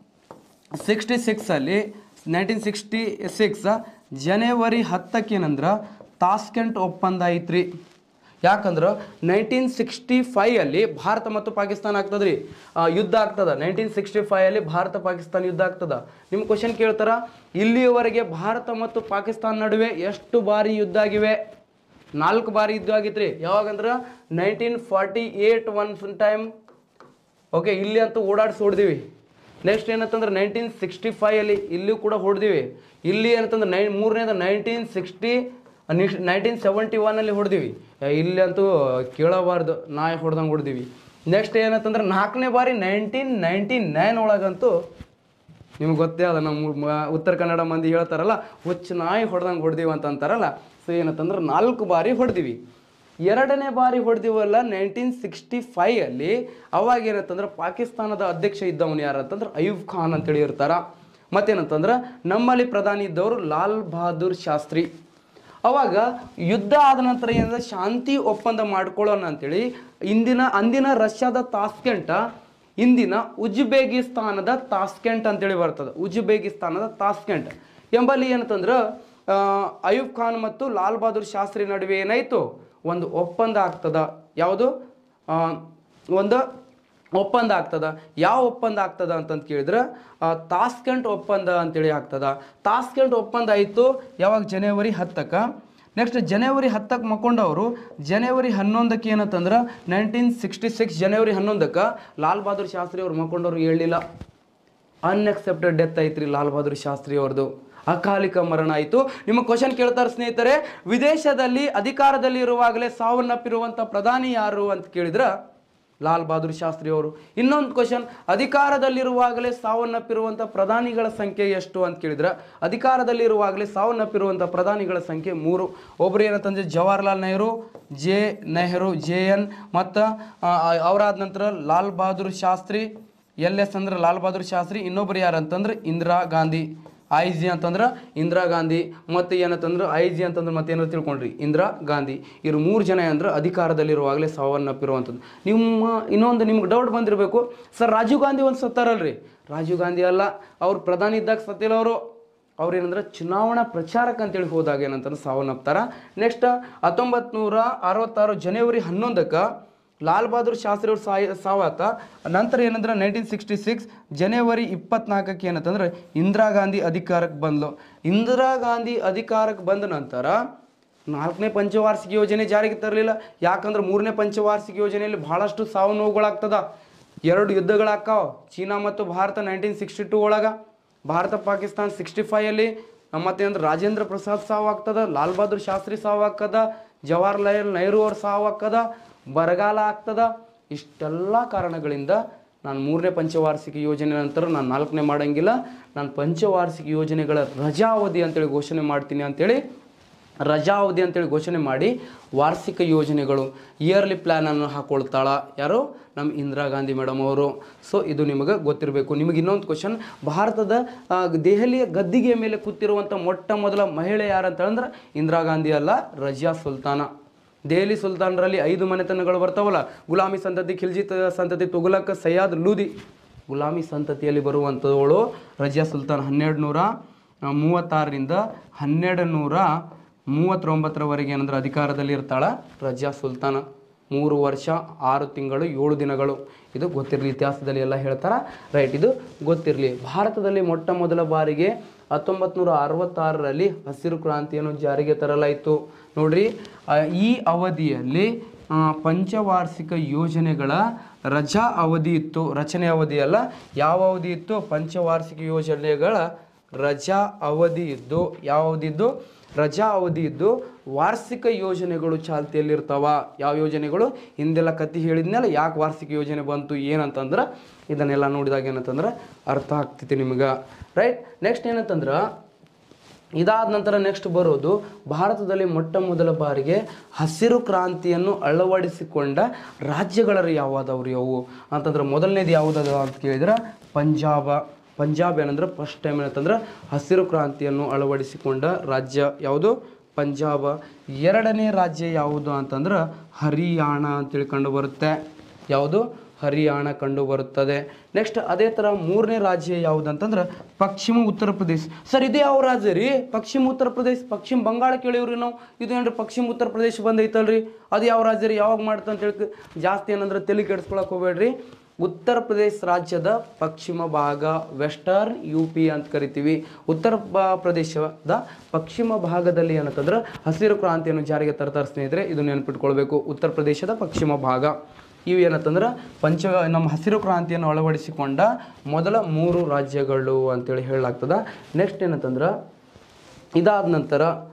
Speaker 2: ಸಿಕ್ಸ್ಟಿ ಸಿಕ್ಸಲ್ಲಿ ನೈನ್ಟೀನ್ ಸಿಕ್ಸ್ಟಿ ಸಿಕ್ಸ್ ಜನವರಿ ಹತ್ತಕ್ಕೇನಂದ್ರೆ ತಾಸ್ಕೆಂಟ್ ಒಪ್ಪಂದ ಐತ್ರಿ ಯಾಕಂದ್ರೆ ನೈನ್ಟೀನ್ ಸಿಕ್ಸ್ಟಿ ಫೈಯಲ್ಲಿ ಭಾರತ ಮತ್ತು ಪಾಕಿಸ್ತಾನ ಆಗ್ತದ್ರಿ ಆ, ಯುದ್ಧ ಆಗ್ತದ ನೈನ್ಟೀನ್ ಸಿಕ್ಸ್ಟಿ ಫೈಯಲ್ಲಿ ಭಾರತ ಪಾಕಿಸ್ತಾನ ಯುದ್ಧ ಆಗ್ತದ ನಿಮ್ಮ ಕ್ವಶನ್ ಕೇಳ್ತಾರ ಇಲ್ಲಿಯವರೆಗೆ ಭಾರತ ಮತ್ತು ಪಾಕಿಸ್ತಾನ ನಡುವೆ ಎಷ್ಟು ಬಾರಿ ಯುದ್ಧ ಆಗಿವೆ ನಾಲ್ಕು ಬಾರಿ ಯುದ್ಧ ಆಗಿತ್ರಿ ಯಾವಾಗಂದ್ರೆ nineteen forty eight one time okay ಇಲ್ಲಿ ಅಂತೂ ಓಡಾಡಿಸಿ ಹೊಡ್ದೀವಿ ನೆಕ್ಸ್ಟ್ ಏನಂತಂದ್ರೆ ನೈನ್ಟೀನ್ ಸಿಕ್ಸ್ಟಿ ಫೈಯಲ್ಲಿ ಇಲ್ಲಿಯೂ ಕೂಡ ಹೊಡೆದಿವಿ ಇಲ್ಲಿ ಏನಂತಂದ್ರೆ ನೈ ಮೂರನೇದು nineteen sixty next nineteen seventy ಒನ್ನಲ್ಲಿ ಹೊಡೆದಿವಿ ಇಲ್ಲಿ ಅಂತೂ ಕೇಳಬಾರ್ದು ನಾಯಿ ಹೊಡೆದಂಗೆ ಹೊಡೆದಿವಿ ನೆಕ್ಸ್ಟ್ ಏನಂತಂದ್ರೆ ನಾಲ್ಕನೇ ಬಾರಿ ನೈನ್ಟೀನ್ ನೈಂಟಿ ನೈನ್ ಒಳಗಂತೂ ನಿಮ್ಗೆ ಗೊತ್ತೇ ಅದ ನಮ್ಮ ಮ- ಉತ್ತರ ಕನ್ನಡ ಮಂದಿ ಹೇಳ್ತಾರಲ್ಲ ಹುಚ್ಚು ನಾಯಿ ಹೊಡೆದಂಗೆ ಹೊಡೆದಿವಿ ಅಂತ ಅಂತಾರಲ್ಲ ಸೊ ಏನಂತಂದ್ರೆ ನಾಲ್ಕು ಬಾರಿ ಹೊಡೆದಿವಿ ಎರಡನೇ ಬಾರಿ ಹೊಡೆದಿವಲ್ಲ ನೈನ್ಟೀನ್ ಸಿಕ್ಸ್ಟಿ ಫೈವ್ ಅಲ್ಲಿ ಅವಾಗ ಏನಂತಂದ್ರೆ ಪಾಕಿಸ್ತಾನದ ಅಧ್ಯಕ್ಷ ಇದ್ದವನು ಯಾರು ಅಂತಂದ್ರೆ ಅಯೂಬ್ ಖಾನ್ ಅಂತೇಳಿ ಇರ್ತಾರ ಮತ್ತೇನಂತಂದ್ರೆ ನಮ್ಮಲ್ಲಿ ಪ್ರಧಾನಿ ಇದ್ದವರು ಲಾಲ್ ಬಹದ್ದೂರ್ ಶಾಸ್ತ್ರಿ ಅವಾಗ ಯುದ್ಧ ಆದ ನಂತರ ಏನಂದ್ರೆ ಶಾಂತಿ ಒಪ್ಪಂದ ಮಾಡ್ಕೊಳ್ಳೋಣ ಅಂತೇಳಿ ಇಂದಿನ ಅಂದಿನ ರಷ್ಯಾದ ತಾಸ್ಕೆಂಟ ಇಂದಿನ ಉಜ್ಬೇಕಿಸ್ತಾನದ ತಾಸ್ಕೆಂಟ್ ಅಂತೇಳಿ ಬರ್ತದೆ ಉಜ್ಬೇಕಿಸ್ತಾನದ ತಾಸ್ಕೆಂಟ್ ಎಂಬಲ್ಲಿ ಏನಂತಂದ್ರೆ ಆ, ಅಯೂಬ್ ಖಾನ್ ಮತ್ತು ಲಾಲ್ ಬಹದ್ದೂರ್ ಶಾಸ್ತ್ರಿ ನಡುವೆ ಏನಾಯಿತು ಒಂದು ಒಪ್ಪಂದ ಆಗ್ತದ ಯಾವುದು ಆ, ಒಂದು ಒಪ್ಪಂದ ಆಗ್ತದ ಯಾವ ಒಪ್ಪಂದ ಆಗ್ತದ ಅಂತಂತ ಕೇಳಿದ್ರೆ ಆ, ತಾಸ್ಕೆಂಟ್ ಒಪ್ಪಂದ ಅಂತೇಳಿ ಆಗ್ತದ ತಾಸ್ಕೆಂಟ್ ಒಪ್ಪಂದ ಆಯಿತು ಯಾವಾಗ ಜನವರಿ ಹತ್ತಕ್ಕೆ ನೆಕ್ಸ್ಟ್ ಜನವರಿ ಹತ್ತಕ್ಕೆ ಮಕ್ಕೊಂಡವರು ಜನವರಿ ಹನ್ನೊಂದಕ್ಕೆ ಏನಂತಂದ್ರೆ ನೈನ್ಟೀನ್ ಸಿಕ್ಸ್ಟಿ ಸಿಕ್ಸ್ ಜನವರಿ ಹನ್ನೊಂದಕ್ಕೆ ಲಾಲ್ ಬಹದ್ದೂರ್ ಶಾಸ್ತ್ರಿ ಅವ್ರು ಮಕ್ಕೊಂಡವ್ರು ಹೇಳಲಿಲ್ಲ ಅನ್ಎಕ್ಸೆಪ್ಟೆಡ್ ಡೆತ್ ಐತ್ರಿ ಲಾಲ್ ಬಹದ್ದೂರ್ ಶಾಸ್ತ್ರಿ ಅವ್ರದ್ದು ಅಕಾಲಿಕ ಮರಣ ಆಯಿತು ನಿಮ್ಮ ಕ್ವಶನ್ ಕೇಳ್ತಾರೆ ಸ್ನೇಹಿತರೆ ವಿದೇಶದಲ್ಲಿ ಅಧಿಕಾರದಲ್ಲಿ ಇರುವಾಗಲೇ ಸಾವನ್ನಪ್ಪಿರುವಂಥ ಪ್ರಧಾನಿ ಯಾರು ಅಂತ ಕೇಳಿದ್ರೆ ಲಾಲ್ ಬಹದ್ದೂರ್ ಶಾಸ್ತ್ರಿ ಅವರು ಇನ್ನೊಂದು ಕ್ವಶನ್ ಅಧಿಕಾರದಲ್ಲಿರುವಾಗಲೇ ಸಾವನ್ನಪ್ಪಿರುವಂಥ ಪ್ರಧಾನಿಗಳ ಸಂಖ್ಯೆ ಎಷ್ಟು ಅಂತ ಕೇಳಿದ್ರೆ ಅಧಿಕಾರದಲ್ಲಿರುವಾಗಲೇ ಸಾವನ್ನಪ್ಪಿರುವಂಥ ಪ್ರಧಾನಿಗಳ ಸಂಖ್ಯೆ ಮೂರು ಒಬ್ಬರು ಏನಂತಂದ್ರೆ Jawaharlal Nehru J Nehru J N ಮತ್ತು ಅವರಾದ ನಂತರ ಲಾಲ್ ಬಹದ್ದೂರ್ ಶಾಸ್ತ್ರಿ ಎಲ್ ಎಸ್ ಅಂದ್ರೆ ಲಾಲ್ ಬಹದ್ದೂರ್ ಶಾಸ್ತ್ರಿ ಇನ್ನೊಬ್ರು ಯಾರು ಅಂತಂದ್ರೆ ಇಂದಿರಾ ಗಾಂಧಿ ಐ ಜಿ ಅಂತಂದ್ರೆ ಇಂದಿರಾ ಗಾಂಧಿ ಮತ್ತು ಏನಂತಂದ್ರೆ ಐ ಜಿ ಅಂತಂದ್ರೆ ಮತ್ತೇನಾದ್ರು ತಿಳ್ಕೊಂಡ್ರಿ ಇಂದಿರಾ ಗಾಂಧಿ ಇವ್ರು ಮೂರು ಜನ ಅಂದ್ರೆ ಅಧಿಕಾರದಲ್ಲಿರುವಾಗಲೇ ಸಾವನ್ನಪ್ಪಿರುವಂಥದ್ದು ನಿಮ್ಮ ಇನ್ನೊಂದು ನಿಮ್ಗೆ ಡೌಟ್ ಬಂದಿರಬೇಕು ಸರ್ ರಾಜೀವ್ ಗಾಂಧಿ ಒಂದು ಸತ್ತಾರಲ್ರಿ ರಾಜೀವ್ ಗಾಂಧಿ ಅಲ್ಲ ಅವ್ರು ಪ್ರಧಾನಿ ಇದ್ದಾಗ ಸತ್ತಿಲ್ಲ ಅವರು ಅವ್ರು ಏನಂದ್ರೆ ಚುನಾವಣಾ ಪ್ರಚಾರಕ್ಕೆ ಅಂತೇಳಿ ಹೋದಾಗ ಏನಂತಾರೆ ಸಾವನ್ನಪ್ತಾರ ನೆಕ್ಸ್ಟ್ ಹತ್ತೊಂಬತ್ತು ನೂರ ಅರವತ್ತಾರು ಜನವರಿ ಹನ್ನೊಂದಕ್ಕೆ ಲಾಲ್ ಬಹದ್ದೂರ್ ಶಾಸ್ತ್ರಿ ಅವ್ರು ಸಾಯ ಸಾವಾತ ನಂತರ ಏನಂದ್ರೆ ನೈನ್ಟೀನ್ ಸಿಕ್ಸ್ಟಿ ಸಿಕ್ಸ್ ಜನವರಿ ಇಪ್ಪತ್ನಾಲ್ಕಕ್ಕೆ ಏನಂತಂದ್ರೆ ಇಂದಿರಾ ಗಾಂಧಿ ಅಧಿಕಾರಕ್ಕೆ ಬಂದ್ಲು ಇಂದಿರಾ ಗಾಂಧಿ ಅಧಿಕಾರಕ್ಕೆ ಬಂದ ನಂತರ ನಾಲ್ಕನೇ ಪಂಚವಾರ್ಷಿಕ ಯೋಜನೆ ಜಾರಿಗೆ ತರಲಿಲ್ಲ ಯಾಕಂದ್ರೆ ಮೂರನೇ ಪಂಚವಾರ್ಷಿಕ ಯೋಜನೆಯಲ್ಲಿ ಬಹಳಷ್ಟು ಸಾವು ನೋವುಗಳಾಗ್ತದ ಎರಡು ಯುದ್ಧಗಳಾಕ್ಕಾವ ಚೀನಾ ಮತ್ತು ಭಾರತ ನೈನ್ಟೀನ್ ಸಿಕ್ಸ್ಟಿ ಟೂ ಒಳಗೆ ಭಾರತ ಪಾಕಿಸ್ತಾನ ಸಿಕ್ಸ್ಟಿ ಫೈಯಲ್ಲಿ ಮತ್ತೇನಂದ್ರೆ ರಾಜೇಂದ್ರ ಪ್ರಸಾದ್ ಸಾವು ಆಗ್ತದ ಲಾಲ್ ಬಹದ್ದೂರ್ ಶಾಸ್ತ್ರಿ ಸಾವು ಆಗ್ತದ ಜವಾಹರ್ಲಾಲ್ ನೆಹರು ಅವ್ರ ಸಾವು ಆಗ್ತದ ಬರಗಾಲ ಆಗ್ತದ ಇಷ್ಟೆಲ್ಲ ಕಾರಣಗಳಿಂದ ನಾನು ಮೂರನೇ ಪಂಚವಾರ್ಷಿಕ ಯೋಜನೆ ನಂತರ ನಾನು ನಾಲ್ಕನೇ ಮಾಡಂಗಿಲ್ಲ ನಾನು ಪಂಚವಾರ್ಷಿಕ ಯೋಜನೆಗಳ ರಜಾ ಅವಧಿ ಅಂತೇಳಿ ಘೋಷಣೆ ಮಾಡ್ತೀನಿ ಅಂತೇಳಿ ರಜಾ ಅವಧಿ ಅಂತೇಳಿ ಘೋಷಣೆ ಮಾಡಿ ವಾರ್ಷಿಕ ಯೋಜನೆಗಳು ಇಯರ್ಲಿ ಪ್ಲ್ಯಾನನ್ನು ಹಾಕೊಳ್ತಾಳ ಯಾರು ನಮ್ಮ ಇಂದಿರಾ ಗಾಂಧಿ ಮೇಡಮ್ ಅವರು ಸೊ ಇದು ನಿಮಗೆ ಗೊತ್ತಿರಬೇಕು ನಿಮಗೆ ಇನ್ನೊಂದು ಕ್ವಶನ್ ಭಾರತದ ಆ, ದೆಹಲಿಯ ಗದ್ದಿಗೆಯ ಮೇಲೆ ಕೂತಿರುವಂಥ ಮೊಟ್ಟ ಮೊದಲ ಮಹಿಳೆ ಯಾರು ಅಂತ ಅಂದ್ರೆ ಇಂದಿರಾ ಗಾಂಧಿ ಅಲ್ಲ ರಜಿಯಾ ಸುಲ್ತಾನ ದೆಹಲಿ ಸುಲ್ತಾನರಲ್ಲಿ ಐದು ಮನೆತನಗಳು ಬರ್ತಾವಲ್ಲ ಗುಲಾಮಿ ಸಂತತಿ ಖಿಲ್ಜಿ ತ- ಸಂತತಿ ತುಘಲಕ್ ಸಯ್ಯಾದ್ ಲೂದಿ ಗುಲಾಮಿ ಸಂತತಿಯಲ್ಲಿ ಬರುವಂಥವಳು ರಜಿಯಾ ಸುಲ್ತಾನ್ ಹನ್ನೆರಡು ನೂರ ಆ, ಮೂವತ್ತಾರರಿಂದ ಹನ್ನೆರಡು ನೂರ ಮೂವತ್ತೊಂಬತ್ತರವರೆಗೆ ಏನಂದ್ರೆ ಅಧಿಕಾರದಲ್ಲಿ ಇರ್ತಾಳ ರಜಿಯಾ ಸುಲ್ತಾನ ಮೂರು ವರ್ಷ ಆರು ತಿಂಗಳು ಏಳು ದಿನಗಳು ಇದು ಗೊತ್ತಿರಲಿ ಇತಿಹಾಸದಲ್ಲಿ ಎಲ್ಲ ಹೇಳ್ತಾರ ರೈಟ್ ಇದು ಗೊತ್ತಿರಲಿ ಭಾರತದಲ್ಲಿ ಮೊಟ್ಟ ಮೊದಲ ಬಾರಿಗೆ ಹತ್ತೊಂಬತ್ತು ನೂರ ಅರವತ್ತಾರರಲ್ಲಿ ಹಸಿರು ಕ್ರಾಂತಿಯನ್ನು ಜಾರಿಗೆ ತರಲಾಯಿತು ನೋಡ್ರಿ ಆ, ಈ ಅವಧಿಯಲ್ಲಿ ಆ, ಪಂಚವಾರ್ಷಿಕ ಯೋಜನೆಗಳ ರಜಾ ಅವಧಿ ಇತ್ತು ರಚನೆ ಅವಧಿ ಅಲ್ಲ ಯಾವ ಅವಧಿ ಇತ್ತು ಪಂಚವಾರ್ಷಿಕ ಯೋಜನೆಗಳ ರಜಾ ಅವಧಿ ಇದ್ದು ಯಾವ ಅವಧಿ ಇದ್ದು ರಜಾ ಅವಧಿ ಇದ್ದು ವಾರ್ಷಿಕ ಯೋಜನೆಗಳು ಚಾಲ್ತಿಯಲ್ಲಿರ್ತಾವ ಯಾವ ಯೋಜನೆಗಳು ಹಿಂದೆಲ್ಲ ಕತ್ತಿ ಹೇಳಿದ್ನಲ್ಲ ಯಾಕೆ ವಾರ್ಷಿಕ ಯೋಜನೆ ಬಂತು ಏನಂತಂದ್ರೆ ಇದನ್ನೆಲ್ಲ ನೋಡಿದಾಗ ಏನಂತಂದ್ರೆ ಅರ್ಥ ಆಗ್ತೈತಿ ನಿಮ್ಗೆ ರೈಟ್ ನೆಕ್ಸ್ಟ್ ಏನಂತಂದ್ರೆ ಇದಾದ ನಂತರ ನೆಕ್ಸ್ಟ್ ಬರೋದು ಭಾರತದಲ್ಲಿ ಮೊಟ್ಟ ಮೊದಲ ಬಾರಿಗೆ ಹಸಿರು ಕ್ರಾಂತಿಯನ್ನು ಅಳವಡಿಸಿಕೊಂಡ ರಾಜ್ಯಗಳು ಯಾವುದಾವ್ರು ಯಾವುವು ಅಂತಂದ್ರೆ ಮೊದಲನೇದು ಯಾವುದದ ಅಂತ ಕೇಳಿದ್ರೆ ಪಂಜಾಬ ಪಂಜಾಬ್ ಏನಂದ್ರೆ ಫಸ್ಟ್ ಟೈಮ್ ಏನಂತಂದ್ರೆ ಹಸಿರು ಕ್ರಾಂತಿಯನ್ನು ಅಳವಡಿಸಿಕೊಂಡ ರಾಜ್ಯ ಯಾವುದು ಪಂಜಾಬ ಎರಡನೇ ರಾಜ್ಯ ಯಾವುದು ಅಂತಂದ್ರೆ ಹರಿಯಾಣ ಅಂತೇಳಿ ಕಂಡು ಬರುತ್ತೆ ಯಾವುದು ಹರಿಯಾಣ ಕಂಡು ಬರುತ್ತದೆ ನೆಕ್ಸ್ಟ್ ಅದೇ ಥರ ಮೂರನೇ ರಾಜ್ಯ ಯಾವುದು ಅಂತಂದ್ರೆ ಪಶ್ಚಿಮ ಉತ್ತರ ಪ್ರದೇಶ ಸರ್ ಇದು ಯಾವ ರಾಜ್ಯ ರೀ ಪಶ್ಚಿಮ ಉತ್ತರ ಪ್ರದೇಶ ಪಶ್ಚಿಮ ಬಂಗಾಳ ಕೇಳಿವ್ರಿ ನಾವು ಇದು ಏನ್ರಿ ಪಶ್ಚಿಮ ಉತ್ತರ ಪ್ರದೇಶ ಬಂದೈತಲ್ರಿ ಅದು ಯಾವ ರಾಜ್ಯ ರೀ ಯಾವಾಗ ಮಾಡ್ತ ಅಂತ ಹೇಳಿ ಜಾಸ್ತಿ ಏನಂದ್ರೆ ತಲೆ ಕೆಡಿಸ್ಕೊಳಕ್ ಹೋಗ್ಬೇಡ್ರಿ ಉತ್ತರ ಪ್ರದೇಶ ರಾಜ್ಯದ ಪಶ್ಚಿಮ ಭಾಗ ವೆಸ್ಟರ್ನ್ ಯು ಪಿ ಅಂತ ಕರಿತೀವಿ ಉತ್ತರ ಬ- ಪ್ರದೇಶದ ಪಶ್ಚಿಮ ಭಾಗದಲ್ಲಿ ಏನಂತಂದ್ರೆ ಹಸಿರು ಕ್ರಾಂತಿಯನ್ನು ಜಾರಿಗೆ ತರ್ತಾರೆ ಸ್ನೇಹಿತರೆ ಇದು ನೆನಪಿಟ್ಕೊಳ್ಬೇಕು ಉತ್ತರ ಪ್ರದೇಶದ ಪಶ್ಚಿಮ ಭಾಗ ಇವು ಏನಂತಂದ್ರೆ ಪಂಚ ನಮ್ಮ ಹಸಿರು ಕ್ರಾಂತಿಯನ್ನು ಅಳವಡಿಸಿಕೊಂಡ ಮೊದಲ ಮೂರು ರಾಜ್ಯಗಳು ಅಂತೇಳಿ ಹೇಳಲಾಗ್ತದ ನೆಕ್ಸ್ಟ್ ಏನಂತಂದ್ರೆ ಇದಾದ ನಂತರ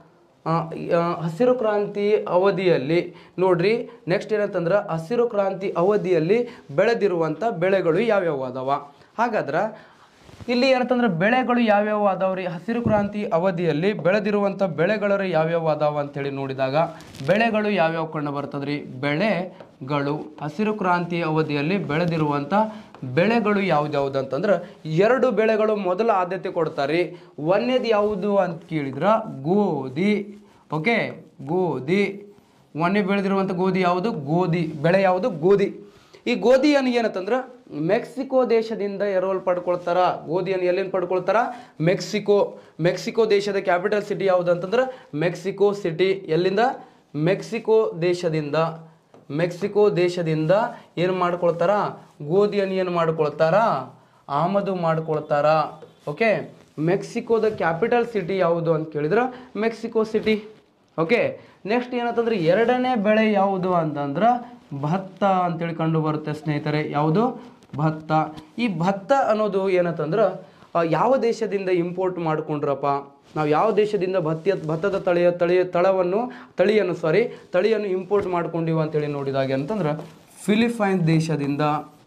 Speaker 2: ಆ, ಆ, ಹಸಿರು ಕ್ರಾಂತಿ ಅವಧಿಯಲ್ಲಿ ನೋಡ್ರಿ ನೆಕ್ಸ್ಟ್ ಏನಂತಂದ್ರೆ ಹಸಿರು ಕ್ರಾಂತಿ ಅವಧಿಯಲ್ಲಿ ಬೆಳೆದಿರುವಂಥ ಬೆಳೆಗಳು ಯಾವ್ಯಾವ ಅದಾವ ಹಾಗಾದ್ರೆ ಇಲ್ಲಿ ಏನಂತಂದ್ರೆ ಬೆಳೆಗಳು ಯಾವ್ಯಾವ ಅದಾವ್ರಿ ಹಸಿರು ಕ್ರಾಂತಿ ಅವಧಿಯಲ್ಲಿ ಬೆಳೆದಿರುವಂಥ ಬೆಳೆಗಳು ಯಾವ್ಯಾವ ಅದಾವ ಅಂತೇಳಿ ನೋಡಿದಾಗ ಬೆಳೆಗಳು ಯಾವ್ಯಾವ ಕಂಡು ಬರ್ತದ್ರಿ ಬೆಳೆಗಳು ಹಸಿರು ಕ್ರಾಂತಿ ಅವಧಿಯಲ್ಲಿ ಬೆಳೆದಿರುವಂಥ ಬೆಳೆಗಳು ಯಾವ್ದ್ಯಾವ್ದು ಅಂತಂದ್ರೆ ಎರಡು ಬೆಳೆಗಳು ಮೊದಲ ಆದ್ಯತೆ ಕೊಡ್ತಾರೆ ಒಂದೇದು ಯಾವುದು ಅಂತ ಕೇಳಿದ್ರ ಗೋಧಿ ಓಕೆ ಗೋಧಿ ಒಂದೇ ಬೆಳೆದಿರುವಂಥ ಗೋಧಿ ಯಾವುದು ಗೋಧಿ ಬೆಳೆ ಯಾವುದು ಗೋಧಿ ಈ ಗೋಧಿಯನ್ನು ಏನಂತಂದ್ರೆ ಮೆಕ್ಸಿಕೋ ದೇಶದಿಂದ ಎರವಲು ಪಡ್ಕೊಳ್ತಾರ ಗೋಧಿಯನ್ನು ಎಲ್ಲಿಂದ ಪಡ್ಕೊಳ್ತಾರ ಮೆಕ್ಸಿಕೋ ಮೆಕ್ಸಿಕೋ ದೇಶದ ಕ್ಯಾಪಿಟಲ್ ಸಿಟಿ ಯಾವುದು ಅಂತಂದ್ರೆ ಮೆಕ್ಸಿಕೋ ಸಿಟಿ ಎಲ್ಲಿಂದ ಮೆಕ್ಸಿಕೋ ದೇಶದಿಂದ ಮೆಕ್ಸಿಕೋ ದೇಶದಿಂದ ಏನು ಮಾಡ್ಕೊಳ್ತಾರ ಗೋಧಿಯನ್ನು ಏನು ಮಾಡ್ಕೊಳ್ತಾರ ಆಮದು ಮಾಡ್ಕೊಳ್ತಾರ ಓಕೆ ಮೆಕ್ಸಿಕೋದ ಕ್ಯಾಪಿಟಲ್ ಸಿಟಿ ಯಾವುದು ಅಂತ ಕೇಳಿದ್ರೆ ಮೆಕ್ಸಿಕೋ ಸಿಟಿ ಓಕೆ ನೆಕ್ಸ್ಟ್ ಏನಂತಂದ್ರೆ ಎರಡನೇ ಬೆಳೆ ಯಾವುದು ಅಂತಂದ್ರೆ ಭತ್ತ ಅಂತೇಳಿ ಕಂಡು ಬರುತ್ತೆ ಸ್ನೇಹಿತರೆ ಯಾವುದು ಭತ್ತ ಈ ಭತ್ತ ಅನ್ನೋದು ಏನಂತಂದ್ರೆ ಆ, ಯಾವ ದೇಶದಿಂದ ಇಂಪೋರ್ಟ್ ಮಾಡ್ಕೊಂಡ್ರಪ್ಪ ನಾವು ಯಾವ ದೇಶದಿಂದ ಭತ್ತ ಭತ್ತದ ತಳಿಯ ತಳಿಯ ತಳವನ್ನು ತಳಿಯನ್ನು ಸಾರಿ ತಳಿಯನ್ನು ಇಂಪೋರ್ಟ್ ಮಾಡ್ಕೊಂಡಿವ ಅಂತೇಳಿ ನೋಡಿದಾಗ ಅಂತಂದ್ರೆ ಫಿಲಿಪೈನ್ಸ್ ದೇಶದಿಂದ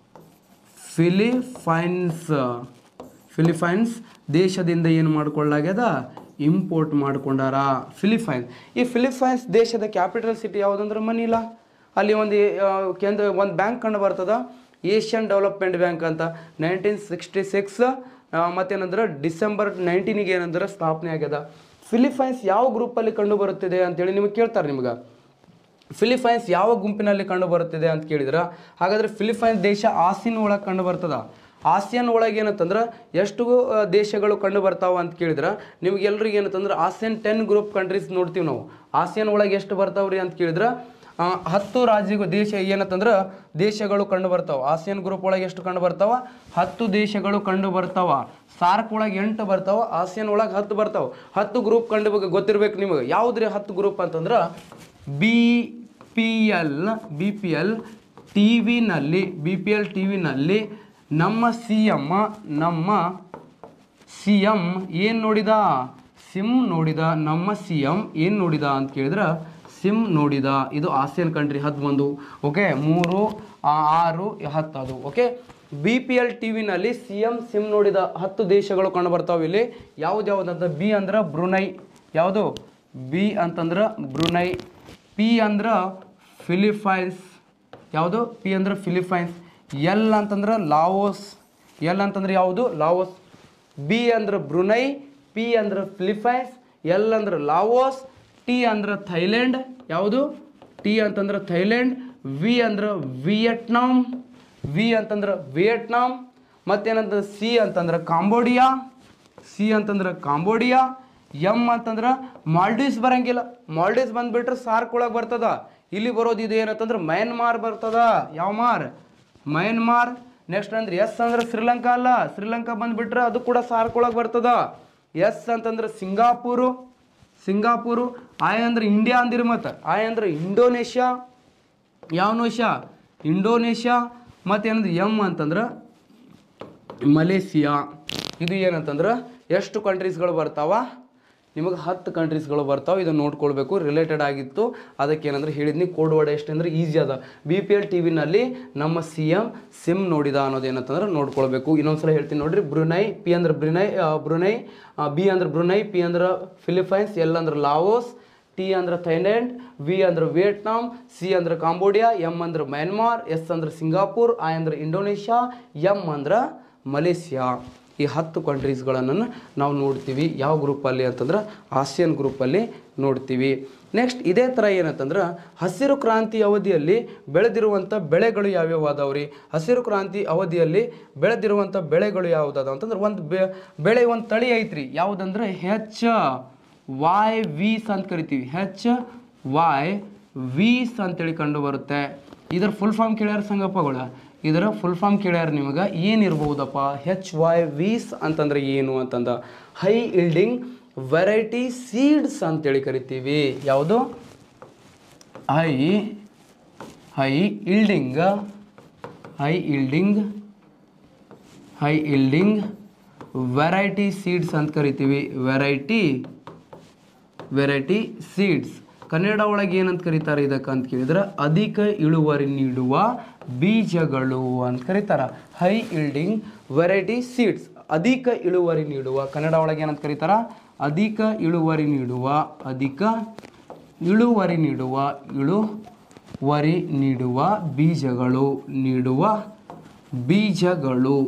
Speaker 2: ಫಿಲಿಪೈನ್ಸ್ ಫಿಲಿಪೈನ್ಸ್ ದೇಶದಿಂದ ಏನು ಮಾಡ್ಕೊಳ್ಳಾಗ್ಯದ ಇಂಪೋರ್ಟ್ ಮಾಡ್ಕೊಂಡಾರ ಫಿಲಿಪೈನ್ಸ್ ಈ ಫಿಲಿಪೈನ್ಸ್ ದೇಶದ ಕ್ಯಾಪಿಟಲ್ ಸಿಟಿ ಯಾವುದಂದ್ರೆ ಮನಿಲಾ ಅಲ್ಲಿ ಒಂದು ಆ, ಕೇಂದ್ರ ಒಂದು ಬ್ಯಾಂಕ್ ಕಂಡು ಬರ್ತದ ಏಷ್ಯನ್ ಡೆವಲಪ್ಮೆಂಟ್ ಬ್ಯಾಂಕ್ ಅಂತ ನೈನ್ಟೀನ್ ಸಿಕ್ಸ್ಟಿ ಸಿಕ್ಸ್ ಮತ್ತೇನಂದ್ರೆ ಡಿಸೆಂಬರ್ ನೈನ್ಟೀನಿಗೆ ಏನಂದ್ರೆ ಸ್ಥಾಪನೆ ಆಗ್ಯದ ಫಿಲಿಪೈನ್ಸ್ ಯಾವ ಗ್ರೂಪಲ್ಲಿ ಕಂಡು ಬರುತ್ತಿದೆ ಅಂತೇಳಿ ನಿಮಗೆ ಕೇಳ್ತಾರೆ ನಿಮ್ಗೆ ಫಿಲಿಪೈನ್ಸ್ ಯಾವ ಗುಂಪಿನಲ್ಲಿ ಕಂಡು ಬರುತ್ತಿದೆ ಅಂತ ಕೇಳಿದ್ರ ಹಾಗಾದ್ರೆ ಫಿಲಿಪೈನ್ಸ್ ದೇಶ ಆಸಿಯನ್ ಒಳಗೆ ಕಂಡು ಬರ್ತದ ಆಸಿಯನ್ ಒಳಗೆ ಏನಂತಂದ್ರೆ ಎಷ್ಟು ಆ, ದೇಶಗಳು ಕಂಡು ಬರ್ತಾವ ಅಂತ ಕೇಳಿದ್ರ ನಿಮ್ಗೆ ಎಲ್ರಿಗೆ ಏನಂತಂದ್ರೆ ಆಸಿಯನ್ ಟೆನ್ ಗ್ರೂಪ್ ಕಂಟ್ರೀಸ್ ನೋಡ್ತೀವಿ ನಾವು ಆಸಿಯನ್ ಒಳಗೆ ಎಷ್ಟು ಬರ್ತಾವ್ರಿ ಅಂತ ಕೇಳಿದ್ರ ಆ, ಹತ್ತು ರಾಜ್ಯಗಳು ದೇಶ ಏನಂತಂದ್ರೆ ದೇಶಗಳು ಕಂಡು ಬರ್ತಾವ ಆಸಿಯನ್ ಗ್ರೂಪ್ ಒಳಗೆ ಎಷ್ಟು ಕಂಡು ಬರ್ತಾವ ಹತ್ತು ದೇಶಗಳು ಕಂಡು ಬರ್ತಾವ ಸಾರ್ಕ್ ಒಳಗೆ ಎಂಟು ಬರ್ತಾವ ಆಸಿಯನ್ ಒಳಗೆ ಹತ್ತು ಬರ್ತಾವ ಹತ್ತು ಗ್ರೂಪ್ ಕಂಡು ಬ- ಗೊತ್ತಿರ್ಬೇಕು ನಿಮಗೆ ಯಾವುದ್ರಿ ಹತ್ತು ಗ್ರೂಪ್ ಅಂತಂದ್ರೆ B P L B P L T ವಿನಲ್ಲಿ ಬಿ ಪಿ ಎಲ್ ಟಿ ವಿನಲ್ಲಿ ನಮ್ಮ ಸಿ ಎಮ್ ನಮ್ಮ ಸಿ ಎಮ್ ಏನು ನೋಡಿದ ಸಿಮ್ ನೋಡಿದ ನಮ್ಮ ಸಿ ಎಮ್ ಏನು ನೋಡಿದ ಅಂತ ಕೇಳಿದ್ರೆ ಸಿಮ್ ನೋಡಿದ ಇದು ಆಸಿಯನ್ ಕಂಟ್ರಿ ಹತ್ತು ಬಂದು ಓಕೆ ಮೂರು ಆ, ಆರು ಹತ್ತು ಅದು okay B P L T ವಿನಲ್ಲಿ ಸಿ ಎಮ್ ಸಿಮ್ ನೋಡಿದ ಹತ್ತು ದೇಶಗಳು ಕಂಡು ಬರ್ತಾವೆ ಇಲ್ಲಿ ಯಾವ್ದು ಯಾವ್ದು ಅಂತ ಬಿ ಅಂದ್ರೆ ಬ್ರುನೈ ಯಾವುದು ಬಿ ಅಂತಂದ್ರೆ ಬ್ರುನೈ ಪಿ ಅಂದ್ರೆ ಫಿಲಿಪೈನ್ಸ್ ಯಾವುದು ಪಿ ಅಂದ್ರೆ ಫಿಲಿಪೈನ್ಸ್ ಎಲ್ ಅಂತಂದ್ರೆ ಲಾವೋಸ್ ಎಲ್ ಅಂತಂದ್ರೆ ಯಾವುದು ಲಾವೋಸ್ ಬಿ ಅಂದ್ರೆ ಬ್ರುನೈ ಪಿ ಅಂದ್ರೆ ಫಿಲಿಪೈನ್ಸ್ ಎಲ್ ಅಂದ್ರೆ ಲಾವೋಸ್ ಟಿ ಅಂದ್ರೆ ಥೈಲ್ಯಾಂಡ್ ಯಾವುದು ಟಿ ಅಂತಂದ್ರೆ ಥೈಲ್ಯಾಂಡ್ ವಿ ಅಂದ್ರೆ ವಿಯೆಟ್ನಾಂ ವಿ ಅಂತಂದ್ರೆ ವಿಯೆಟ್ನಾಂ ಮತ್ತೇನಂತ ಸಿ ಅಂತಂದ್ರೆ ಕಾಂಬೋಡಿಯಾ ಸಿ ಅಂತಂದ್ರೆ ಕಾಂಬೋಡಿಯಾ ಎಮ್ ಅಂತಂದ್ರೆ ಮಾಲ್ಡೀವ್ಸ್ ಬರಂಗಿಲ್ಲ ಮಾಲ್ಡೀವ್ಸ್ ಬಂದ್ಬಿಟ್ರೆ ಸಾರ್ಕ್ ಒಳಗೆ ಬರ್ತದ ಇಲ್ಲಿ ಬರೋದು ಇದು ಏನಂತಂದ್ರೆ ಮಯನ್ಮಾರ್ ಬರ್ತದ ಯಾವ ಮಾರ್ ಮಯನ್ಮಾರ್ ನೆಕ್ಸ್ಟ್ ಅಂದ್ರೆ ಎಸ್ ಅಂದ್ರೆ ಶ್ರೀಲಂಕಾ ಅಲ್ಲ ಶ್ರೀಲಂಕಾ ಬಂದ್ಬಿಟ್ರೆ ಅದು ಕೂಡ ಸಾರ್ಕ್ ಒಳಗೆ ಬರ್ತದ ಎಸ್ ಅಂತಂದ್ರೆ ಸಿಂಗಾಪುರು ಸಿಂಗಾಪುರು ಆಯ್ ಅಂದ್ರೆ ಇಂಡಿಯಾ ಅಂದಿರಿ ಮತ್ತೆ ಆಯ್ ಅಂದ್ರೆ ಇಂಡೋನೇಷ್ಯಾ ಯಾವ ದೇಶ ಇಂಡೋನೇಷ್ಯಾ ಮತ್ತೇನಂದ್ರೆ ಎಮ್ ಅಂತಂದ್ರೆ ಮಲೇಸಿಯಾ ಇದು ಏನಂತಂದ್ರೆ ಎಷ್ಟು ಕಂಟ್ರೀಸ್ಗಳು ಬರ್ತಾವ ನಿಮಗೆ ಹತ್ತು ಕಂಟ್ರೀಸ್ಗಳು ಬರ್ತಾವೆ ಇದನ್ನು ನೋಡ್ಕೊಳ್ಬೇಕು ರಿಲೇಟೆಡ್ ಆಗಿತ್ತು ಅದಕ್ಕೆ ಏನಂದ್ರೆ ಹೇಳಿದ್ನಿ ಕೋಡ್ ವರ್ಡ್ ಎಷ್ಟು ಅಂದ್ರೆ ಈಸಿ ಅದ ಬಿ ಪಿ ಎಲ್ ಟಿ ವಿನಲ್ಲಿ ನಮ್ಮ ಸಿ ಎಮ್ ಸಿಮ್ ನೋಡಿದ ಅನ್ನೋದು ಏನಂತಂದ್ರೆ ನೋಡ್ಕೊಳ್ಬೇಕು ಇನ್ನೊಂದ್ಸಲ ಹೇಳ್ತೀನಿ ನೋಡ್ರಿ ಬ್ರುನೈ ಪಿ ಅಂದ್ರೆ ಬ್ರುನೈ ಆ, ಬ್ರುನೈ ಬಿ ಅಂದ್ರೆ ಬ್ರುನೈ ಪಿ ಅಂದ್ರೆ ಫಿಲಿಪೈನ್ಸ್ ಎಲ್ ಅಂದ್ರೆ ಲಾವೋಸ್ ಟಿ ಅಂದ್ರೆ ಥೈಲ್ಯಾಂಡ್ ವಿ ಅಂದ್ರೆ ವಿಯೆಟ್ನಾಂ ಸಿ ಅಂದ್ರೆ ಕಾಂಬೋಡಿಯಾ ಎಮ್ ಅಂದ್ರೆ ಮ್ಯಾನ್ಮಾರ್ ಎಸ್ ಅಂದ್ರೆ ಸಿಂಗಾಪುರ್ ಐ ಅಂದ್ರೆ ಇಂಡೋನೇಷ್ಯಾ ಎಮ್ ಅಂದ್ರೆ ಮಲೇಷ್ಯಾ ಈ ಹತ್ತು ಕಂಟ್ರೀಸ್ಗಳನ್ನು ನಾವು ನೋಡ್ತೀವಿ ಯಾವ ಗ್ರೂಪಲ್ಲಿ ಅಂತಂದ್ರೆ ಆಸಿಯನ್ ಗ್ರೂಪಲ್ಲಿ ನೋಡ್ತೀವಿ ನೆಕ್ಸ್ಟ್ ಇದೇ ಥರ ಏನಂತಂದ್ರೆ ಹಸಿರು ಕ್ರಾಂತಿ ಅವಧಿಯಲ್ಲಿ ಬೆಳೆದಿರುವಂಥ ಬೆಳೆಗಳು ಯಾವ್ಯಾವ ಅದಾವ್ರಿ ಹಸಿರು ಕ್ರಾಂತಿ ಅವಧಿಯಲ್ಲಿ ಬೆಳೆದಿರುವಂಥ ಬೆಳೆಗಳು ಯಾವುದಾದ ಅಂತಂದ್ರೆ ಒಂದು ಬೆ ಬೆಳೆ ಒಂದು ತಳಿ ಐತ್ರಿ ಯಾವುದಂದ್ರೆ ಹೆಚ್ ವಾಯ್ ವೀಸ್ ಅಂತ ಕರಿತೀವಿ ಹೆಚ್ ವಾಯ್ ವೀಸ್ ಅಂತೇಳಿ ಕಂಡು ಬರುತ್ತೆ ಇದರ ಫುಲ್ ಫಾರ್ಮ್ ಕೇಳ್ಯಾರ ಸಂಗಪ್ಪಗಳ ಇದರ ಫುಲ್ ಫಾರ್ಮ್ ಕೇಳ್ಯಾರ ನಿಮಗೆ ಏನಿರ್ಬೋದಪ್ಪ ಹೆಚ್ ವಾಯ್ ವೀಸ್ ಅಂತಂದ್ರೆ ಏನು ಅಂತಂದ ಹೈ ಇಲ್ಡಿಂಗ್ ವೆರೈಟಿ ಸೀಡ್ಸ್ ಅಂತೇಳಿ ಕರಿತೀವಿ ಯಾವುದು high high yielding high yielding high yielding variety seeds ಅಂತ ಕರಿತೀವಿ ವೆರೈಟಿ ವೆರೈಟಿ ಸೀಡ್ಸ್ ಕನ್ನಡ ಒಳಗೆ ಏನಂತ ಕರೀತಾರೆ ಇದಕ್ಕೆ ಅಂತ ಕೇಳಿದ್ರೆ ಅಧಿಕ ಇಳುವರಿ ನೀಡುವ ಬೀಜಗಳು ಅಂತ ಕರೀತಾರ ಹೈ ಇಲ್ಡಿಂಗ್ ವೆರೈಟಿ ಸೀಡ್ಸ್ ಅಧಿಕ ಇಳುವರಿ ನೀಡುವ ಕನ್ನಡ ಒಳಗೆ ಏನಂತ ಕರೀತಾರ ಅಧಿಕ ಇಳುವರಿ ನೀಡುವ ಅಧಿಕ ಇಳುವರಿ ನೀಡುವ ಇಳುವರಿ ನೀಡುವ ಬೀಜಗಳು ನೀಡುವ ಬೀಜಗಳು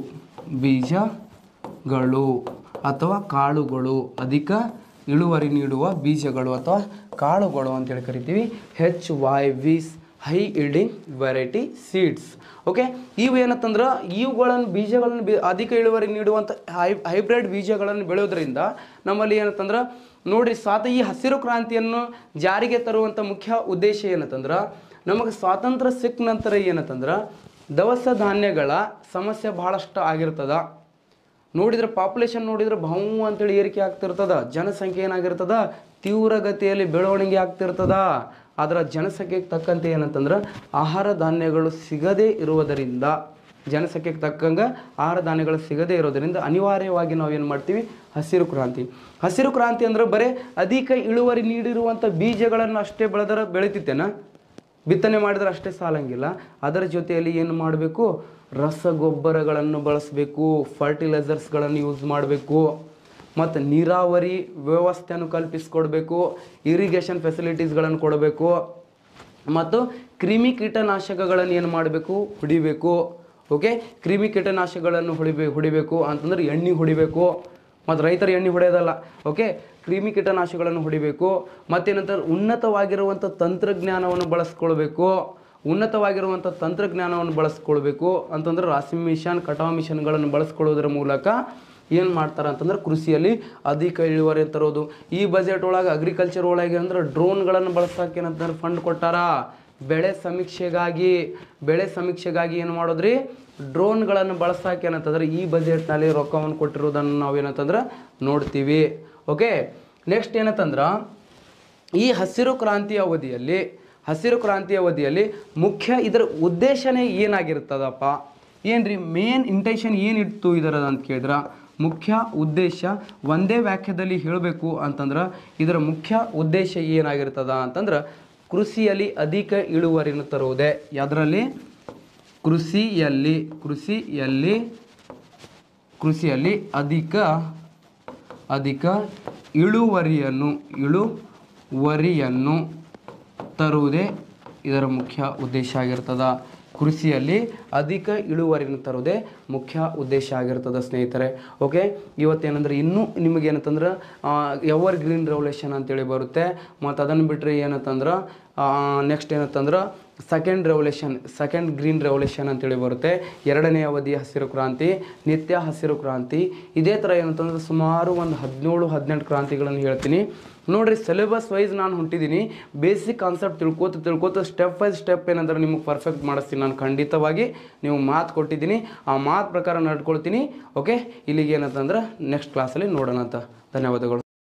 Speaker 2: ಬೀಜಗಳು ಅಥವಾ ಕಾಳುಗಳು ಅಧಿಕ ಇಳುವರಿ ನೀಡುವ ಬೀಜಗಳು ಅಥವಾ ಕಾಳುಗಳು ಅಂತೇಳಿ ಕರಿತೀವಿ H Y Vs high yielding variety seeds okay ಇವು ಏನಂತಂದ್ರೆ ಇವುಗಳನ್ನು ಬೀಜಗಳನ್ನು ಬಿ ಅಧಿಕ ಇಳುವರಿ ನೀಡುವಂಥ ಹೈ ಹೈಬ್ರಿಡ್ ಬೀಜಗಳನ್ನು ಬೆಳೆಯೋದ್ರಿಂದ ನಮ್ಮಲ್ಲಿ ಏನಂತಂದ್ರೆ ನೋಡ್ರಿ ಸ್ವಾತ ಈ ಹಸಿರು ಕ್ರಾಂತಿಯನ್ನು ಜಾರಿಗೆ ತರುವಂಥ ಮುಖ್ಯ ಉದ್ದೇಶ ಏನಂತಂದ್ರೆ ನಮಗೆ ಸ್ವಾತಂತ್ರ್ಯ ಸಿಕ್ಕ ನಂತರ ಏನಂತಂದ್ರೆ ದವಸ ಧಾನ್ಯಗಳ ಸಮಸ್ಯೆ ಬಹಳಷ್ಟು ಆಗಿರ್ತದ ನೋಡಿದ್ರೆ ಪಾಪ್ಯುಲೇಷನ್ ನೋಡಿದ್ರೆ ಬಹು ಅಂತೇಳಿ ಏರಿಕೆ ಆಗ್ತಿರ್ತದ ಜನಸಂಖ್ಯೆ ಏನಾಗಿರ್ತದ ತೀವ್ರಗತಿಯಲ್ಲಿ ಬೆಳವಣಿಗೆ ಆಗ್ತಿರ್ತದ ಅದರ ಜನಸಂಖ್ಯೆಗೆ ತಕ್ಕಂತೆ ಏನಂತಂದ್ರೆ ಆಹಾರ ಧಾನ್ಯಗಳು ಸಿಗದೇ ಇರುವುದರಿಂದ ಜನಸಂಖ್ಯೆಗೆ ತಕ್ಕಂಗೆ ಆಹಾರ ಧಾನ್ಯಗಳು ಸಿಗದೇ ಇರೋದರಿಂದ ಅನಿವಾರ್ಯವಾಗಿ ನಾವು ಏನು ಮಾಡ್ತೀವಿ ಹಸಿರು ಕ್ರಾಂತಿ ಹಸಿರು ಕ್ರಾಂತಿ ಅಂದ್ರೆ ಬರೀ ಅಧಿಕ ಇಳುವರಿ ನೀಡಿರುವಂಥ ಬೀಜಗಳನ್ನು ಅಷ್ಟೇ ಬೆಳೆದರ ಬೆಳಿತಿತ್ತೇನ ಬಿತ್ತನೆ ಮಾಡಿದ್ರೆ ಅಷ್ಟೇ ಸಾಲಂಗಿಲ್ಲ ಅದರ ಜೊತೆಯಲ್ಲಿ ಏನು ಮಾಡಬೇಕು ರಸಗೊಬ್ಬರಗಳನ್ನು ಬಳಸಬೇಕು ಫರ್ಟಿಲೈಸರ್ಸ್ಗಳನ್ನು ಯೂಸ್ ಮಾಡಬೇಕು ಮತ್ತು ನೀರಾವರಿ ವ್ಯವಸ್ಥೆಯನ್ನು ಕಲ್ಪಿಸಿಕೊಡ್ಬೇಕು ಇರಿಗೇಷನ್ ಫೆಸಿಲಿಟೀಸ್ಗಳನ್ನು ಕೊಡಬೇಕು ಮತ್ತು ಕ್ರಿಮಿ ಕೀಟನಾಶಕಗಳನ್ನು ಏನು ಮಾಡಬೇಕು ಹೊಡಿಬೇಕು ಓಕೆ ಕ್ರಿಮಿ ಕೀಟನಾಶಕಗಳನ್ನು ಹೊಡಿಬೇ ಹೊಡಿಬೇಕು ಅಂತಂದ್ರೆ ಎಣ್ಣೆ ಹೊಡಿಬೇಕು ಮತ್ತು ರೈತರು ಎಣ್ಣೆ ಹೊಡೆಯೋದಲ್ಲ ಓಕೆ ಕ್ರಿಮಿ ಕೀಟನಾಶಕಗಳನ್ನು ಹೊಡಿಬೇಕು ಮತ್ತೇನಂತಾರೆ ಉನ್ನತವಾಗಿರುವಂಥ ತಂತ್ರಜ್ಞಾನವನ್ನು ಬಳಸ್ಕೊಳ್ಬೇಕು ಉನ್ನತವಾಗಿರುವಂಥ ತಂತ್ರಜ್ಞಾನವನ್ನು ಬಳಸ್ಕೊಳ್ಬೇಕು ಅಂತಂದ್ರೆ ರಾಸಿ ಮಿಷನ್ ಕಟಾವ್ ಮಿಷನ್ಗಳನ್ನು ಬಳಸ್ಕೊಳ್ಳೋದ್ರ ಮೂಲಕ ಏನು ಮಾಡ್ತಾರೆ ಅಂತಂದ್ರೆ ಕೃಷಿಯಲ್ಲಿ ಅಧಿಕ ಇಳುವರಿ ತರೋದು ಈ ಬಜೆಟ್ ಒಳಗೆ ಅಗ್ರಿಕಲ್ಚರ್ ಒಳಗೆ ಅಂದ್ರೆ ಡ್ರೋನ್ಗಳನ್ನು ಬಳಸಕ್ಕೆ ಏನಂತಾರೆ ಫಂಡ್ ಕೊಟ್ಟಾರ ಬೆಳೆ ಸಮೀಕ್ಷೆಗಾಗಿ ಬೆಳೆ ಸಮೀಕ್ಷೆಗಾಗಿ ಏನು ಮಾಡೋದ್ರಿ ಡ್ರೋನ್ಗಳನ್ನು ಬಳಸಕ್ಕೆ ಏನಂತಂದ್ರೆ ಈ ಬಜೆಟ್ನಲ್ಲಿ ರೊಕ್ಕವನ್ನು ಕೊಟ್ಟಿರೋದನ್ನು ನಾವು ಏನಂತಂದ್ರೆ ನೋಡ್ತೀವಿ ಓಕೆ ನೆಕ್ಸ್ಟ್ ಏನಂತಂದ್ರೆ ಈ ಹಸಿರು ಕ್ರಾಂತಿಯ ಅವಧಿಯಲ್ಲಿ ಹಸಿರು ಕ್ರಾಂತಿಯ ಅವಧಿಯಲ್ಲಿ ಮುಖ್ಯ ಇದರ ಉದ್ದೇಶನೇ ಏನಾಗಿರ್ತದಪ್ಪ ಏನ್ರಿ ಮೇನ್ ಇಂಟೆನ್ಷನ್ ಏನಿತ್ತು ಇದರ ಅಂತ ಕೇಳಿದ್ರ ಮುಖ್ಯ ಉದ್ದೇಶ ಒಂದೇ ವಾಕ್ಯದಲ್ಲಿ ಹೇಳಬೇಕು ಅಂತಂದ್ರೆ ಇದರ ಮುಖ್ಯ ಉದ್ದೇಶ ಏನಾಗಿರ್ತದ ಅಂತಂದ್ರೆ ಕೃಷಿಯಲ್ಲಿ ಅಧಿಕ ಇಳುವರಿಯನ್ನು ತರುವುದೇ ಯಾವುದರಲ್ಲಿ ಕೃಷಿಯಲ್ಲಿ ಕೃಷಿಯಲ್ಲಿ ಕೃಷಿಯಲ್ಲಿ ಅಧಿಕ ಅಧಿಕ ಇಳುವರಿಯನ್ನು ಇಳುವರಿಯನ್ನು ತರುವುದೇ ಇದರ ಮುಖ್ಯ ಉದ್ದೇಶ ಆಗಿರ್ತದ ಕೃಷಿಯಲ್ಲಿ ಅಧಿಕ ಇಳುವರಿಯನ್ನು ತರುವುದೇ ಮುಖ್ಯ ಉದ್ದೇಶ ಆಗಿರ್ತದೆ ಸ್ನೇಹಿತರೆ ಓಕೆ ಇವತ್ತೇನಂದ್ರೆ ಇನ್ನೂ ನಿಮಗೇನಂತಂದ್ರೆ ಎವರ್ ಗ್ರೀನ್ ರೆವಲ್ಯೂಷನ್ ಅಂತೇಳಿ ಬರುತ್ತೆ ಮತ್ತು ಅದನ್ನು ಬಿಟ್ಟರೆ ಏನಂತಂದ್ರೆ ನೆಕ್ಸ್ಟ್ ಏನಂತಂದ್ರೆ second revolution second green revolution ಅಂತೇಳಿ ಬರುತ್ತೆ ಎರಡನೇ ಅವಧಿ ಹಸಿರು ಕ್ರಾಂತಿ ನಿತ್ಯ ಹಸಿರು ಕ್ರಾಂತಿ ಇದೇ ಥರ ಏನಂತಂದ್ರೆ ಸುಮಾರು ಒಂದು ಹದಿನೇಳು ಹದಿನೆಂಟು ಕ್ರಾಂತಿಗಳನ್ನು ಹೇಳ್ತೀನಿ ನೋಡ್ರಿ ಸಿಲೆಬಸ್ ವೈಸ್ ನಾನು ಹೊಂಟಿದ್ದೀನಿ ಬೇಸಿಕ್ ಕಾನ್ಸೆಪ್ಟ್ ತಿಳ್ಕೊತ ತಿಳ್ಕೊತ ಸ್ಟೆಪ್ ಬೈ ಸ್ಟೆಪ್ ಏನಂದ್ರೆ ನಿಮಗೆ ಪರ್ಫೆಕ್ಟ್ ಮಾಡಿಸ್ತೀನಿ ನಾನು ಖಂಡಿತವಾಗಿ ನೀವು ಮಾತು ಕೊಟ್ಟಿದ್ದೀನಿ ಆ ಮಾತು ಪ್ರಕಾರ ನಡ್ಕೊಳ್ತೀನಿ ಓಕೆ ಇಲ್ಲಿಗೆ ಏನಂತಂದ್ರೆ ನೆಕ್ಸ್ಟ್ ಕ್ಲಾಸಲ್ಲಿ ನೋಡೋಣ ಅಂತ ಧನ್ಯವಾದಗಳು